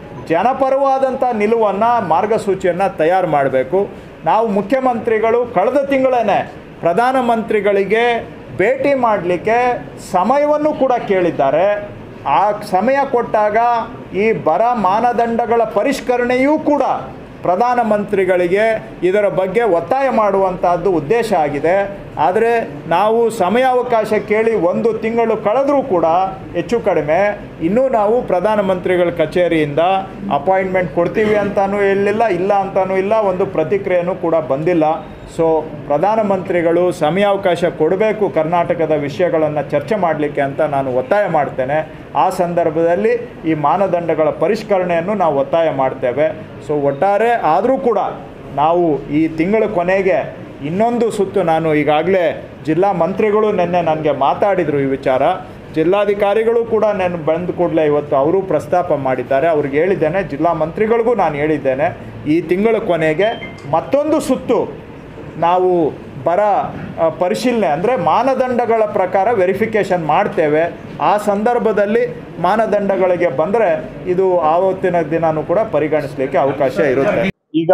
ಜನಪರವಾದಂಥ ನಿಲುವನ್ನು ಮಾರ್ಗಸೂಚಿಯನ್ನು ತಯಾರು ಮಾಡಬೇಕು ನಾವು ಮುಖ್ಯಮಂತ್ರಿಗಳು ಕಳೆದ ತಿಂಗಳೇ ಪ್ರಧಾನಮಂತ್ರಿಗಳಿಗೆ ಭೇಟಿ ಮಾಡಲಿಕ್ಕೆ ಸಮಯವನ್ನು ಕೂಡ ಕೇಳಿದ್ದಾರೆ ಆ ಸಮಯ ಕೊಟ್ಟಾಗ ಈ ಬರ ಮಾನದಂಡಗಳ ಪರಿಷ್ಕರಣೆಯೂ ಕೂಡ ಪ್ರಧಾನಮಂತ್ರಿಗಳಿಗೆ ಇದರ ಬಗ್ಗೆ ಒತ್ತಾಯ ಮಾಡುವಂತಹದ್ದು ಉದ್ದೇಶ ಆಗಿದೆ ಆದರೆ ನಾವು ಸಮಯಾವಕಾಶ ಕೇಳಿ ಒಂದು ತಿಂಗಳು ಕಳೆದರೂ ಕೂಡ ಹೆಚ್ಚು ಕಡಿಮೆ ಇನ್ನೂ ನಾವು ಪ್ರಧಾನಮಂತ್ರಿಗಳ ಕಚೇರಿಯಿಂದ ಅಪಾಯಿಂಟ್ಮೆಂಟ್ ಕೊಡ್ತೀವಿ ಅಂತಾನೂ ಹೇಳಿಲ್ಲ ಇಲ್ಲ ಅಂತಾನೂ ಇಲ್ಲ ಒಂದು ಪ್ರತಿಕ್ರಿಯೆನೂ ಕೂಡ ಬಂದಿಲ್ಲ ಸೊ ಪ್ರಧಾನಮಂತ್ರಿಗಳು ಸಮಯಾವಕಾಶ ಕೊಡಬೇಕು ಕರ್ನಾಟಕದ ವಿಷಯಗಳನ್ನು ಚರ್ಚೆ ಮಾಡಲಿಕ್ಕೆ ಅಂತ ನಾನು ಒತ್ತಾಯ ಮಾಡ್ತೇನೆ ಆ ಸಂದರ್ಭದಲ್ಲಿ ಈ ಮಾನದಂಡಗಳ ಪರಿಷ್ಕರಣೆಯನ್ನು ನಾವು ಒತ್ತಾಯ ಮಾಡ್ತೇವೆ ಸೊ ಒಟ್ಟಾರೆ ಆದರೂ ಕೂಡ ನಾವು ಈ ತಿಂಗಳ ಕೊನೆಗೆ ಇನ್ನೊಂದು ಸುತ್ತು ನಾನು ಈಗಾಗಲೇ ಜಿಲ್ಲಾ ಮಂತ್ರಿಗಳು ನಿನ್ನೆ ನನಗೆ ಮಾತಾಡಿದರು ಈ ವಿಚಾರ ಜಿಲ್ಲಾಧಿಕಾರಿಗಳು ಕೂಡ ನಾನು ಬಂದ ಕೂಡಲೇ ಇವತ್ತು ಅವರು ಪ್ರಸ್ತಾಪ ಮಾಡಿದ್ದಾರೆ ಅವ್ರಿಗೆ ಹೇಳಿದ್ದೇನೆ ಜಿಲ್ಲಾ ಮಂತ್ರಿಗಳಿಗೂ ನಾನು ಹೇಳಿದ್ದೇನೆ ಈ ತಿಂಗಳ ಕೊನೆಗೆ ಮತ್ತೊಂದು ಸುತ್ತು ನಾವು ಬರ ಆ, ಪರಿಶೀಲನೆ ಅಂದರೆ ಮಾನದಂಡಗಳ ಪ್ರಕಾರ ವೆರಿಫಿಕೇಷನ್ ಮಾಡ್ತೇವೆ ಆ ಸಂದರ್ಭದಲ್ಲಿ ಮಾನದಂಡಗಳಿಗೆ ಬಂದರೆ ಇದು ಆವತ್ತಿನ ದಿನಾನೂ ಕೂಡ ಪರಿಗಣಿಸಲಿಕ್ಕೆ ಅವಕಾಶ ಇರುತ್ತೆ ಈಗ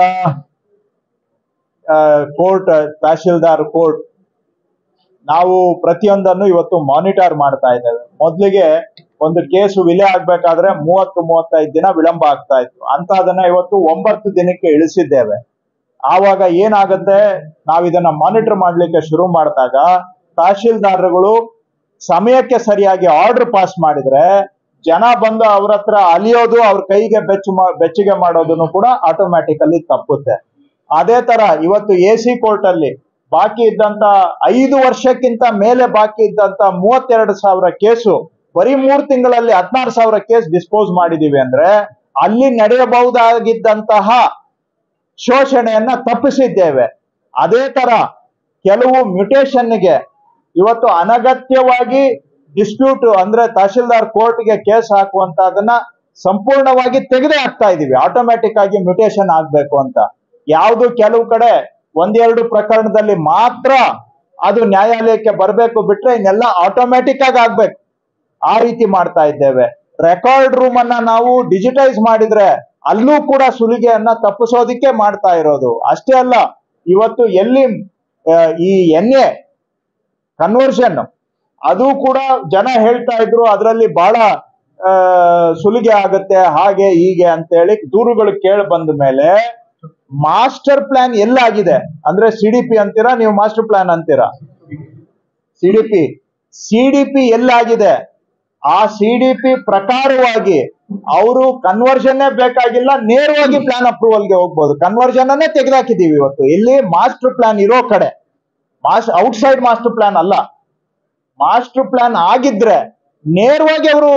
ಕೋರ್ಟ್ ತಹಶೀಲ್ದಾರ್ ಕೋರ್ಟ್ ನಾವು ಪ್ರತಿಯೊಂದನ್ನು ಇವತ್ತು ಮಾನಿಟರ್ ಮಾಡ್ತಾ ಇದ್ದೇವೆ ಮೊದಲಿಗೆ ಒಂದು ಕೇಸು ವಿಲೆ ಆಗ್ಬೇಕಾದ್ರೆ ಮೂವತ್ತು ಮೂವತ್ತೈದು ದಿನ ವಿಳಂಬ ಆಗ್ತಾ ಇತ್ತು ಅಂತ ಅದನ್ನ ಇವತ್ತು ಒಂಬತ್ತು ದಿನಕ್ಕೆ ಇಳಿಸಿದ್ದೇವೆ ಆವಾಗ ಏನಾಗುತ್ತೆ ನಾವು ಇದನ್ನ ಮಾನಿಟರ್ ಮಾಡ್ಲಿಕ್ಕೆ ಶುರು ಮಾಡಿದಾಗ ತಹಶೀಲ್ದಾರರುಗಳು ಸಮಯಕ್ಕೆ ಸರಿಯಾಗಿ ಆರ್ಡರ್ ಪಾಸ್ ಮಾಡಿದ್ರೆ ಜನ ಬಂದು ಅವ್ರ ಹತ್ರ ಅಲಿಯೋದು ಅವ್ರ ಕೈಗೆ ಬೆಚ್ಚ ಮಾ- ಬೆಚ್ಚಗೆ ಮಾಡೋದನ್ನು ಕೂಡ ಆಟೋಮ್ಯಾಟಿಕಲಿ ತಪ್ಪುತ್ತೆ ಅದೇ ತರ ಇವತ್ತು ಎ ಸಿ ಕೋರ್ಟ್ ಅಲ್ಲಿ ಬಾಕಿ ಇದ್ದಂತ ಐದು ವರ್ಷಕ್ಕಿಂತ ಮೇಲೆ ಬಾಕಿ ಇದ್ದಂತ ಮೂವತ್ತೆರಡು ಸಾವಿರ ಕೇಸು ಬರೀ ಮೂರ್ ತಿಂಗಳಲ್ಲಿ ಹದಿನಾರು ಸಾವಿರ ಕೇಸ್ ಡಿಸ್ಪೋಸ್ ಮಾಡಿದೀವಿ ಅಂದ್ರೆ ಅಲ್ಲಿ ನಡೆಯಬಹುದಾಗಿದ್ದಂತಹ ಶೋಷಣೆಯನ್ನ ತಪ್ಪಿಸಿದ್ದೇವೆ ಅದೇ ತರ ಕೆಲವು ಮ್ಯುಟೇಷನ್ಗೆ ಇವತ್ತು ಅನಗತ್ಯವಾಗಿ ಡಿಸ್ಪ್ಯೂಟ್ ಅಂದ್ರೆ ತಹಶೀಲ್ದಾರ್ ಕೋರ್ಟ್ಗೆ ಕೇಸ್ ಹಾಕುವಂತದನ್ನ ಸಂಪೂರ್ಣವಾಗಿ ತೆಗೆದೇ ಹಾಕ್ತಾ ಇದೀವಿ ಆಟೋಮ್ಯಾಟಿಕ್ ಆಗಿ ಮ್ಯುಟೇಷನ್ ಆಗ್ಬೇಕು ಅಂತ ಯಾವುದು ಕೆಲವು ಕಡೆ ಒಂದೆರಡು ಪ್ರಕರಣದಲ್ಲಿ ಮಾತ್ರ ಅದು ನ್ಯಾಯಾಲಯಕ್ಕೆ ಬರಬೇಕು ಬಿಟ್ರೆ ಇನ್ನೆಲ್ಲ ಆಟೋಮ್ಯಾಟಿಕ್ ಆಗಿ ಆಗ್ಬೇಕು ಆ ರೀತಿ ಮಾಡ್ತಾ ಇದ್ದೇವೆ ರೆಕಾರ್ಡ್ ರೂಮ್ ಅನ್ನ ನಾವು ಡಿಜಿಟೈಸ್ ಮಾಡಿದ್ರೆ ಅಲ್ಲೂ ಕೂಡ ಸುಲಿಗೆಯನ್ನ ತಪ್ಪಿಸೋದಿಕ್ಕೆ ಮಾಡ್ತಾ ಇರೋದು ಅಷ್ಟೇ ಅಲ್ಲ ಇವತ್ತು ಎಲ್ಲಿ ಆ, ಈ ಎನ್ ಎ ಕನ್ವರ್ಷನ್ ಅದು ಕೂಡ ಜನ ಹೇಳ್ತಾ ಇದ್ರು ಅದರಲ್ಲಿ ಬಹಳ ಆ, ಸುಲಿಗೆ ಆಗುತ್ತೆ ಹಾಗೆ ಹೀಗೆ ಅಂತೇಳಿ ದೂರುಗಳು ಕೇಳಿ ಬಂದ ಮೇಲೆ ಮಾಸ್ಟರ್ ಪ್ಲಾನ್ ಎಲ್ಲಾಗಿದೆ ಅಂದ್ರೆ ಸಿ ಡಿ ಪಿ ಅಂತೀರಾ ನೀವು ಮಾಸ್ಟರ್ ಪ್ಲಾನ್ ಅಂತೀರಾ C D P C D P ಎಲ್ಲಾಗಿದೆ ಆ ಸಿ ಡಿ ಪಿ ಪ್ರಕಾರವಾಗಿ ಅವರು ಕನ್ವರ್ಷನ್ನೇ ಬೇಕಾಗಿಲ್ಲ ನೇರವಾಗಿ ಪ್ಲಾನ್ ಅಪ್ರೂವಲ್ಗೆ ಹೋಗ್ಬೋದು ಕನ್ವರ್ಷನ್ ಅನ್ನೇ ತೆಗೆದಾಕಿದೀವಿ ಇವತ್ತು ಇಲ್ಲಿ ಮಾಸ್ಟರ್ ಪ್ಲಾನ್ ಇರೋ ಕಡೆ ಮಾಸ್ ಔಟ್ಸೈಡ್ ಮಾಸ್ಟರ್ ಪ್ಲಾನ್ ಅಲ್ಲ ಮಾಸ್ಟರ್ ಪ್ಲಾನ್ ಆಗಿದ್ರೆ ನೇರವಾಗಿ ಅವರು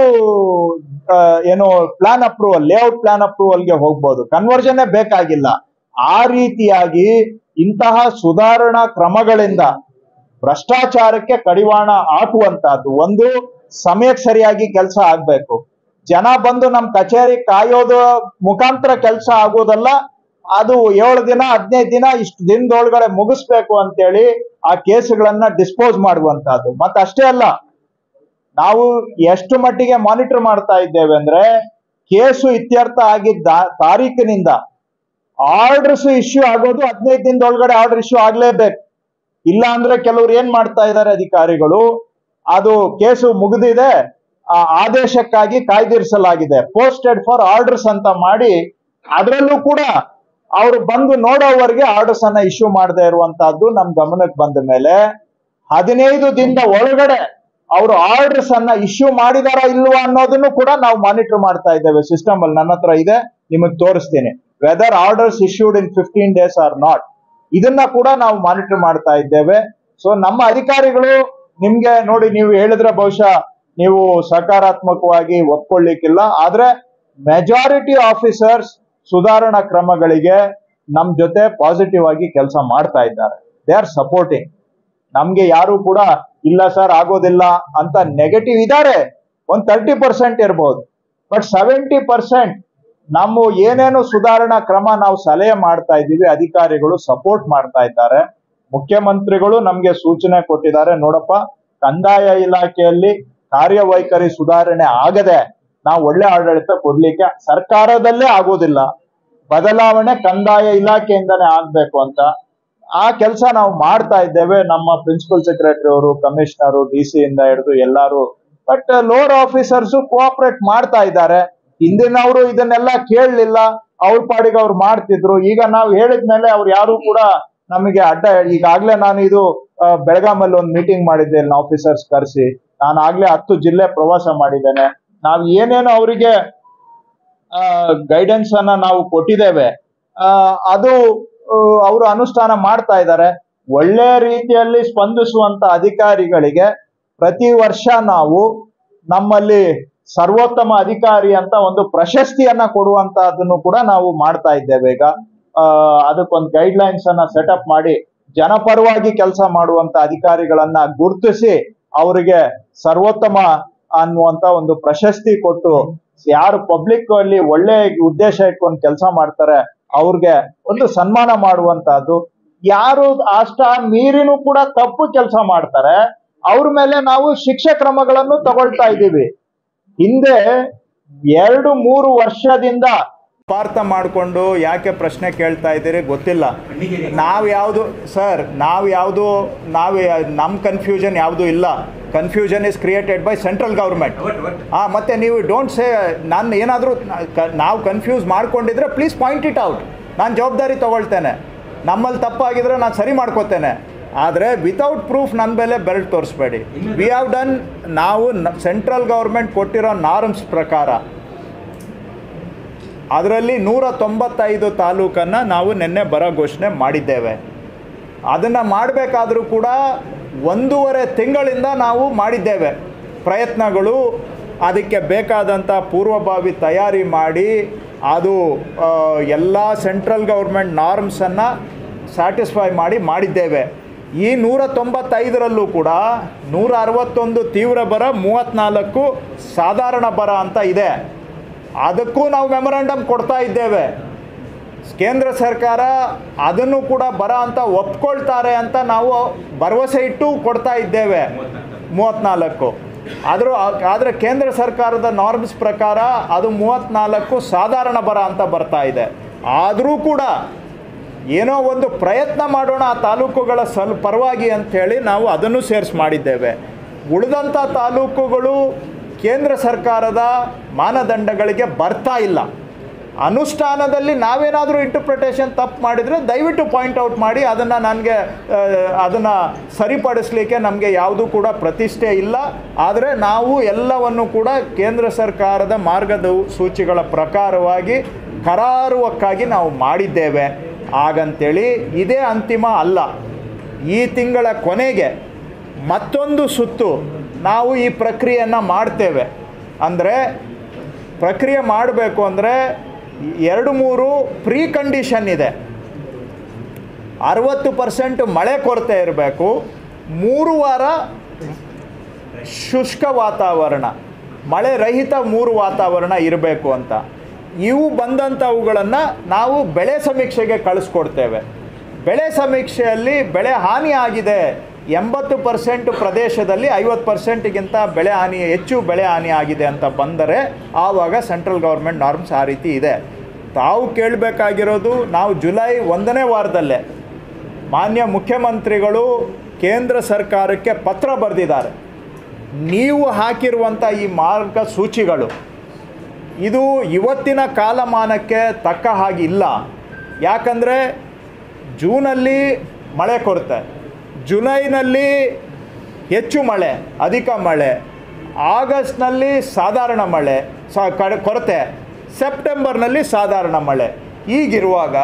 ಏನು ಪ್ಲಾನ್ ಅಪ್ರೂವಲ್ ಲೇಔಟ್ ಪ್ಲಾನ್ ಅಪ್ರೂವಲ್ಗೆ ಹೋಗ್ಬೋದು ಕನ್ವರ್ಷನ್ನೇ ಬೇಕಾಗಿಲ್ಲ ಆ ರೀತಿಯಾಗಿ ಇಂತಹ ಸುಧಾರಣಾ ಕ್ರಮಗಳಿಂದ ಭ್ರಷ್ಟಾಚಾರಕ್ಕೆ ಕಡಿವಾಣ ಹಾಕುವಂತಹದ್ದು ಒಂದು ಸಮಯಕ್ಕೆ ಸರಿಯಾಗಿ ಕೆಲಸ ಆಗ್ಬೇಕು ಜನ ಬಂದು ನಮ್ ಕಚೇರಿ ಕಾಯೋದು ಮುಖಾಂತರ ಕೆಲಸ ಆಗೋದಲ್ಲ ಅದು ಏಳು ದಿನ ಹದಿನೈದು ದಿನ ಇಷ್ಟು ದಿನದೊಳಗಡೆ ಮುಗಿಸ್ಬೇಕು ಅಂತೇಳಿ ಆ ಕೇಸುಗಳನ್ನ ಡಿಸ್ಪೋಸ್ ಮಾಡುವಂತಹದ್ದು ಮತ್ತೆ ಅಷ್ಟೇ ಅಲ್ಲ ನಾವು ಎಷ್ಟು ಮಟ್ಟಿಗೆ ಮಾನಿಟರ್ ಮಾಡ್ತಾ ಇದ್ದೇವೆ ಅಂದ್ರೆ ಕೇಸು ಇತ್ಯರ್ಥ ಆಗಿದ್ದ ತಾರೀಕಿನಿಂದ ಆರ್ಡರ್ಸ್ ಇಶ್ಯೂ ಆಗೋದು ಹದಿನೈದು ದಿನದೊಳಗಡೆ ಆರ್ಡರ್ ಇಶ್ಯೂ ಆಗ್ಲೇಬೇಕು ಇಲ್ಲ ಅಂದ್ರೆ ಕೆಲವ್ರು ಏನ್ ಮಾಡ್ತಾ ಇದ್ದಾರೆ ಅಧಿಕಾರಿಗಳು ಅದು ಕೇಸು ಮುಗಿದಿದೆ ಆ ಆದೇಶಕ್ಕಾಗಿ ಕಾಯ್ದಿರಿಸಲಾಗಿದೆ ಪೋಸ್ಟೆಡ್ ಫಾರ್ ಆರ್ಡರ್ಸ್ ಅಂತ ಮಾಡಿ ಅದರಲ್ಲೂ ಕೂಡ ಅವರು ಬಂದು ನೋಡೋವರೆಗೆ ಆರ್ಡರ್ಸ್ ಅನ್ನ ಇಶ್ಯೂ ಮಾಡದೇ ಇರುವಂತಹದ್ದು ನಮ್ ಗಮನಕ್ಕೆ ಬಂದ ಮೇಲೆ ಹದಿನೈದು ದಿನದ ಒಳಗಡೆ ಅವರು ಆರ್ಡರ್ಸ್ ಅನ್ನ ಇಶ್ಯೂ ಮಾಡಿದಾರ ಇಲ್ವಾ ಅನ್ನೋದನ್ನು ಕೂಡ ನಾವು ಮಾನಿಟರ್ ಮಾಡ್ತಾ ಇದ್ದೇವೆ ಸಿಸ್ಟಮ್ ಅಲ್ಲಿ ನನ್ನ ಹತ್ರ ಇದೆ ನಿಮಗೆ ತೋರಿಸ್ತೀನಿ whether orders issued in fifteen days or not ಇದನ್ನ ಕೂಡ ನಾವು ಮಾನಿಟರ್ ಮಾಡ್ತಾ ಇದ್ದೇವೆ ಸೊ ನಮ್ಮ ಅಧಿಕಾರಿಗಳು ನಿಮ್ಗೆ ನೋಡಿ ನೀವು ಹೇಳಿದ್ರೆ ಬಹುಶಃ ನೀವು ಸಕಾರಾತ್ಮಕವಾಗಿ ಒಪ್ಕೊಳ್ಳಿಕ್ಕಿಲ್ಲ ಆದ್ರೆ ಮೆಜಾರಿಟಿ ಆಫೀಸರ್ಸ್ ಸುಧಾರಣಾ ಕ್ರಮಗಳಿಗೆ ನಮ್ ಜೊತೆ ಪಾಸಿಟಿವ್ ಆಗಿ ಕೆಲಸ ಮಾಡ್ತಾ ಇದ್ದಾರೆ ದೇ ಆರ್ ಸಪೋರ್ಟಿಂಗ್ ನಮ್ಗೆ ಯಾರು ಕೂಡ ಇಲ್ಲ ಸರ್ ಆಗೋದಿಲ್ಲ ಅಂತ ನೆಗೆಟಿವ್ ಇದ್ದಾರೆ ಒಂದ್ ತರ್ಟಿ ಪರ್ಸೆಂಟ್ ಇರ್ಬೋದು ಬಟ್ ಸೆವೆಂಟಿ ಪರ್ಸೆಂಟ್ ನಮ್ಮ ಏನೇನು ಸುಧಾರಣಾ ಕ್ರಮ ನಾವು ಸಲಹೆ ಮಾಡ್ತಾ ಇದ್ದೀವಿ ಅಧಿಕಾರಿಗಳು ಸಪೋರ್ಟ್ ಮಾಡ್ತಾ ಇದ್ದಾರೆ ಮುಖ್ಯಮಂತ್ರಿಗಳು ನಮ್ಗೆ ಸೂಚನೆ ಕೊಟ್ಟಿದ್ದಾರೆ ನೋಡಪ್ಪ ಕಂದಾಯ ಇಲಾಖೆಯಲ್ಲಿ ಕಾರ್ಯವೈಖರಿ ಸುಧಾರಣೆ ಆಗದೆ ನಾವು ಒಳ್ಳೆ ಆಡಳಿತ ಕೊಡ್ಲಿಕ್ಕೆ ಸರ್ಕಾರದಲ್ಲೇ ಆಗೋದಿಲ್ಲ ಬದಲಾವಣೆ ಕಂದಾಯ ಇಲಾಖೆಯಿಂದನೇ ಆಗ್ಬೇಕು ಅಂತ ಆ ಕೆಲಸ ನಾವು ಮಾಡ್ತಾ ಇದ್ದೇವೆ ನಮ್ಮ ಪ್ರಿನ್ಸಿಪಲ್ ಸೆಕ್ರೆಟರಿ ಅವರು ಕಮಿಷನರು ಡಿ ಸಿ ಇಂದ ಹಿಡಿದು ಎಲ್ಲಾರು ಬಟ್ ಲೋವರ್ ಆಫೀಸರ್ಸ್ ಕೋಆಪರೇಟ್ ಮಾಡ್ತಾ ಇದ್ದಾರೆ ಹಿಂದಿನವರು ಇದನ್ನೆಲ್ಲ ಕೇಳಲಿಲ್ಲ ಅವ್ರ ಪಾಡಿಗೆ ಅವ್ರು ಮಾಡ್ತಿದ್ರು ಈಗ ನಾವು ಹೇಳಿದ್ಮೇಲೆ ಅವ್ರು ಯಾರು ಕೂಡ ನಮಗೆ ಅಡ್ಡ ಈಗಾಗ್ಲೇ ನಾನು ಇದು ಆ, ಬೆಳಗಾಮಲ್ಲಿ ಒಂದು ಮೀಟಿಂಗ್ ಮಾಡಿದ್ದೆ ಆಫೀಸರ್ಸ್ ಕರೆಸಿ ನಾನು ಆಗ್ಲೇ ಹತ್ತು ಜಿಲ್ಲೆ ಪ್ರವಾಸ ಮಾಡಿದ್ದೇನೆ ನಾವು ಏನೇನು ಅವರಿಗೆ ಗೈಡೆನ್ಸ್ ಅನ್ನ ನಾವು ಕೊಟ್ಟಿದ್ದೇವೆ ಆ, ಅದು ಅವರು ಅನುಷ್ಠಾನ ಮಾಡ್ತಾ ಇದ್ದಾರೆ ಒಳ್ಳೆ ರೀತಿಯಲ್ಲಿ ಸ್ಪಂದಿಸುವಂತ ಅಧಿಕಾರಿಗಳಿಗೆ ಪ್ರತಿ ವರ್ಷ ನಾವು ನಮ್ಮಲ್ಲಿ ಸರ್ವೋತ್ತಮ ಅಧಿಕಾರಿ ಅಂತ ಒಂದು ಪ್ರಶಸ್ತಿಯನ್ನ ಕೊಡುವಂತಹದನ್ನು ಕೂಡ ನಾವು ಮಾಡ್ತಾ ಇದ್ದೇವೆ ಈಗ ಆ, ಅದಕ್ಕೊಂದು ಗೈಡ್ ಲೈನ್ಸ್ ಅನ್ನ ಸೆಟಪ್ ಮಾಡಿ ಜನಪರವಾಗಿ ಕೆಲಸ ಮಾಡುವಂತ ಅಧಿಕಾರಿಗಳನ್ನ ಗುರುತಿಸಿ ಅವರಿಗೆ ಸರ್ವೋತ್ತಮ ಅನ್ನುವಂತ ಒಂದು ಪ್ರಶಸ್ತಿ ಕೊಟ್ಟು ಯಾರು ಪಬ್ಲಿಕ್ ಅಲ್ಲಿ ಒಳ್ಳೆ ಉದ್ದೇಶ ಇಟ್ಕೊಂಡು ಕೆಲಸ ಮಾಡ್ತಾರೆ ಅವ್ರಿಗೆ ಒಂದು ಸನ್ಮಾನ ಮಾಡುವಂತಹದ್ದು ಯಾರು ಅಷ್ಟ ಮೀರಿನೂ ಕೂಡ ತಪ್ಪು ಕೆಲಸ ಮಾಡ್ತಾರೆ ಅವ್ರ ಮೇಲೆ ನಾವು ಶಿಕ್ಷೆ ಕ್ರಮಗಳನ್ನು ತಗೊಳ್ತಾ ಇದ್ದೀವಿ ಹಿಂದೆ ಎರಡು ಮೂರು ವರ್ಷದಿಂದ ಪಾರ್ಥ ಮಾಡಿಕೊಂಡು ಯಾಕೆ ಪ್ರಶ್ನೆ ಕೇಳ್ತಾ ಇದ್ದೀರಿ ಗೊತ್ತಿಲ್ಲ ನಾವು ಯಾವುದು ಸರ್ ನಾವು ಯಾವುದು ನಾವು ನಮ್ಮ ಕನ್ಫ್ಯೂಷನ್ ಯಾವುದು ಇಲ್ಲ confusion is created by central government ಹಾಂ ಮತ್ತೆ ನೀವು ಡೋಂಟ್ ಸೇ ನಾನು ಏನಾದರೂ ನಾವು ಕನ್ಫ್ಯೂಸ್ ಮಾಡ್ಕೊಂಡಿದ್ರೆ ಪ್ಲೀಸ್ ಪಾಯಿಂಟ್ ಇಟ್ ಔಟ್ ನಾನು ಜವಾಬ್ದಾರಿ ತಗೊಳ್ತೇನೆ ನಮ್ಮಲ್ಲಿ ತಪ್ಪಾಗಿದ್ರೆ ನಾನು ಸರಿ ಮಾಡ್ಕೋತೇನೆ ಆದರೆ ವಿತೌಟ್ ಪ್ರೂಫ್ ನನ್ನ ಮೇಲೆ ಬೆರಳು ತೋರಿಸ್ಬೇಡಿ ವಿ ಹ್ಯಾವ್ ಡನ್ ನಾವು ಸೆಂಟ್ರಲ್ ಗೌರ್ಮೆಂಟ್ ಕೊಟ್ಟಿರೋ ನಾರ್ಮ್ಸ್ ಪ್ರಕಾರ ಅದರಲ್ಲಿ ನೂರ ತೊಂಬತ್ತೈದು ತಾಲೂಕನ್ನು ನಾವು ನಿನ್ನೆ ಬರ ಘೋಷಣೆ ಮಾಡಿದ್ದೇವೆ ಅದನ್ನು ಮಾಡಬೇಕಾದ್ರೂ ಕೂಡ ಒಂದೂವರೆ ತಿಂಗಳಿಂದ ನಾವು ಮಾಡಿದ್ದೇವೆ ಪ್ರಯತ್ನಗಳು ಅದಕ್ಕೆ ಬೇಕಾದಂಥ ಪೂರ್ವಭಾವಿ ತಯಾರಿ ಮಾಡಿ ಅದು ಎಲ್ಲ ಸೆಂಟ್ರಲ್ ಗೌರ್ಮೆಂಟ್ ನಾರ್ಮ್ಸನ್ನು ಸ್ಯಾಟಿಸ್ಫೈ ಮಾಡಿ ಮಾಡಿದ್ದೇವೆ ಈ ನೂರ ತೊಂಬತ್ತೈದರಲ್ಲೂ ಕೂಡ ನೂರ ಅರವತ್ತೊಂದು ತೀವ್ರ ಬರ ಮೂವತ್ತ್ನಾಲ್ಕು ಸಾಧಾರಣ ಬರ ಅಂತ ಇದೆ ಅದಕ್ಕೂ ನಾವು ಮೆಮೊರಂಡಮ್ ಕೊಡ್ತಾ ಇದ್ದೇವೆ ಕೇಂದ್ರ ಸರ್ಕಾರ ಅದನ್ನು ಕೂಡ ಬರ ಅಂತ ಒಪ್ಕೊಳ್ತಾರೆ ಅಂತ ನಾವು ಭರವಸೆ ಇಟ್ಟು ಕೊಡ್ತಾ ಇದ್ದೇವೆ ಮೂವತ್ತ್ನಾಲ್ಕು ಆದರೂ ಆದರೆ ಕೇಂದ್ರ ಸರ್ಕಾರದ ನಾರ್ಮ್ಸ್ ಪ್ರಕಾರ ಅದು ಮೂವತ್ತ್ನಾಲ್ಕು ಸಾಧಾರಣ ಬರ ಅಂತ ಬರ್ತಾ ಇದೆ ಆದರೂ ಕೂಡ ಏನೋ ಒಂದು ಪ್ರಯತ್ನ ಮಾಡೋಣ ಆ ತಾಲೂಕುಗಳ ಸಲ್ ಪರವಾಗಿ ಅಂಥೇಳಿ ನಾವು ಅದನ್ನು ಸೇರಿಸಿ ಮಾಡಿದ್ದೇವೆ ಉಳಿದಂಥ ತಾಲೂಕುಗಳು ಕೇಂದ್ರ ಸರ್ಕಾರದ ಮಾನದಂಡಗಳಿಗೆ ಬರ್ತಾ ಇಲ್ಲ ಅನುಷ್ಠಾನದಲ್ಲಿ ನಾವೇನಾದರೂ ಇಂಟರ್ಪ್ರಿಟೇಷನ್ ತಪ್ಪು ಮಾಡಿದರೆ ದಯವಿಟ್ಟು ಪಾಯಿಂಟ್ ಔಟ್ ಮಾಡಿ ಅದನ್ನು ನನಗೆ ಅದನ್ನು ಸರಿಪಡಿಸಲಿಕ್ಕೆ ನಮಗೆ ಯಾವುದೂ ಕೂಡ ಪ್ರತಿಷ್ಠೆ ಇಲ್ಲ ಆದರೆ ನಾವು ಎಲ್ಲವನ್ನು ಕೂಡ ಕೇಂದ್ರ ಸರ್ಕಾರದ ಮಾರ್ಗದ ಸೂಚಿಗಳ ಪ್ರಕಾರವಾಗಿ ಕರಾರುವಕ್ಕಾಗಿ ನಾವು ಮಾಡಿದ್ದೇವೆ ಹಾಗಂತೇಳಿ ಇದೇ ಅಂತಿಮ ಅಲ್ಲ ಈ ತಿಂಗಳ ಕೊನೆಗೆ ಮತ್ತೊಂದು ಸುತ್ತು ನಾವು ಈ ಪ್ರಕ್ರಿಯೆಯನ್ನು ಮಾಡ್ತೇವೆ ಅಂದರೆ ಪ್ರಕ್ರಿಯೆ ಮಾಡಬೇಕು ಅಂದರೆ ಎರಡು ಮೂರು ಪ್ರೀ ಕಂಡೀಷನ್ ಇದೆ ಅರವತ್ತು ಪರ್ಸೆಂಟ್ ಮಳೆ ಕೊರತೆ ಇರಬೇಕು ಮೂರು ವಾರ ಶುಷ್ಕ ವಾತಾವರಣ ಮಳೆ ರಹಿತ ಮೂರು ವಾತಾವರಣ ಇರಬೇಕು ಅಂತ ಇವು ಬಂದಂಥವುಗಳನ್ನು ನಾವು ಬೆಳೆ ಸಮೀಕ್ಷೆಗೆ ಕಳಿಸ್ಕೊಡ್ತೇವೆ ಬೆಳೆ ಸಮೀಕ್ಷೆಯಲ್ಲಿ ಬೆಳೆ ಹಾನಿ ಆಗಿದೆ ಎಂಬತ್ತು ಪರ್ಸೆಂಟ್ ಪ್ರದೇಶದಲ್ಲಿ ಐವತ್ತು ಪರ್ಸೆಂಟ್ಗಿಂತ ಬೆಳೆ ಹಾನಿ ಹೆಚ್ಚು ಬೆಳೆ ಹಾನಿ ಆಗಿದೆ ಅಂತ ಬಂದರೆ ಆವಾಗ ಸೆಂಟ್ರಲ್ ಗೌರ್ಮೆಂಟ್ ನಾರ್ಮ್ಸ್ ಆ ರೀತಿ ಇದೆ ತಾವು ಕೇಳಬೇಕಾಗಿರೋದು ನಾವು ಜುಲೈ ಒಂದನೇ ವಾರದಲ್ಲೇ ಮಾನ್ಯ ಮುಖ್ಯಮಂತ್ರಿಗಳು ಕೇಂದ್ರ ಸರ್ಕಾರಕ್ಕೆ ಪತ್ರ ಬರೆದಿದ್ದಾರೆ ನೀವು ಹಾಕಿರುವಂಥ ಈ ಮಾರ್ಗಸೂಚಿಗಳು ಇದು ಇವತ್ತಿನ ಕಾಲಮಾನಕ್ಕೆ ತಕ್ಕ ಹಾಗಿಲ್ಲ ಯಾಕಂದರೆ ಜೂನಲ್ಲಿ ಮಳೆ ಕೊರತೆ ಜುಲೈನಲ್ಲಿ ಹೆಚ್ಚು ಮಳೆ ಅಧಿಕ ಮಳೆ ಆಗಸ್ಟ್ನಲ್ಲಿ ಸಾಧಾರಣ ಮಳೆ ಸ ಕಡೆ ಕೊರತೆ ಸೆಪ್ಟೆಂಬರ್ನಲ್ಲಿ ಸಾಧಾರಣ ಮಳೆ ಈಗಿರುವಾಗ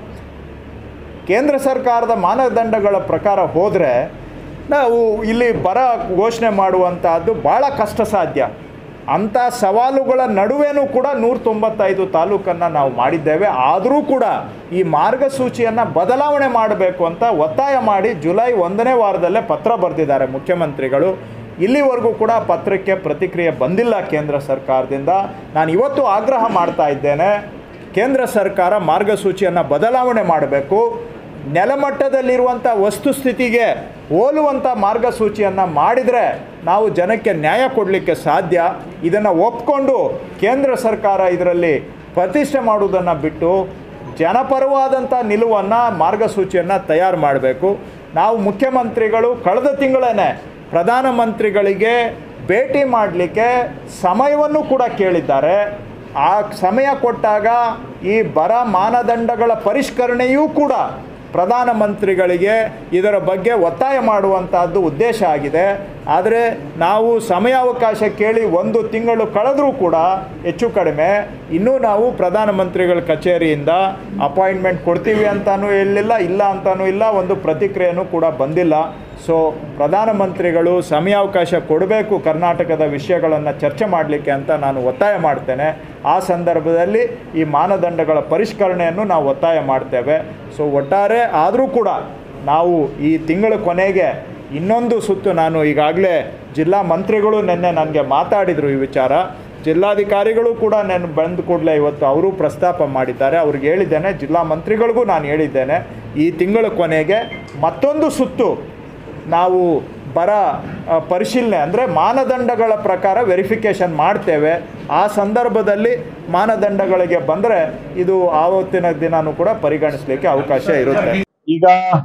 ಕೇಂದ್ರ ಸರ್ಕಾರದ ಮಾನದಂಡಗಳ ಪ್ರಕಾರ ಹೋದರೆ ನಾವು ಇಲ್ಲಿ ಬರ ಘೋಷಣೆ ಮಾಡುವಂತಹದ್ದು ಭಾಳ ಕಷ್ಟ ಸಾಧ್ಯ ಅಂಥ ಸವಾಲುಗಳ ನಡುವೆನೂ ಕೂಡ ನೂರ ತೊಂಬತ್ತೈದು ತಾಲೂಕನ್ನು ನಾವು ಮಾಡಿದ್ದೇವೆ ಆದರೂ ಕೂಡ ಈ ಮಾರ್ಗಸೂಚಿಯನ್ನು ಬದಲಾವಣೆ ಮಾಡಬೇಕು ಅಂತ ಒತ್ತಾಯ ಮಾಡಿ ಜುಲೈ ಒಂದನೇ ವಾರದಲ್ಲೇ ಪತ್ರ ಬರೆದಿದ್ದಾರೆ ಮುಖ್ಯಮಂತ್ರಿಗಳು ಇಲ್ಲಿವರೆಗೂ ಕೂಡ ಪತ್ರಕ್ಕೆ ಪ್ರತಿಕ್ರಿಯೆ ಬಂದಿಲ್ಲ ಕೇಂದ್ರ ಸರ್ಕಾರದಿಂದ ನಾನು ಇವತ್ತು ಆಗ್ರಹ ಮಾಡ್ತಾ ಇದ್ದೇನೆ ಕೇಂದ್ರ ಸರ್ಕಾರ ಮಾರ್ಗಸೂಚಿಯನ್ನು ಬದಲಾವಣೆ ಮಾಡಬೇಕು ನೆಲಮಟ್ಟದಲ್ಲಿರುವಂಥ ವಸ್ತುಸ್ಥಿತಿಗೆ ಹೋಲುವಂಥ ಮಾರ್ಗಸೂಚಿಯನ್ನು ಮಾಡಿದರೆ ನಾವು ಜನಕ್ಕೆ ನ್ಯಾಯ ಕೊಡಲಿಕ್ಕೆ ಸಾಧ್ಯ ಇದನ್ನು ಒಪ್ಕೊಂಡು ಕೇಂದ್ರ ಸರ್ಕಾರ ಇದರಲ್ಲಿ ಪ್ರತಿಷ್ಠೆ ಮಾಡುವುದನ್ನು ಬಿಟ್ಟು ಜನಪರವಾದಂಥ ನಿಲುವನ್ನು ಮಾರ್ಗಸೂಚಿಯನ್ನು ತಯಾರು ಮಾಡಬೇಕು ನಾವು ಮುಖ್ಯಮಂತ್ರಿಗಳು ಕಳೆದ ತಿಂಗಳೇ ಪ್ರಧಾನಮಂತ್ರಿಗಳಿಗೆ ಭೇಟಿ ಮಾಡಲಿಕ್ಕೆ ಸಮಯವನ್ನು ಕೂಡ ಕೇಳಿದ್ದಾರೆ ಆ ಸಮಯ ಕೊಟ್ಟಾಗ ಈ ಬರ ಮಾನದಂಡಗಳ ಪರಿಷ್ಕರಣೆಯೂ ಕೂಡ ಪ್ರಧಾನಮಂತ್ರಿಗಳಿಗೆ ಇದರ ಬಗ್ಗೆ ಒತ್ತಾಯ ಮಾಡುವಂತಹದ್ದು ಉದ್ದೇಶ ಆಗಿದೆ ಆದರೆ ನಾವು ಸಮಯಾವಕಾಶ ಕೇಳಿ ಒಂದು ತಿಂಗಳು ಕಳೆದರೂ ಕೂಡ ಹೆಚ್ಚು ಕಡಿಮೆ ಇನ್ನೂ ನಾವು ಪ್ರಧಾನಮಂತ್ರಿಗಳ ಕಚೇರಿಯಿಂದ ಅಪಾಯಿಂಟ್ಮೆಂಟ್ ಕೊಡ್ತೀವಿ ಅಂತಾನೂ ಹೇಳಿಲ್ಲ ಇಲ್ಲ ಅಂತಾನೂ ಇಲ್ಲ ಒಂದು ಪ್ರತಿಕ್ರಿಯೆನೂ ಕೂಡ ಬಂದಿಲ್ಲ ಸೊ ಪ್ರಧಾನಮಂತ್ರಿಗಳು ಸಮಯಾವಕಾಶ ಕೊಡಬೇಕು ಕರ್ನಾಟಕದ ವಿಷಯಗಳನ್ನು ಚರ್ಚೆ ಮಾಡಲಿಕ್ಕೆ ಅಂತ ನಾನು ಒತ್ತಾಯ ಮಾಡ್ತೇನೆ ಆ ಸಂದರ್ಭದಲ್ಲಿ ಈ ಮಾನದಂಡಗಳ ಪರಿಷ್ಕರಣೆಯನ್ನು ನಾವು ಒತ್ತಾಯ ಮಾಡ್ತೇವೆ ಸೊ ಒಟ್ಟಾರೆ ಆದರೂ ಕೂಡ ನಾವು ಈ ತಿಂಗಳ ಕೊನೆಗೆ ಇನ್ನೊಂದು ಸುತ್ತು ನಾನು ಈಗಾಗಲೇ ಜಿಲ್ಲಾ ಮಂತ್ರಿಗಳು ನಿನ್ನೆ ನನಗೆ ಮಾತಾಡಿದರು ಈ ವಿಚಾರ ಜಿಲ್ಲಾಧಿಕಾರಿಗಳು ಕೂಡ ನಾನು ಬಂದ ಕೂಡಲೇ ಇವತ್ತು ಅವರು ಪ್ರಸ್ತಾಪ ಮಾಡಿದ್ದಾರೆ ಅವ್ರಿಗೆ ಹೇಳಿದ್ದೇನೆ ಜಿಲ್ಲಾ ಮಂತ್ರಿಗಳಿಗೂ ನಾನು ಹೇಳಿದ್ದೇನೆ ಈ ತಿಂಗಳ ಕೊನೆಗೆ ಮತ್ತೊಂದು ಸುತ್ತು ನಾವು ಬರ ಆ, ಪರಿಶೀಲನೆ ಅಂದರೆ ಮಾನದಂಡಗಳ ಪ್ರಕಾರ ವೆರಿಫಿಕೇಷನ್ ಮಾಡ್ತೇವೆ ಆ ಸಂದರ್ಭದಲ್ಲಿ ಮಾನದಂಡಗಳಿಗೆ ಬಂದರೆ ಇದು ಆವತ್ತಿನ ದಿನಾನೂ ಕೂಡ ಪರಿಗಣಿಸಲಿಕ್ಕೆ ಅವಕಾಶ ಇರುತ್ತೆ ಈಗ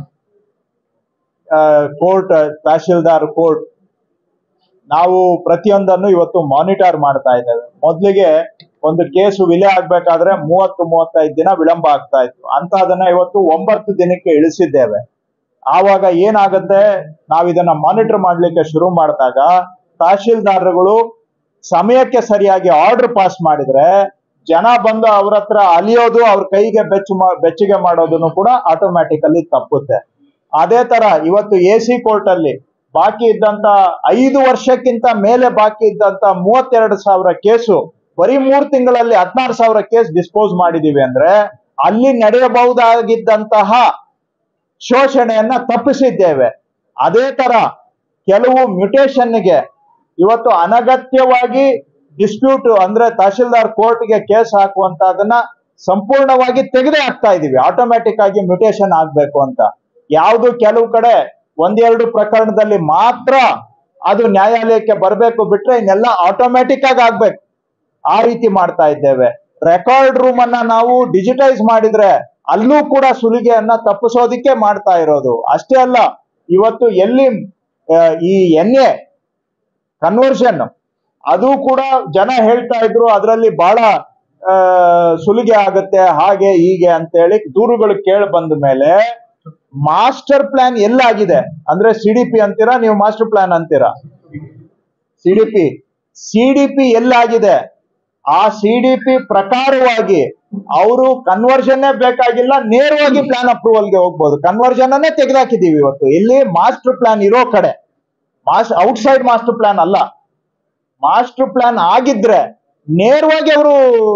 ಕೋರ್ಟ್ ತಹಶೀಲ್ದಾರ್ ಕೋರ್ಟ್ ನಾವು ಪ್ರತಿಯೊಂದನ್ನು ಇವತ್ತು ಮಾನಿಟರ್ ಮಾಡ್ತಾ ಇದ್ದೇವೆ ಮೊದಲಿಗೆ ಒಂದು ಕೇಸು ವಿಲೆ ಆಗ್ಬೇಕಾದ್ರೆ ಮೂವತ್ತು ಮೂವತ್ತೈದು ದಿನ ವಿಳಂಬ ಆಗ್ತಾ ಇತ್ತು ಅಂತ ಅದನ್ನ ಇವತ್ತು ಒಂಬತ್ತು ದಿನಕ್ಕೆ ಇಳಿಸಿದ್ದೇವೆ ಆವಾಗ ಏನಾಗುತ್ತೆ ನಾವು ಇದನ್ನ ಮಾನಿಟರ್ ಮಾಡ್ಲಿಕ್ಕೆ ಶುರು ಮಾಡಿದಾಗ ತಹಶೀಲ್ದಾರರುಗಳು ಸಮಯಕ್ಕೆ ಸರಿಯಾಗಿ ಆರ್ಡರ್ ಪಾಸ್ ಮಾಡಿದ್ರೆ ಜನ ಬಂದು ಅವ್ರ ಹತ್ರ ಅಲಿಯೋದು ಅವ್ರ ಕೈಗೆ ಬೆಚ್ಚು ಮಾ- ಬೆಚ್ಚಗೆ ಮಾಡೋದನ್ನು ಕೂಡ ಆಟೋಮ್ಯಾಟಿಕಲಿ ತಪ್ಪುತ್ತೆ ಅದೇ ತರ ಇವತ್ತು ಎ ಸಿ ಕೋರ್ಟ್ ಅಲ್ಲಿ ಬಾಕಿ ಇದ್ದಂತ ಐದು ವರ್ಷಕ್ಕಿಂತ ಮೇಲೆ ಬಾಕಿ ಇದ್ದಂತ ಮೂವತ್ತೆರಡು ಸಾವಿರ ಕೇಸು ಬರೀ ಮೂರ್ ತಿಂಗಳಲ್ಲಿ ಹದಿನಾರು ಸಾವಿರ ಕೇಸ್ ಡಿಸ್ಪೋಸ್ ಮಾಡಿದೀವಿ ಅಂದ್ರೆ ಅಲ್ಲಿ ನಡೆಯಬಹುದಾಗಿದ್ದಂತಹ ಶೋಷಣೆಯನ್ನ ತಪ್ಪಿಸಿದ್ದೇವೆ ಅದೇ ತರ ಕೆಲವು ಮ್ಯುಟೇಷನ್ಗೆ ಇವತ್ತು ಅನಗತ್ಯವಾಗಿ ಡಿಸ್ಪ್ಯೂಟ್ ಅಂದ್ರೆ ತಹಶೀಲ್ದಾರ್ ಕೋರ್ಟ್ಗೆ ಕೇಸ್ ಹಾಕುವಂತದನ್ನ ಸಂಪೂರ್ಣವಾಗಿ ತೆಗೆದೇ ಹಾಕ್ತಾ ಇದೀವಿ ಆಟೋಮ್ಯಾಟಿಕ್ ಆಗಿ ಮ್ಯುಟೇಷನ್ ಆಗ್ಬೇಕು ಅಂತ ಯಾವುದು ಕೆಲವು ಕಡೆ ಒಂದೆರಡು ಪ್ರಕರಣದಲ್ಲಿ ಮಾತ್ರ ಅದು ನ್ಯಾಯಾಲಯಕ್ಕೆ ಬರಬೇಕು ಬಿಟ್ರೆ ಇನ್ನೆಲ್ಲ ಆಟೋಮ್ಯಾಟಿಕ್ ಆಗಿ ಆಗ್ಬೇಕು ಆ ರೀತಿ ಮಾಡ್ತಾ ಇದ್ದೇವೆ ರೆಕಾರ್ಡ್ ರೂಮ್ ಅನ್ನ ನಾವು ಡಿಜಿಟೈಸ್ ಮಾಡಿದ್ರೆ ಅಲ್ಲೂ ಕೂಡ ಸುಲಿಗೆಯನ್ನ ತಪ್ಪಿಸೋದಿಕ್ಕೆ ಮಾಡ್ತಾ ಇರೋದು ಅಷ್ಟೇ ಅಲ್ಲ ಇವತ್ತು ಎಲ್ಲಿ ಆ, ಈ ಎನ್ ಎ ಕನ್ವರ್ಷನ್ ಅದು ಕೂಡ ಜನ ಹೇಳ್ತಾ ಇದ್ರು ಅದರಲ್ಲಿ ಬಹಳ ಆ, ಸುಲಿಗೆ ಆಗುತ್ತೆ ಹಾಗೆ ಹೀಗೆ ಅಂತೇಳಿ ದೂರುಗಳು ಕೇಳಿ ಬಂದ ಮೇಲೆ ಮಾಸ್ಟರ್ ಪ್ಲಾನ್ ಎಲ್ಲಾಗಿದೆ ಅಂದ್ರೆ ಸಿ ಡಿ ಪಿ ಅಂತೀರಾ ನೀವು ಮಾಸ್ಟರ್ ಪ್ಲಾನ್ ಅಂತೀರಾ C D P C D P ಎಲ್ಲಾಗಿದೆ ಆ ಸಿ ಡಿ ಪಿ ಪ್ರಕಾರವಾಗಿ ಅವರು ಕನ್ವರ್ಷನ್ ಬೇಕಾಗಿಲ್ಲ ನೇರವಾಗಿ ಪ್ಲಾನ್ ಅಪ್ರೂವಲ್ಗೆ ಹೋಗ್ಬೋದು ಕನ್ವರ್ಷನ್ ಅನ್ನೇ ತೆಗೆದಾಕಿದೀವಿ ಇವತ್ತು ಇಲ್ಲಿ ಮಾಸ್ಟರ್ ಪ್ಲಾನ್ ಇರೋ ಕಡೆ ಮಾಸ್ ಔಟ್ಸೈಡ್ ಮಾಸ್ಟರ್ ಪ್ಲಾನ್ ಅಲ್ಲ ಮಾಸ್ಟರ್ ಪ್ಲಾನ್ ಆಗಿದ್ರೆ ನೇರವಾಗಿ ಅವರು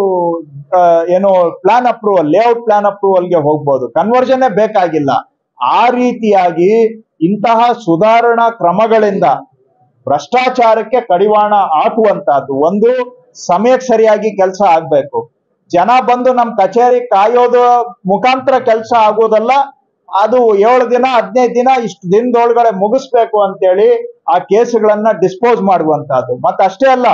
ಏನು ಪ್ಲಾನ್ ಅಪ್ರೂವಲ್ ಲೇಔಟ್ ಪ್ಲಾನ್ ಅಪ್ರೂವಲ್ಗೆ ಹೋಗ್ಬೋದು ಕನ್ವರ್ಷನ್ ಬೇಕಾಗಿಲ್ಲ ಆ ರೀತಿಯಾಗಿ ಇಂತಹ ಸುಧಾರಣಾ ಕ್ರಮಗಳಿಂದ ಭ್ರಷ್ಟಾಚಾರಕ್ಕೆ ಕಡಿವಾಣ ಹಾಕುವಂತಹದ್ದು ಒಂದು ಸಮಯಕ್ಕೆ ಸರಿಯಾಗಿ ಕೆಲಸ ಆಗ್ಬೇಕು ಜನ ಬಂದು ನಮ್ ಕಚೇರಿ ಕಾಯೋದು ಮುಖಾಂತರ ಕೆಲಸ ಆಗೋದಲ್ಲ ಅದು ಏಳು ದಿನ ಹದಿನೈದು ದಿನ ಇಷ್ಟು ದಿನದೊಳಗಡೆ ಮುಗಿಸ್ಬೇಕು ಅಂತೇಳಿ ಆ ಕೇಸುಗಳನ್ನ ಡಿಸ್ಪೋಸ್ ಮಾಡುವಂತಹದ್ದು ಮತ್ತೆ ಅಷ್ಟೇ ಅಲ್ಲ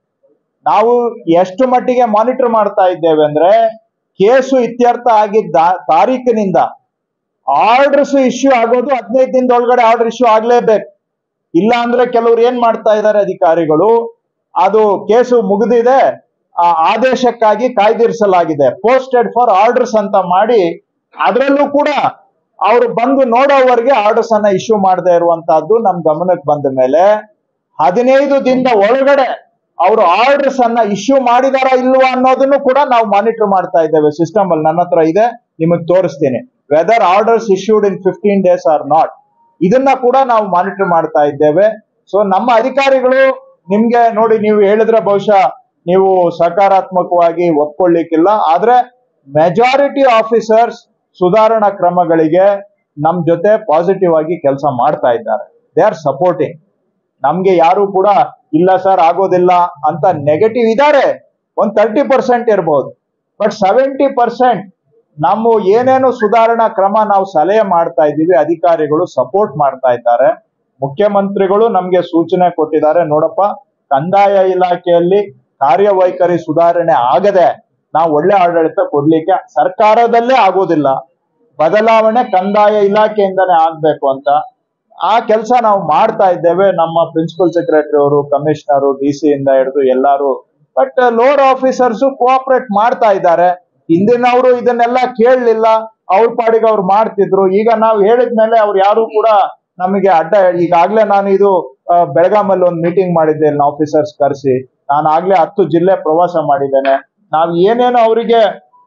ನಾವು ಎಷ್ಟು ಮಟ್ಟಿಗೆ ಮಾನಿಟರ್ ಮಾಡ್ತಾ ಇದ್ದೇವೆ ಅಂದ್ರೆ ಕೇಸು ಇತ್ಯರ್ಥ ಆಗಿದ್ದ ತಾರೀಕಿನಿಂದ ಆರ್ಡರ್ಸ್ ಇಶ್ಯೂ ಆಗೋದು ಹದಿನೈದು ದಿನದೊಳಗಡೆ ಆರ್ಡರ್ ಇಶ್ಯೂ ಆಗ್ಲೇಬೇಕು ಇಲ್ಲ ಅಂದ್ರೆ ಕೆಲವ್ರು ಏನ್ ಮಾಡ್ತಾ ಇದ್ದಾರೆ ಅಧಿಕಾರಿಗಳು ಅದು ಕೇಸು ಮುಗಿದಿದೆ ಆ ಆದೇಶಕ್ಕಾಗಿ ಕಾಯ್ದಿರಿಸಲಾಗಿದೆ ಪೋಸ್ಟೆಡ್ ಫಾರ್ ಆರ್ಡರ್ಸ್ ಅಂತ ಮಾಡಿ ಅದರಲ್ಲೂ ಕೂಡ ಅವರು ಬಂದು ನೋಡೋವರೆಗೆ ಆರ್ಡರ್ಸ್ ಅನ್ನ ಇಶ್ಯೂ ಮಾಡದೇ ಇರುವಂತಹದ್ದು ನಮ್ ಗಮನಕ್ಕೆ ಬಂದ ಮೇಲೆ ಹದಿನೈದು ದಿನದ ಒಳಗಡೆ ಅವರು ಆರ್ಡರ್ಸ್ ಅನ್ನ ಇಶ್ಯೂ ಮಾಡಿದಾರಾ ಇಲ್ವಾ ಅನ್ನೋದನ್ನು ಕೂಡ ನಾವು ಮಾನಿಟರ್ ಮಾಡ್ತಾ ಇದ್ದೇವೆ ಸಿಸ್ಟಮ್ ಅಲ್ಲಿ ನನ್ನ ಹತ್ರ ಇದೆ ನಿಮಗೆ ತೋರಿಸ್ತೀನಿ whether orders issued in fifteen days or not ಇದನ್ನ ಕೂಡ ನಾವು ಮಾನಿಟರ್ ಮಾಡ್ತಾ ಇದ್ದೇವೆ ಸೊ ನಮ್ಮ ಅಧಿಕಾರಿಗಳು ನಿಮ್ಗೆ ನೋಡಿ ನೀವು ಹೇಳಿದ್ರೆ ಬಹುಶಃ ನೀವು ಸಕಾರಾತ್ಮಕವಾಗಿ ಒಪ್ಕೊಳ್ಳಿಕ್ಕಿಲ್ಲ ಆದ್ರೆ ಮೆಜಾರಿಟಿ ಆಫೀಸರ್ಸ್ ಸುಧಾರಣಾ ಕ್ರಮಗಳಿಗೆ ನಮ್ ಜೊತೆ ಪಾಸಿಟಿವ್ ಆಗಿ ಕೆಲಸ ಮಾಡ್ತಾ ಇದ್ದಾರೆ ದೇ ಆರ್ ಸಪೋರ್ಟಿಂಗ್ ನಮ್ಗೆ ಯಾರು ಕೂಡ ಇಲ್ಲ ಸರ್ ಆಗೋದಿಲ್ಲ ಅಂತ ನೆಗೆಟಿವ್ ಇದ್ದಾರೆ ಒಂದ್ ತರ್ಟಿ ಪರ್ಸೆಂಟ್ ಇರ್ಬೋದು ಬಟ್ ಸೆವೆಂಟಿ ಪರ್ಸೆಂಟ್ ನಮ್ಮ ಏನೇನು ಸುಧಾರಣಾ ಕ್ರಮ ನಾವು ಸಲಹೆ ಮಾಡ್ತಾ ಇದ್ದೀವಿ ಅಧಿಕಾರಿಗಳು ಸಪೋರ್ಟ್ ಮಾಡ್ತಾ ಇದ್ದಾರೆ ಮುಖ್ಯಮಂತ್ರಿಗಳು ನಮ್ಗೆ ಸೂಚನೆ ಕೊಟ್ಟಿದ್ದಾರೆ ನೋಡಪ್ಪ ಕಂದಾಯ ಇಲಾಖೆಯಲ್ಲಿ ಕಾರ್ಯವೈಖರಿ ಸುಧಾರಣೆ ಆಗದೆ ನಾವು ಒಳ್ಳೆ ಆಡಳಿತ ಕೊಡ್ಲಿಕ್ಕೆ ಸರ್ಕಾರದಲ್ಲೇ ಆಗೋದಿಲ್ಲ ಬದಲಾವಣೆ ಕಂದಾಯ ಇಲಾಖೆಯಿಂದನೇ ಆಗ್ಬೇಕು ಅಂತ ಆ ಕೆಲಸ ನಾವು ಮಾಡ್ತಾ ಇದ್ದೇವೆ ನಮ್ಮ ಪ್ರಿನ್ಸಿಪಲ್ ಸೆಕ್ರೆಟರಿ ಅವರು ಕಮಿಷನರು ಡಿ ಸಿ ಇಂದ ಹಿಡಿದು ಎಲ್ಲಾರು ಬಟ್ ಲೋವರ್ ಆಫೀಸರ್ಸ್ ಕೋಆಪರೇಟ್ ಮಾಡ್ತಾ ಇದ್ದಾರೆ ಹಿಂದಿನವರು ಇದನ್ನೆಲ್ಲ ಕೇಳಲಿಲ್ಲ ಅವ್ರ ಪಾಡಿಗೆ ಅವ್ರು ಮಾಡ್ತಿದ್ರು ಈಗ ನಾವು ಹೇಳಿದ್ಮೇಲೆ ಅವ್ರು ಯಾರು ಕೂಡ ನಮಗೆ ಅಡ್ಡ ಈಗಾಗ್ಲೇ ನಾನು ಇದು ಆ, ಬೆಳಗಾಮಲ್ಲಿ ಒಂದು ಮೀಟಿಂಗ್ ಮಾಡಿದ್ದೆ ಇಲ್ಲಿ ಆಫೀಸರ್ಸ್ ಕರೆಸಿ ನಾನು ಆಗ್ಲೇ ಹತ್ತು ಜಿಲ್ಲೆ ಪ್ರವಾಸ ಮಾಡಿದ್ದೇನೆ ನಾವು ಏನೇನು ಅವರಿಗೆ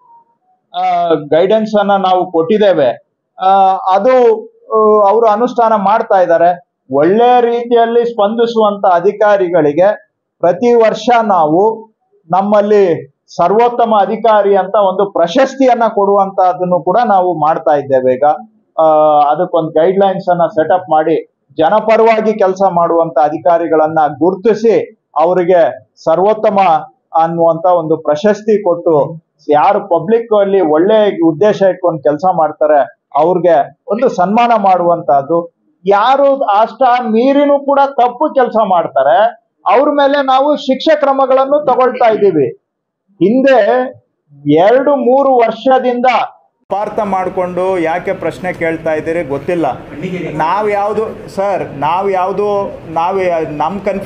ಗೈಡೆನ್ಸ್ ಅನ್ನ ನಾವು ಕೊಟ್ಟಿದ್ದೇವೆ ಆ, ಅದು ಅವರು ಅನುಷ್ಠಾನ ಮಾಡ್ತಾ ಇದ್ದಾರೆ ಒಳ್ಳೆ ರೀತಿಯಲ್ಲಿ ಸ್ಪಂದಿಸುವಂತ ಅಧಿಕಾರಿಗಳಿಗೆ ಪ್ರತಿ ವರ್ಷ ನಾವು ನಮ್ಮಲ್ಲಿ ಸರ್ವೋತ್ತಮ ಅಧಿಕಾರಿ ಅಂತ ಒಂದು ಪ್ರಶಸ್ತಿಯನ್ನ ಕೊಡುವಂತಹದನ್ನು ಕೂಡ ನಾವು ಮಾಡ್ತಾ ಇದ್ದೇವೆ ಈಗ ಆ, ಅದಕ್ಕೊಂದು ಗೈಡ್ ಲೈನ್ಸ್ ಅನ್ನ ಸೆಟಪ್ ಮಾಡಿ ಜನಪರವಾಗಿ ಕೆಲಸ ಮಾಡುವಂತ ಅಧಿಕಾರಿಗಳನ್ನ ಗುರುತಿಸಿ ಅವರಿಗೆ ಸರ್ವೋತ್ತಮ ಅನ್ನುವಂತ ಒಂದು ಪ್ರಶಸ್ತಿ ಕೊಟ್ಟು ಯಾರು ಪಬ್ಲಿಕ್ ಅಲ್ಲಿ ಒಳ್ಳೆ ಉದ್ದೇಶ ಇಟ್ಕೊಂಡು ಕೆಲಸ ಮಾಡ್ತಾರೆ ಅವ್ರಿಗೆ ಒಂದು ಸನ್ಮಾನ ಮಾಡುವಂತಹದ್ದು ಯಾರು ಅಷ್ಟ ಮೀರಿನೂ ಕೂಡ ತಪ್ಪು ಕೆಲಸ ಮಾಡ್ತಾರೆ ಅವ್ರ ಮೇಲೆ ನಾವು ಶಿಕ್ಷೆ ಕ್ರಮಗಳನ್ನು ತಗೊಳ್ತಾ ಇದ್ದೀವಿ ಹಿಂದೆ ಎರಡು ಮೂರು ವರ್ಷದಿಂದ ಪಾರ್ಥ ಮಾಡಿಕೊಂಡು ಯಾಕೆ ಪ್ರಶ್ನೆ ಕೇಳ್ತಾ ಇದ್ದೀರಿ ಗೊತ್ತಿಲ್ಲ ನಾವು ಯಾವುದು ಸರ್ ನಾವು ಯಾವುದು ನಾವು ನಮ್ಮ ಕನ್ಫ್ಯೂಷನ್